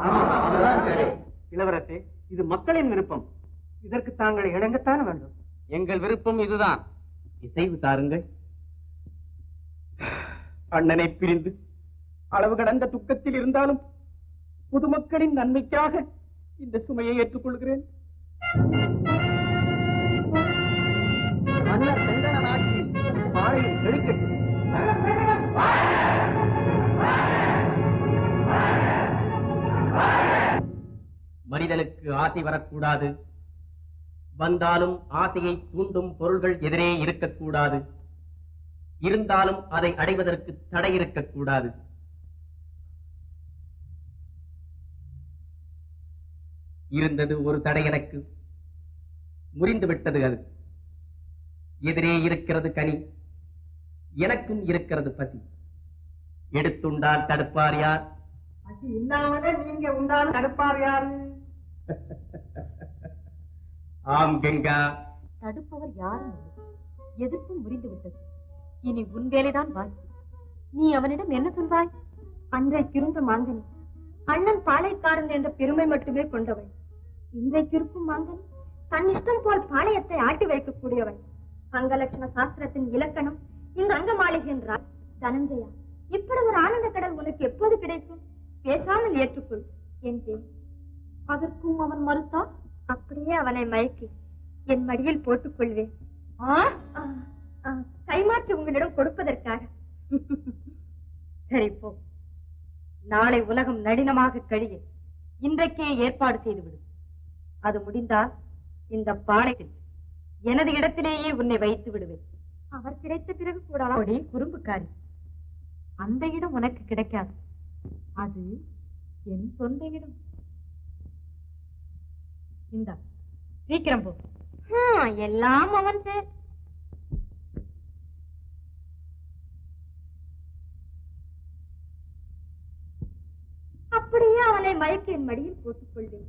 இளவரசே இது மக்களின் விருப்பம் இதற்கு தாங்கள் இணங்கத்தான் வேண்டும் எங்கள் விருப்பம் இதுதான் இசைவு தாருங்கள் அண்ணனை பிரிந்து அளவு கடந்த துக்கத்தில் இருந்தாலும் பொதுமக்களின் நன்மைக்காக இந்த சுமையை ஏற்றுக்கொள்கிறேன் மன்னர் செங்கன ஆட்சி பாளையம் செழிக்கட்டும் மனிதனுக்கு ஆசை வரக்கூடாது வந்தாலும் ஆசையை தூண்டும் பொருள்கள் எதிரே இருக்கக்கூடாது இருந்தாலும் அதை அடைவதற்கு தடை இருக்கக்கூடாது இருந்தது ஒரு தடை எனக்கு முறிந்து விட்டது அது எதிரே இருக்கிறது கனி எனக்கும் இருக்கிறது பசி எடுத்துண்டால் தடுப்பார் யார் பசி இல்லாமலே நீங்க உண்டான தடுப்பார் யாரு ஆம் கங்கா தடுப்பவர் யாரும் இல்லை எதிர்ப்பும் முறிந்து விட்டது இனி உன் வேலைதான் பாக்கி நீ அவனிடம் என்ன சொல்வாய் அன்றைக்கிருந்த மாங்கனி அண்ணன் பாளையக்காரன் என்ற பெருமை மட்டுமே கொண்டவள் இன்றைக்கிருக்கும் மாங்கனி தன் இஷ்டம் போல் பாளையத்தை ஆட்டி வைக்கக்கூடியவள் அங்கலட்சும சாஸ்திரத்தின் இலக்கணம் இந்த அங்க மாளிகை என்றார் தனஞ்சயா இப்படி ஒரு ஆனந்த கடல் உனக்கு எப்போது கிடைக்கும் பேசாமல் ஏற்றுக்கொள் என் பேர் அதற்கும் அவன் மறுத்தால் அப்படியே அவனை மயக்கி என் மடியில் போட்டுக் கொள்வேன் ஆ, ஆ, கைமாற்றி உங்களிடம் கொடுப்பதற்காக சரி போ நாளை உலகம் நளினமாக கழிய இன்றைக்கே ஏற்பாடு செய்துவிடு அது முடிந்தால் இந்த பானையில் எனது இடத்திலேயே உன்னை வைத்து விடுவேன் அவர் கிடைத்த பிறகு கூடலாம் அப்படி குறும்புக்காரி அந்த இடம் உனக்கு கிடைக்காது அது என் சொந்த இடம் இந்தா சீக்கிரம் போ ஹம், எல்லாம் அவன் பேர் அப்படியே அவனை மயக்க என் மடியில் போட்டுக் கொள்வேன்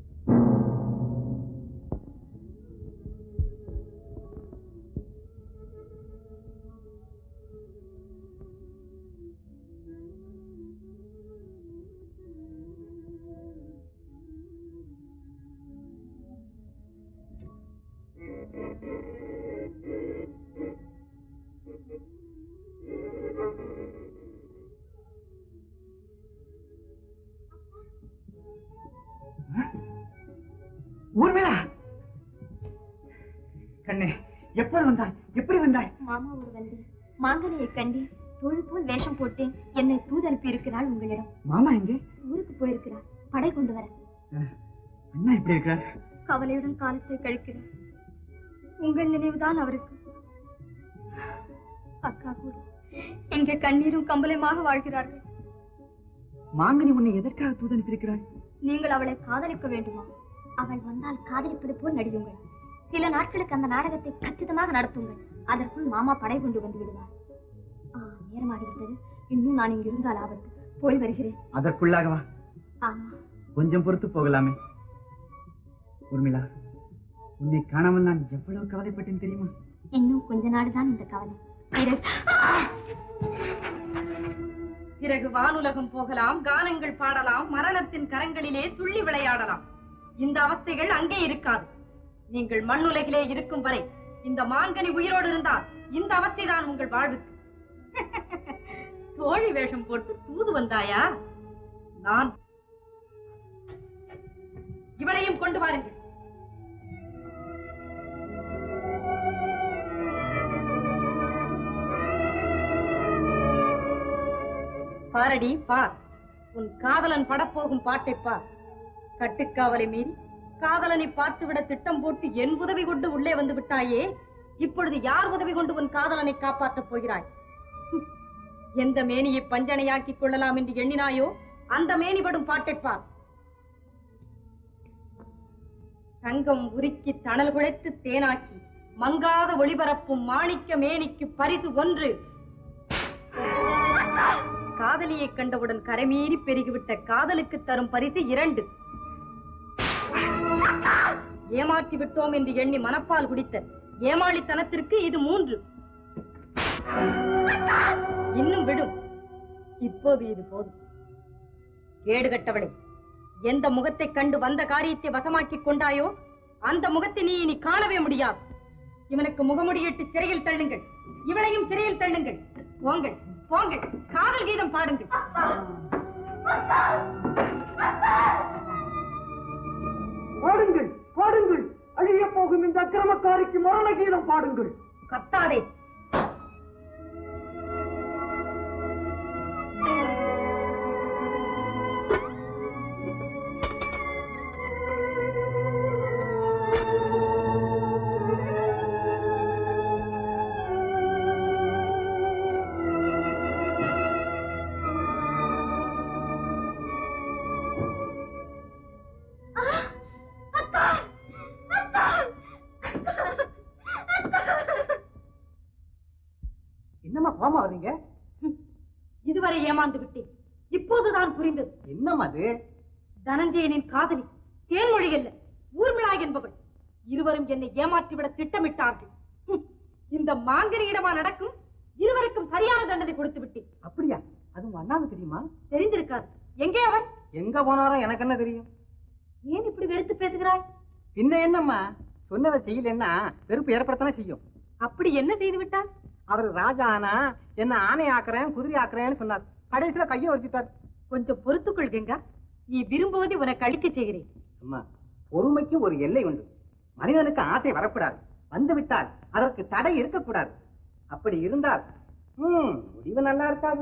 ஊர்மிளா கண்ணே எப்போது வந்தாய் எப்படி வந்தாய் மாமா ஒரு வந்து மாங்கனியை கண்டி தொழு போல் வேஷம் போட்டேன் என்னை தூதனுப்பி இருக்கிறாள் உங்களிடம் மாமா எங்கே ஊருக்கு போயிருக்கிறார் படை கொண்டு வர அஹ், அண்ணா எப்படி இருக்கிறார் கவலையுடன் காலத்தை கழிக்கிறார் உங்கள் நினைவுதான் அவருக்கு அக்கா கூட இங்கே கண்ணீரும் கம்பலையுமாக வாழ்கிறார்கள் மாங்கனி உன்னை எதற்காக தூதனுப்பியிருக்கிறாள் நீங்கள் அவளை காதலிக்க வேண்டுமா அவள் வந்தால் காதலிப்பது போல் நடியுங்கள் சில நாட்களுக்கு அந்த நாடகத்தை கச்சிதமாக நடத்துங்கள் அதற்குள் மாமா படை கொண்டு வந்து விடுவார் ஆ, நேரமாகிவிட்டது இன்னும் நான் இங்கு இருந்தால் ஆபத்து போய் வருகிறேன் அதற்குள்ளாகவா ஆமா கொஞ்சம் பொறுத்து போகலாமே ஊர்மிளா உன்னை காணாமல் நான் எவ்வளவு கவலைப்பட்டேன் தெரியுமா இன்னும் கொஞ்ச நாள் தான் இந்த கவலை பிறகு பிறகு வானுலகம் போகலாம் கானங்கள் பாடலாம் மரணத்தின் கரங்களிலே துள்ளி விளையாடலாம் இந்த அவஸ்தைகள் அங்கே இருக்காது நீங்கள் மண்ணுலகிலே இருக்கும் வரை இந்த மாங்கனி உயிரோடு இருந்தால் இந்த அவஸ்தைதான் உங்கள் வாழ்வுக்கு தோழி வேஷம் போட்டு தூது வந்தாயா நான் இவளையும் கொண்டு வாருங்கள் பாரடி பார் உன் காதலன் படப்போகும் பாட்டை பார் கட்டுக்காவலை மீறி காதலனை பார்த்துவிட திட்டம் போட்டு என் உதவி கொண்டு உள்ளே வந்து விட்டாயே இப்பொழுது யார் உதவி கொண்டு உன் காதலனை காப்பாற்றப் போகிறாய் ஹம். எந்த மேனியை பஞ்சனையாக்கிக் கொள்ளலாம் என்று எண்ணினாயோ அந்த மேனிபடும் பாட்டை பார் தங்கம் உருக்கி தணல் குழைத்து தேனாக்கி மங்காத ஒளிபரப்பும் மாணிக்க மேனிக்கு பரிசு ஒன்று காதலியை கண்டவுடன் கரைமீறி பெருகிவிட்ட காதலுக்கு தரும் பரிசு இரண்டு ஏமாற்றி விட்டோம் என்று எண்ணி மனப்பால் குடித்த ஏமாளித்தனத்திற்கு இது மூன்று இன்னும் விடும் இப்போது இது போதும் கேடு கட்டவளே எந்த முகத்தைக் கண்டு வந்த காரியத்தை வசமாக்கிக் கொண்டாயோ அந்த முகத்தை நீ இனி காணவே முடியாது இவனுக்கு முகமுடியிட்டு சிறையில் தள்ளுங்கள் இவளையும் சிறையில் தள்ளுங்கள் போங்கள் போங்கள் காதல் கீதம் பாடுங்கள் பாடுங்கள் பாடுங்கள் அழிய போகும் இந்த அக்கிரமக்காரிக்கு மரண கீதம் பாடுங்கள் கத்தாதே என்னம்மா கோமா வர்றீங்க இதுவரை ஏமாந்து விட்டேன் இப்போதுதான் புரிந்தது என்னம்மா அது தனஞ்சயனின் காதலி தேன்மொழி அல்ல ஊர்மிளா என்பவள் இருவரும் என்னை ஏமாற்றிவிட திட்டமிட்டார்கள் ஹம், இந்த மாங்கனியிடமா நடக்கும் இருவருக்கும் சரியான தண்டனை கொடுத்து விட்டேன் அப்படியா அது உங்க அண்ணாவுக்கு தெரியுமா தெரிந்திருக்காது எங்கே அவர் எங்க போனாலும் எனக்கு என்ன தெரியும் ஏன் இப்படி வெறுத்து பேசுகிறாய் பின்ன என்னம்மா சொன்னதை செய்யலன்னா வெறுப்பு ஏற்படத்தானே செய்யும் அப்படி என்ன செய்து விட்டார் அவர் ராஜா ஆனா என்ன ஆனை ஆக்குறேன் குதிரை ஆக்குறேன்னு சொன்னார் கடைசியில கையை வச்சுட்டார் கொஞ்சம் பொறுத்துக்கொள் கங்கா நீ விரும்புவதை உனக்கு அளிக்க செய்கிறேன் அம்மா பொறுமைக்கு ஒரு எல்லை உண்டு மனிதனுக்கு ஆசை வரக்கூடாது வந்து விட்டால் அதற்கு தடை இருக்கக்கூடாது அப்படி இருந்தால் ம், முடிவு நல்லா இருக்காது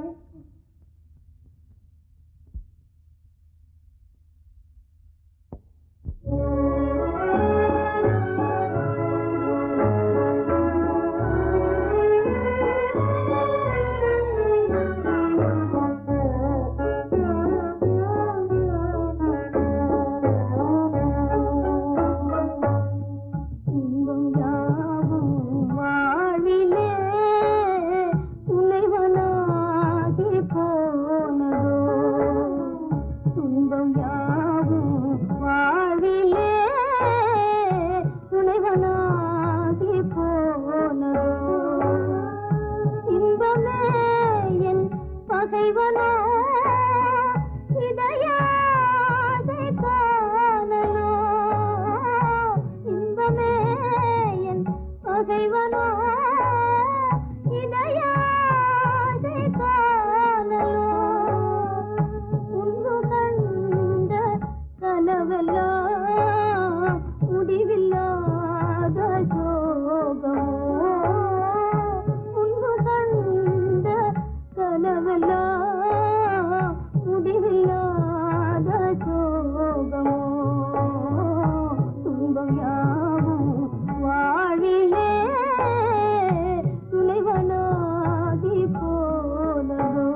இன்பம் யாவும் வாழிலே துணைவனாகி போனதோ துன்பம் யாவும் வாழிலே துணைவனாகி போனதோ இன்பமே என் பகைவனோ இதயாசை காணலோ இன்பமே என் பகைவனோ இதயாசை காணலோ முன்பு கண்ட கனவெல்லாம் முடிவில்லாத சோகமோ முன்பு கண்ட கனவெல்லாம் முடிவில்லாத சோகமோ துன்பம் யாவும் வாழிலே துணைவனாகி போனதோ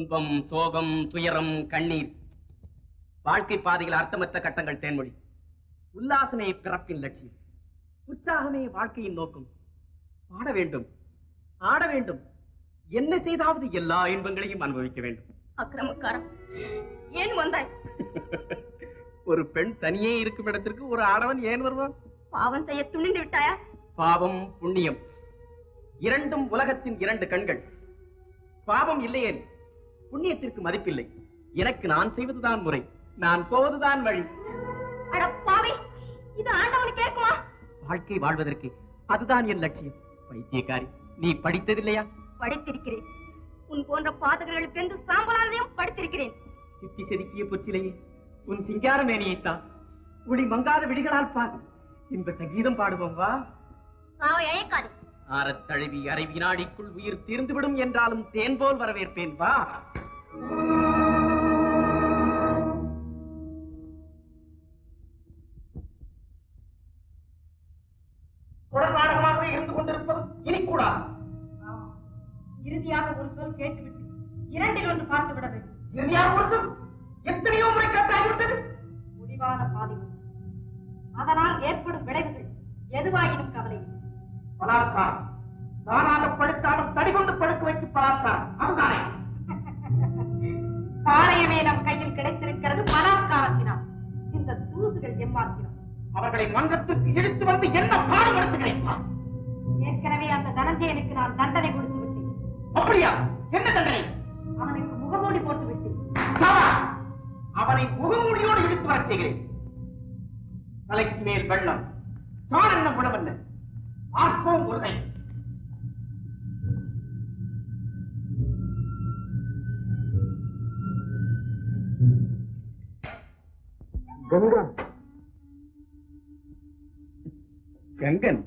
துன்பம் சோகம் துயரம் கண்ணீர் வாழ்க்கை பாதையில் அர்த்தமற்ற கட்டங்கள் தேன்மொழி உல்லாசமே பிறப்பின் லட்சியம் உற்சாகமே வாழ்க்கையின் நோக்கம் பாட வேண்டும் ஆட வேண்டும் என்ன செய்தாவது எல்லா இன்பங்களையும் அனுபவிக்க வேண்டும் அக்கிரமக்காரன் ஏன் வந்தாய் ஒரு பெண் தனியே இருக்கும் இடத்திற்கு ஒரு ஆடவன் ஏன் வருவான் பாவம் செய்ய துணிந்து விட்டாயா பாவம் புண்ணியம் இரண்டும் உலகத்தின் இரண்டு கண்கள் பாவம் இல்லையே புண்ணியத்திற்கு மதிப்பில்லை எனக்கு நான் செய்வதுதான் முறை நான் போவதுதான் வழி அட பாவி இது ஆண்டவனு கேட்குமா வாழ்க்கை வாழ்வதற்கு அதுதான் என் லட்சியம் பைத்தியக்காரி நீ படித்ததில்லையா படித்திருக்கிறேன் உன் போன்ற பாதகர்களுக்கு என்று சாம்பலானதையும் படித்திருக்கிறேன் சித்தி செதுக்கிய பொச்சிலையே உன் சிங்கார மேனியைத்தான் ஒளி மங்காத விழிகளால் பார் இன்ப சங்கீதம் பாடுவோம் வா சாவை அழைக்காதே ஆறத் தழுவி அரை வினாடிக்குள் உயிர் தீர்ந்துவிடும் என்றாலும் தேன் போல் வரவேற்பேன் வா தொடர் நாடகமாகவே இருந்து கொண்டிருப்பது இனி கூடாது இறுதியாக ஒரு சொல் கேட்டுவிட்டு இரண்டில் ஒன்று பார்த்து விட வேண்டும் இறுதியாக ஒரு சொல் எத்தனையோ முறை கட்டாகிவிட்டது முடிவான பாதிப்பு அதனால் ஏற்படும் விளைவுகள் எதுவாயினும் கவலை இல்லை. பலாத்காரம் தானாக படுத்தாலும் தடி கொண்டு படுக்க வைத்து பலாத்காரம் அதுதானே பாளையமே நம் கையில் கிடைத்திருக்கிறது பலாத்காரத்தினால் இந்த தூசுகள் எம்மாத்திரம் அவர்களை மன்றத்துக்கு இழுத்து வந்து என்ன பாடுபடுத்துகிறேன் பார். ஏற்கனவே அந்த தனஞ்சயனுக்கு நான் தண்டனை கொடுத்து விட்டேன் அப்படியா என்ன தண்டனை அவனுக்கு முகமூடி போட்டு விட்டேன் சாவா! அவனை முகமூடியோடு இழுத்து வரச் செய்கிறேன் தலைக்கு மேல் வெள்ளம் சாணன்ன உணவல்ல பார்ப்போம் ஒருதை கங்கா கங்கன்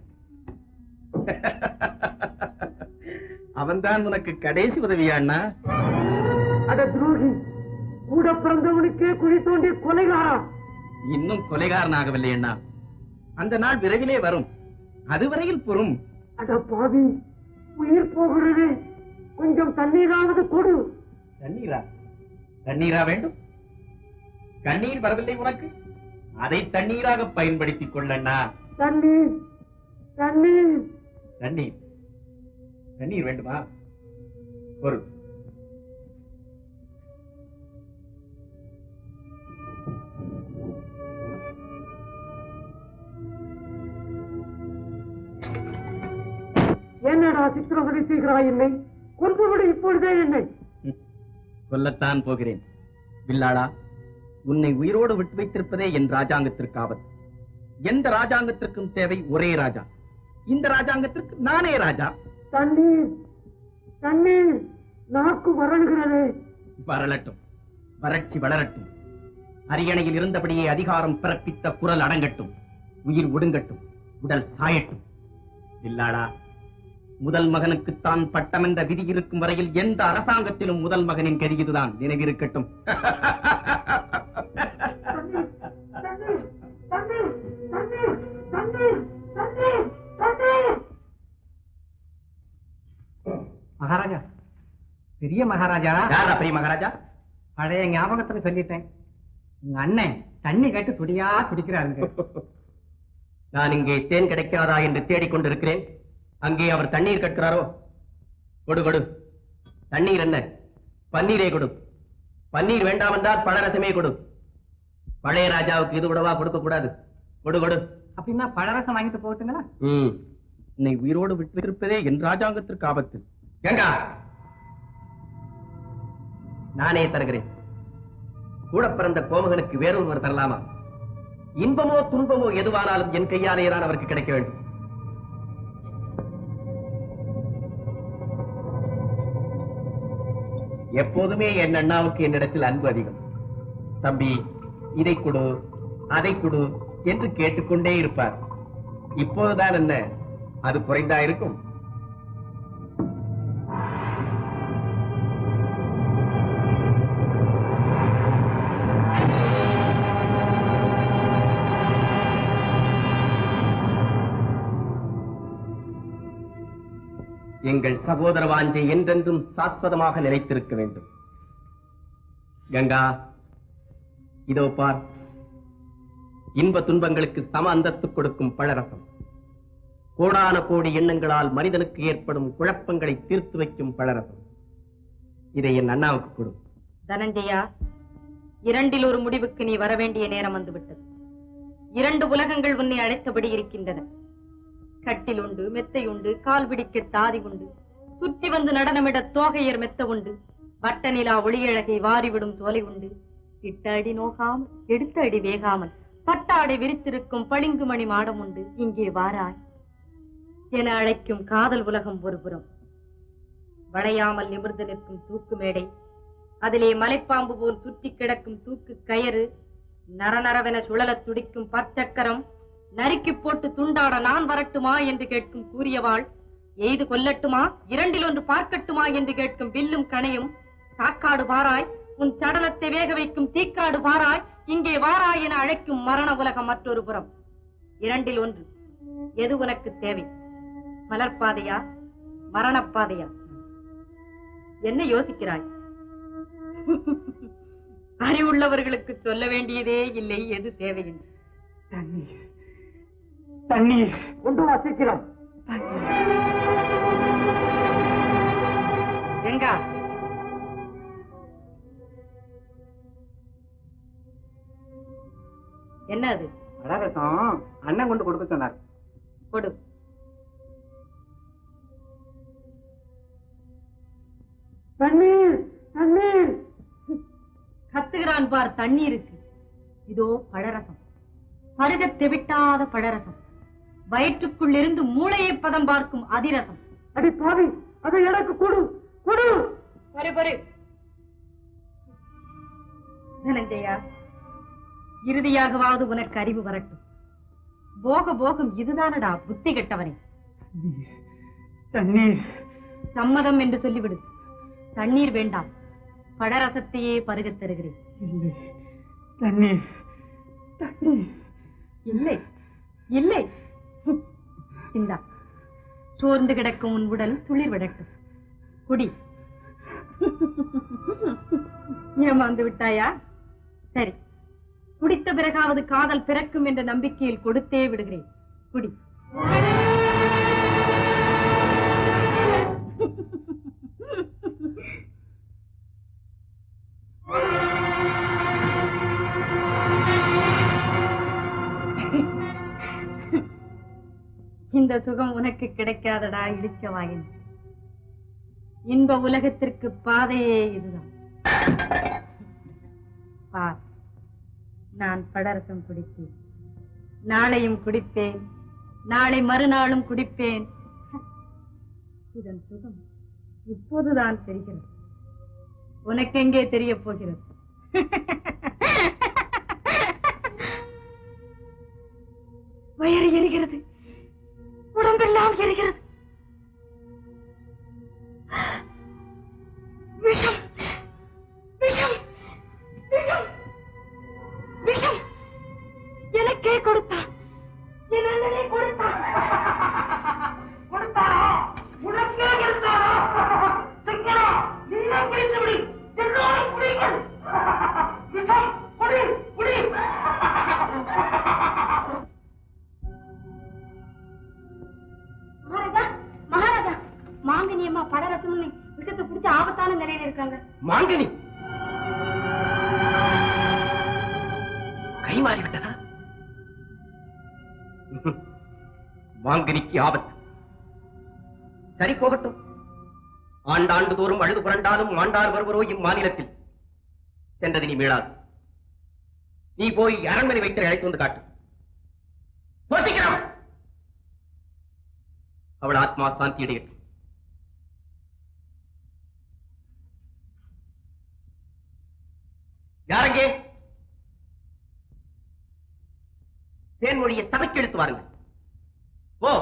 அவன்தான் உனக்கு கடைசி உதவியா அண்ணா அட துரோகி கூட பிறந்தவனுக்கே குழி தோண்டி கொலைகாரா இன்னும் கொலைகாரனாகவில்லை அண்ணா அந்த நாள் விரைவிலே வரும் அதுவரையில் பொறும் அட பாவி உயிர் போகிறது கொஞ்சம் தண்ணீராவது கொடு தண்ணீரா தண்ணீரா வேண்டும் கண்ணீர் வரவில்லை உனக்கு அதை தண்ணீராக பயன்படுத்திக் கொள்ளண்ணா தண்ணீர் தண்ணீர் தண்ணீர் தண்ணீர் வேண்டுமா ஒரு என்னடா சித்திரவதை செய்கிறாய் என்னை கொன்றுவிடு இப்பொழுதே என்னை கொல்லத்தான் போகிறேன் வில்லாளா உன்னை உயிரோடு விட்டு வைத்திருப்பதே என் ராஜாங்கத்திற்கு ஆபத்து எந்த ராஜாங்கத்திற்கும் தேவை ஒரே ராஜா இந்த ராஜாங்கத்திற்கு நானே ராஜா தண்ணீர் தண்ணீர் நாக்கு வறள்கிறதே வரலட்டும் வறட்சி வளரட்டும் அரியணையில் இருந்தபடியே அதிகாரம் பிறப்பித்த குரல் அடங்கட்டும் உயிர் ஒடுங்கட்டும் உடல் சாயட்டும் இல்லாடா முதல் மகனுக்குத்தான் பட்டம் என்ற விதி இருக்கும் வரையில் எந்த அரசாங்கத்திலும் முதல் மகனின் கதி இதுதான் நினைவிருக்கட்டும் தண்ணீர் தண்ணீர் தண்ணீர் தண்ணீர் தண்ணீர் தண்ணீர் மகாராஜா பெரிய மகாராஜா யாரா பெரிய மகாராஜா பழைய ஞாபகத்துல சொல்லிட்டேன் உங்க அண்ணன் தண்ணி கேட்டு துடியா துடிக்கிறாருங்க நான் இங்கே தேன் கிடைக்காதா என்று தேடிக்கொண்டிருக்கிறேன் அங்கே அவர் தண்ணீர் கற்கிறாரோ கொடு கொடு தண்ணீர் என்ன பன்னீரே கொடு பன்னீர் வேண்டாம் என்றால் பழரசமே கொடு பழைய ராஜாவுக்கு இது கூடவா கொடுக்க கூடாது கொடு கொடு அப்படின்னா பழரசம் வாங்கிட்டு போட்டுங்களா ம் என்னை உயிரோடு விட்டிருப்பதே என் ராஜாங்கத்திற்கு ஆபத்து கங்கா நானே தருகிறேன் கூட பிறந்த கோமகனுக்கு வேறொருவர் தரலாமா இன்பமோ துன்பமோ எதுவானாலும் என் கையாலேயே தான் அவருக்கு கிடைக்க வேண்டும் எப்போதுமே என் அண்ணாவுக்கு என்னிடத்தில் அன்பு அதிகம் தம்பி இதை கொடு அதை கொடு என்று கேட்டுக்கொண்டே இருப்பார் இப்போதுதான் என்ன அது குறைந்தா இருக்கும் எங்கள் சகோதர வாஞ்சை என்றென்றும் சாஸ்வதமாக நிலைத்திருக்க வேண்டும் கங்கா இதோ பார் இன்ப துன்பங்களுக்கு சம அந்தஸ்து கொடுக்கும் பழரசம் கோடான கோடி எண்ணங்களால் மனிதனுக்கு ஏற்படும் குழப்பங்களை தீர்த்து வைக்கும் பழரசம் இதை என் அண்ணாவுக்கு கொடு தனஞ்சயா இரண்டில் ஒரு முடிவுக்கு நீ வர வேண்டிய நேரம் வந்துவிட்டது இரண்டு உலகங்கள் உன்னை அழைத்தபடி இருக்கின்றன கட்டில் உண்டு மெத்தை உண்டு கால் பிடிக்க தாதி உண்டு சுற்றி வந்து நடனமிட தோகையர் மெத்த உண்டு வட்ட நிலா ஒளியழகை வாரிவிடும் சோலை உண்டு இட்ட அடி நோகாமல் எடுத்த அடி வேகாமல் பட்டாடை விரித்திருக்கும் பளிங்குமணி மாடம் உண்டு இங்கே வாராய் என அழைக்கும் காதல் உலகம் ஒருபுறம் வளையாமல் நிமிர்ந்து நிற்கும் தூக்கு மேடை அதிலே மலைப்பாம்பு போல் சுற்றி கிடக்கும் தூக்கு கயறு நரநரவென சுழலத் துடிக்கும் பற்சக்கரம் நறுக்கி போட்டு துண்டாட நான் வரட்டுமா என்று கேட்கும் கூறியவாள் எய்து கொல்லட்டுமா இரண்டில் ஒன்று பார்க்கட்டுமா என்று கேட்கும் வில்லும் கணையும் சாக்காடு பாராய் உன் சடலத்தை வேக வைக்கும் தீக்காடு பாராய் இங்கே வாராய் என அழைக்கும் மரண உலகம் மற்றொரு புறம் இரண்டில் ஒன்று எது உனக்கு தேவை மலர்பாதையா மரணப்பாதையா என்ன யோசிக்கிறாய் அறிவுள்ளவர்களுக்கு சொல்ல வேண்டியதே இல்லை எது தேவை என்று தண்ணீர் தண்ணீர் கொண்டு வா சீக்கிரம் எங்கா என்ன அது பழரசம் அண்ணன் கொண்டு கொடுக்க சொன்னார் கொடு தண்ணீர் தண்ணீர் கத்துகிறான் பார் தண்ணீருக்கு இதோ பழரசம் பருகத் தெவிட்டாத பழரசம் வயிற்றுக்குள் இருந்து மூளையை பதம் பார்க்கும் அதிரசம் அடி பாவி அதை எனக்கு கொடு கொடு பரு பரு தனஞ்சயா இறுதியாகவாவது உனக்கு அறிவு வரட்டும் போக போகம் இதுதானடா புத்தி கெட்டவனே தண்ணீர் சம்மதம் என்று சொல்லிவிடு தண்ணீர் வேண்டாம் பழரசத்தையே பருகத் தருகிறேன் இல்லை தண்ணீர் தண்ணீர் இல்லை இல்லை ஹம். இந்தா சோர்ந்து கிடக்கும் உன் உடல் துளிர் விடட்டும் குடி ஏமாந்து விட்டாயா சரி குடித்த பிறகாவது காதல் பிறக்கும் என்ற நம்பிக்கையில் கொடுத்தே விடுகிறேன் குடி இந்த சுகம் உனக்கு கிடைக்காதடா இழிச்சவாயின் இன்ப உலகத்திற்கு பாதையே இதுதான் பார் நான் படரசம் குடித்தேன் நாளையும் குடிப்பேன் நாளை மறுநாளும் குடிப்பேன் இதன் சுகம் இப்போதுதான் தெரிகிறது உனக்கெங்கே தெரிய போகிறது வயிறு எரிகிறது உடம்பெல்லாம் எரிகிறது விஷம் விஷம் விஷம் விஷம் எனக்கே கொடுத்தான் என் அண்ணனே கொடுத்தான் கொடுத்தாரா உனக்கே கொடுத்தாரா சிங்களா நீயே குடித்து விடு எல்லாரும் குடிங்கள் விஷம் குடி குடி மகாராஜா மகாராஜா மாங்கனி அம்மா படரசம்னு விஷத்தை பிடிச்ச ஆபத்தான நிலையில இருக்காங்க மாங்கனி கை மாறி விட்டதா மாங்கனிக்கு ஆபத்து சரி போகட்டும் ஆண்டாண்டு தோறும் அழுது புரண்டாலும் ஆண்டார் வருவரோ இம்மாநிலத்தில் சென்றது நீ மீளாது நீ போய் அரண்மனை வைத்து அழைத்து வந்து காட்டு யோசிக்கலாம் அவள் ஆத்மா சாந்தி அடையட்டும் யாரங்கே தேன்மொழியை சபைக்கு எடுத்து வாருங்கள் ஓ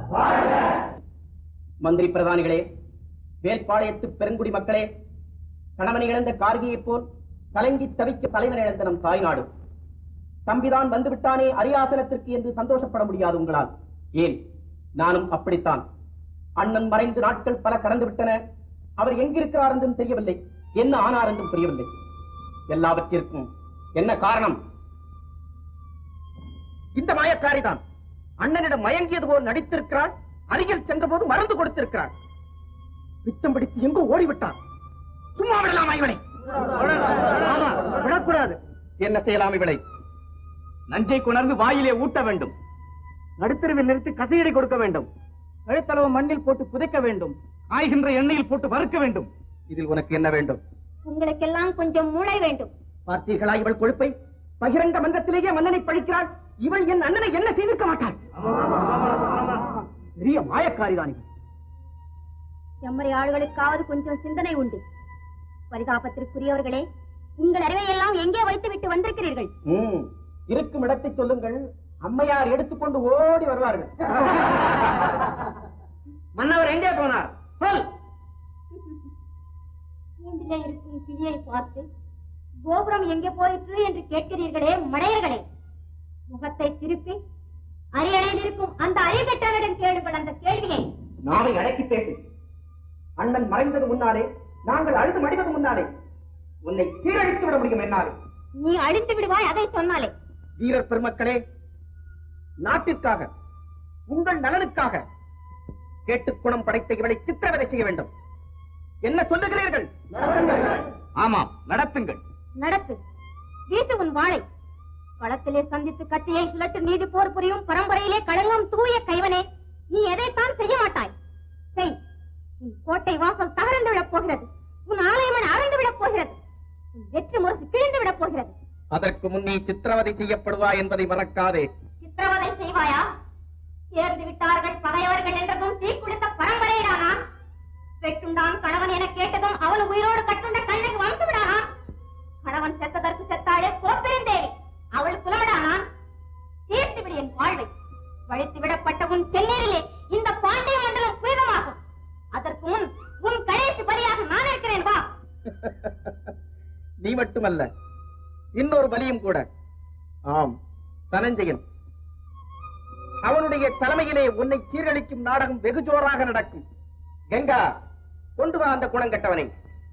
மந்திரி பிரதானிகளே வேல்பாளையத்து பெருங்குடி மக்களே கணவனை இழந்த கார்கியைப் போல் கலங்கி தவிக்க தலைவன் இழந்த நம் தாய்நாடு தம்பிதான் வந்து விட்டானே அரியாசனத்திற்கு என்று சந்தோஷப்பட முடியாது உங்களால் ஏன் நானும் அப்படித்தான் அண்ணன் மறைந்து நாட்கள் பல கடந்து விட்டன அவர் எங்கிருக்கிறார் என்றும் தெரியவில்லை என்ன ஆனார் என்றும் தெரியவில்லை எல்லாவற்றிற்கும் என்ன காரணம் இந்த மாயக்காரிதான் அண்ணனிடம் மயங்கியது போல் நடித்திருக்கிறாள் அருகில் சென்றபோது மறந்து கொடுத்திருக்கிறாள் பித்தம் பிடித்து எங்கோ ஓடிவிட்டான் சும்மா விடலாமா இவனை ஆமா, விடக்கூடாது என்ன செய்யலாம் இவளை நஞ்சை கொணர்ந்து வாயிலே ஊட்ட வேண்டும் நடுத்தருவில் நிறுத்தி கசையடை கொடுக்க வேண்டும் கழுத்தளவு மண்ணில் போட்டு புதைக்க வேண்டும் காய்கின்ற எண்ணெயில் போட்டு வறுக்க வேண்டும் இதில் உனக்கு என்ன வேண்டும் உங்களுக்கெல்லாம் கொஞ்சம் மூளை வேண்டும் பார்த்தீர்களா இவள் கொழுப்பை பகிரங்க மன்றத்திலேயே மன்னனை பழிக்கிறாள் இவள் என் அண்ணனை என்ன செய்திருக்க மாட்டாள் பெரிய மாயக்காரிதான் இவள் செம்மறி ஆளுகளுக்காவது கொஞ்சம் சிந்தனை உண்டு பரிதாபத்திற்குரியவர்களே உங்கள் அறிவை எல்லாம் எங்கே வைத்து விட்டு வந்திருக்கிறீர்கள் ம், இருக்கும் இடத்தை சொல்லுங்கள் அம்மையார் எடுத்துக்கொண்டு ஓடி வருவார்கள் மன்னவர் எங்கே போனார் சொல் கூண்டிலே இருக்கும் கிளியை பார்த்து கோபுரம் எங்கே போயிற்று என்று கேட்கிறீர்களே மடையர்களே முகத்தை திருப்பி அரியணையில் இருக்கும் அந்த அரியகட்டவரிடம் கேளுங்கள் அந்த கேள்வியை நாளை அடக்கி பேசு அண்ணன் மறைந்தது முன்னாலே நாங்கள் அழுது மடிவது முன்னாலே உன்னை சீரழித்து விட முடியும் என்னாலே நீ அழித்து விடுவாய் அதை சொன்னாலே வீரர் பெருமக்களே நாட்டிற்காக உங்கள் நலனுக்காக கேட்டுக் குணம் படைத்த இவளை சித்திரவதை செய்ய வேண்டும் என்ன சொல்லுகிறீர்கள் ஆமாம் நடத்துங்கள் நடத்து வீசு உன் வாளை களத்திலே சந்தித்து கத்தியை சுழட்டு நீதி போர் புரியும் பரம்பரையிலே களங்கம் தூய கைவனே நீ எதைத்தான் செய்ய மாட்டாய் செய் உன் கோட்டை வாசல் தகர்ந்து விடப் போகிறது உன் ஆலயமன் அறைந்து விடப் போகிறது உன் வெற்றி முரசு கிழிந்து விடப் போகிறது அதற்கு முன்னே சித்திரவதை செய்யப்படுவா என்பதை மறக்காதே சித்திரவதை செய்வாயா சேர்ந்து விட்டார்கள் பகையவர்கள் என்றதும் தீக்குளித்த பரம்பரையிடானா பெட்டுண்டான் கணவன் என கேட்டதும் அவன் உயிரோடு கட்டுண்ட கண்ணுக்கு வந்து விடானான் கணவன் செத்ததற்கு செத்தாளே கோப்பெருந்தேவி அவள் குலமிடானான் தீர்த்து விடு என் வாழ்வை வழித்து விடப்பட்ட உன் செந்நீரிலே இந்த பாண்டிய மண்டலம் புனிதமாகும் அதற்கு முன் உன் கடைசி பலியாக நான் இருக்கிறேன் வா நீ மட்டுமல்ல இன்னொரு பலியும் கூட ஆம் தனஞ்சயன் அவனுடைய தலைமையிலே உன்னை சீரழிக்கும் நாடகம் வெகு ஜோராக நடக்கும் கங்கா கொண்டு வா அந்த குணங்கெட்டவனை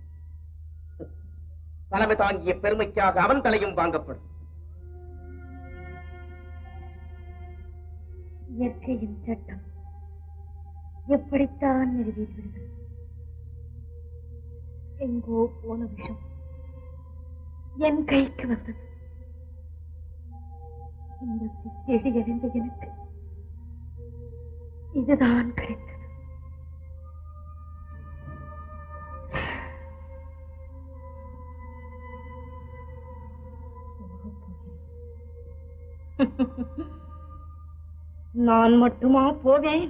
தலைமை தாங்கிய பெருமைக்காக அவன் தலையும் வாங்கப்படும் இயற்கையின் சட்டம் எப்படித்தான் நிறைவேறுகிறது எங்கோ போன விஷம் என் கைக்கு வந்தது இந்த தேடி அறிந்த எனக்கு இதுதான் கிடைத்தது நான் மட்டுமா போவேன்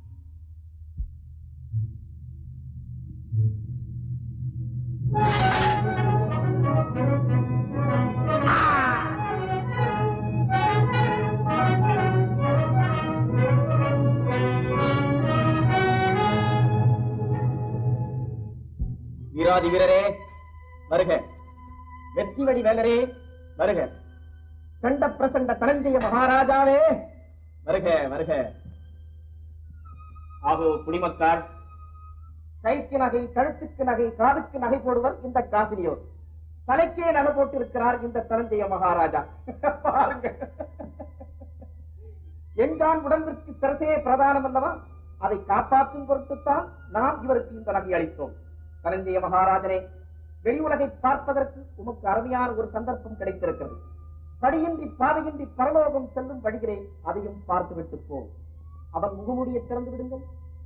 வீராதி வீரரே வருக வெற்றிவடி வேலரே வருக கண்ட பிரசண்ட தனஞ்சய மகாராஜாவே வருக வருக ஆகோ குடிமக்கள் கைக்கு நகை கழுத்துக்கு நகை காதுக்கு நகை போடுவர் இந்த காசினியோர் தலைக்கே நகை போட்டிருக்கிறார் இந்த தனஞ்சய மகாராஜா பாருங்க எங்கான் உடம்பிற்கு சிரசே பிரதானம் அல்லவா அதை காப்பாற்றும் பொருட்டுத்தான் நாம் இவருக்கு இந்த நகை அளித்தோம் தனஞ்சய மகாராஜனே வெளி உலகை பார்ப்பதற்கு உமக்கு அருமையான ஒரு சந்தர்ப்பம் கிடைத்திருக்கிறது படியின்றி பாதையின்றி பரலோகம் செல்லும் வழிகிறே அதையும் பார்த்து விட்டு போ அவன் முகமூடியை திறந்து விடுங்கள்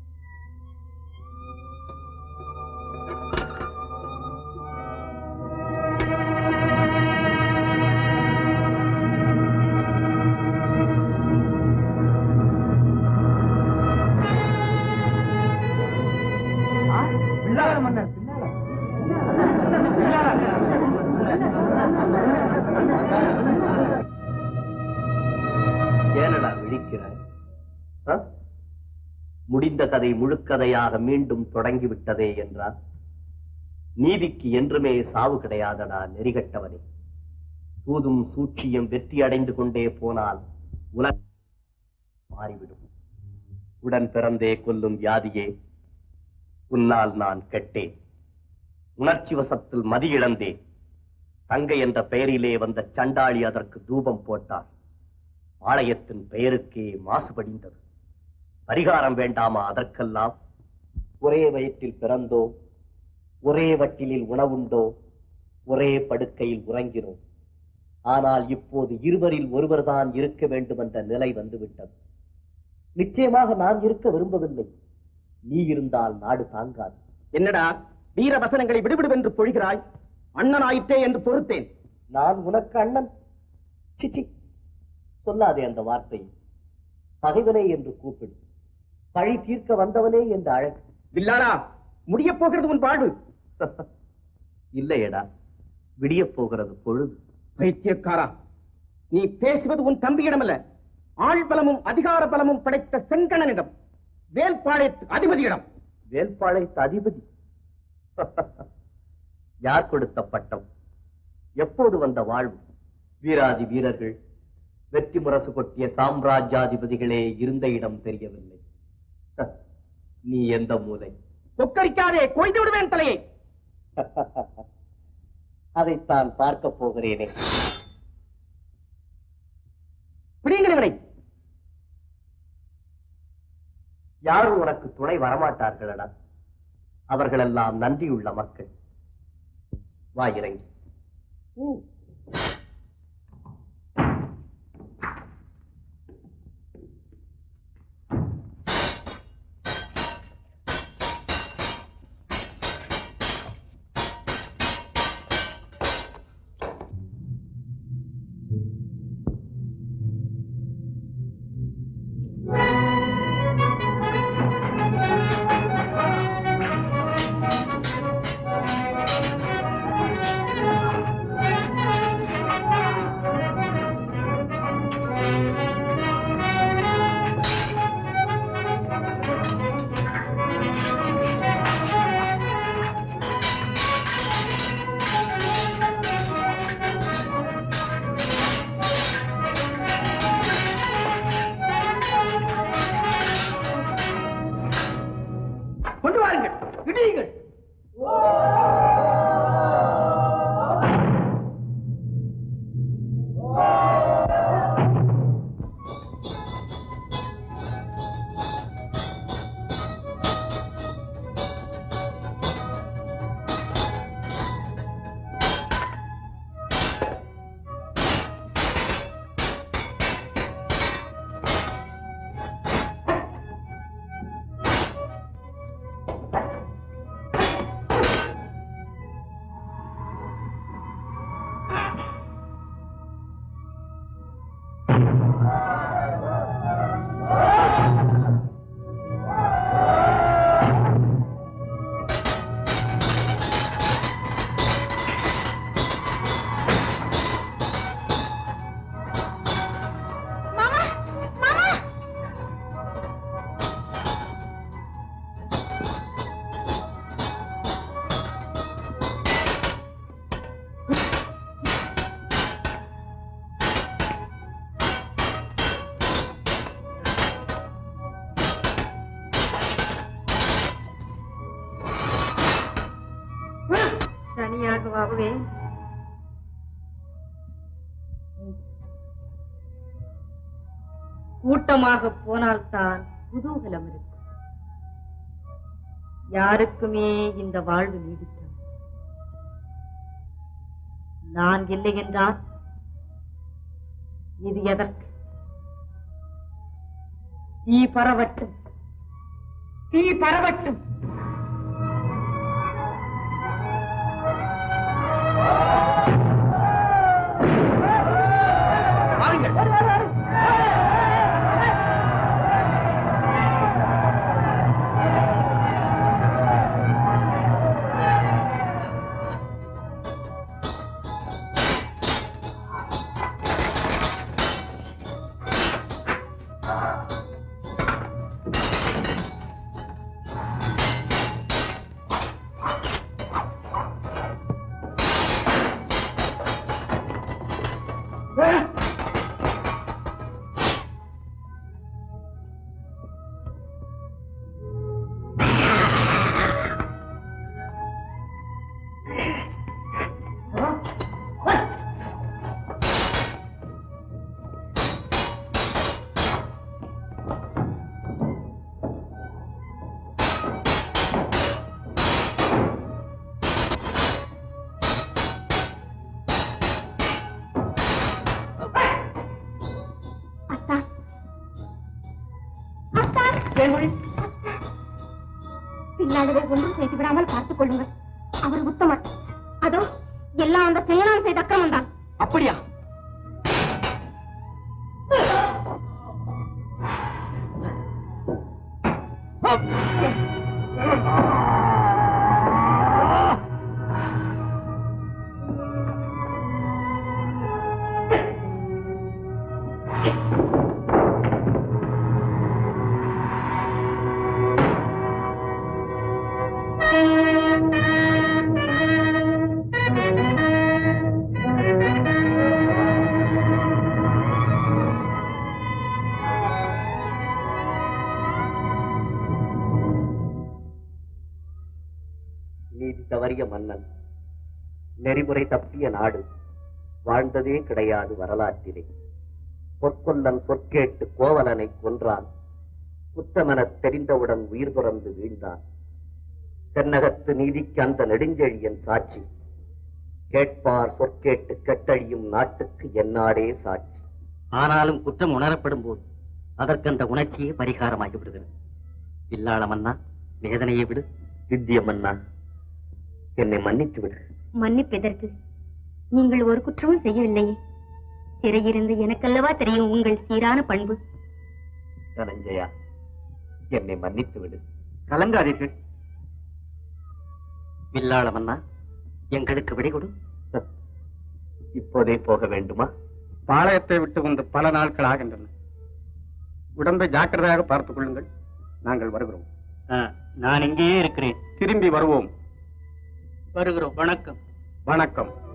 ஏனடா விழிக்கிறாய் ஆ? முடிந்த கதை முழுக்கதையாக மீண்டும் தொடங்கிவிட்டதே என்றார் நீதிக்கு என்றுமே சாவு கிடையாதடா நெறிகட்டவனே சூதும் சூழ்ச்சியும் வெற்றி அடைந்து கொண்டே போனால் உலகம் மாறிவிடும் உடன் பிறந்தே கொல்லும் வியாதியே உன்னால் நான் கெட்டேன் உணர்ச்சி வசத்தில் மதி இழந்தேன் தங்கை என்ற பெயரிலே வந்த சண்டாளி அதற்கு தூபம் போட்டார் ஆலயத்தின் பெயருக்கே மாசுபடிந்தது பரிகாரம் வேண்டாமா அதற்கெல்லாம் ஒரே வயிற்றில் பிறந்தோ ஒரே வட்டிலில் உணவுண்டோ ஒரே படுக்கையில் உறங்கினோம் ஆனால் இப்போது இருவரில் ஒருவர்தான் இருக்க வேண்டும் என்ற நிலை வந்துவிட்டது நிச்சயமாக நான் இருக்க விரும்பவில்லை நீ இருந்தால் நாடு தாங்காது என்னடா வீர வசனங்களை விடுவிடுவென்று பொழிகிறாய் அண்ணன் ஆயிற்றே என்று பொறுத்தேன் நான் உனக்கு அண்ணன் சிச்சி சொல்லாதே அந்த வார்த்தை பகைவனே என்று கூப்பிடு பழி தீர்க்க வந்தவனே என்று அழகு வில்லாடா முடிய போகிறது உன் வாழ்வு இல்லையடா விடியப் போகிறது பொழுது பைத்தியக்காரா நீ பேசுவது உன் தம்பியிடமல்ல ஆள் பலமும் அதிகார பலமும் படைத்த செங்கணனிடம் வேல்பாளையத்து அதிபதியிடம் வேல்பாளையத்து அதிபதி யார் கொடுத்த பட்டம் எப்போது வந்த வாழ்வு வீராதி வீரர்கள் வெற்றி முரசு கொட்டிய சாம்ராஜ்யாதிபதிகளே இருந்த இடம் தெரியவில்லை நீ எந்த மூலை கொக்கரிக்காதே கொய்து விடுவேன் தலையை அதைத்தான் பார்க்க போகிறேனே பிடிங்கள் இவனை யாரும் உனக்கு துணை வரமாட்டார்களடா அவர்களெல்லாம் நன்றியுள்ள மக்கள் வா இறங்கி கொண்டு வாருங்கள் இடியுங்கள் தனியாகவாகவே கூட்டமாக போனால்தான் குதூகலம் இருக்கும் யாருக்குமே இந்த வாழ்வு நீடிக்கும் நான் இல்லை என்றால் இது எதற்கு தீ பரவட்டும் தீ பரவட்டும் தேன்மொழி பின்னாடிவே ஒன்றும் செய்து விடாமல் பார்த்துக் கொள்ளுங்கள் அவர் உத்தமர் அதோ எல்லாம் அந்த செயலாம் செய்த அக்கிரமம் தான் அப்படியா நீதி தவறிய மன்னன் நெறிமுறை தப்பிய நாடு வாழ்ந்ததே கிடையாது வரலாற்றிலே பொற்கொல்லன் சொற்கேட்டு கோவலனை கொன்றான் குற்றமெனத் தெரிந்தவுடன் உயிர் துறந்து வீழ்ந்தான் தென்னகத்து நீதிக்கு அந்த நெடுஞ்செழியன் சாட்சி கேட்பார் சொற்கேட்டு கெட்டழியும் நாட்டுக்கு என்னாடே சாட்சி ஆனாலும் குற்றம் உணரப்படும் போது அதற்கு அந்த உணர்ச்சியே பரிகாரமாகி விடுகிறது இல்லாள மன்னா வேதனையை விடு வித்திய மன்னா என்னை மன்னித்து விடு மன்னிப்பெதற்கு நீங்கள் ஒரு குற்றமும் செய்யவில்லையே சிறையிருந்து எனக்கல்லவா தெரியும் உங்கள் சீரான பண்பு தனஞ்சயா என்னை மன்னித்து விடு கலங்காதீர்கள் வில்லாள மன்னா எங்களுக்கு விடை கொடு இப்போதே போக வேண்டுமா பாளையத்தை விட்டு வந்து பல நாட்கள் ஆகின்றன உடம்பை ஜாக்கிரதையாக பார்த்துக் கொள்ளுங்கள் நாங்கள் வருகிறோம் நான் இங்கேயே இருக்கிறேன் திரும்பி வருவோம் வருகிறோம் வணக்கம் வணக்கம்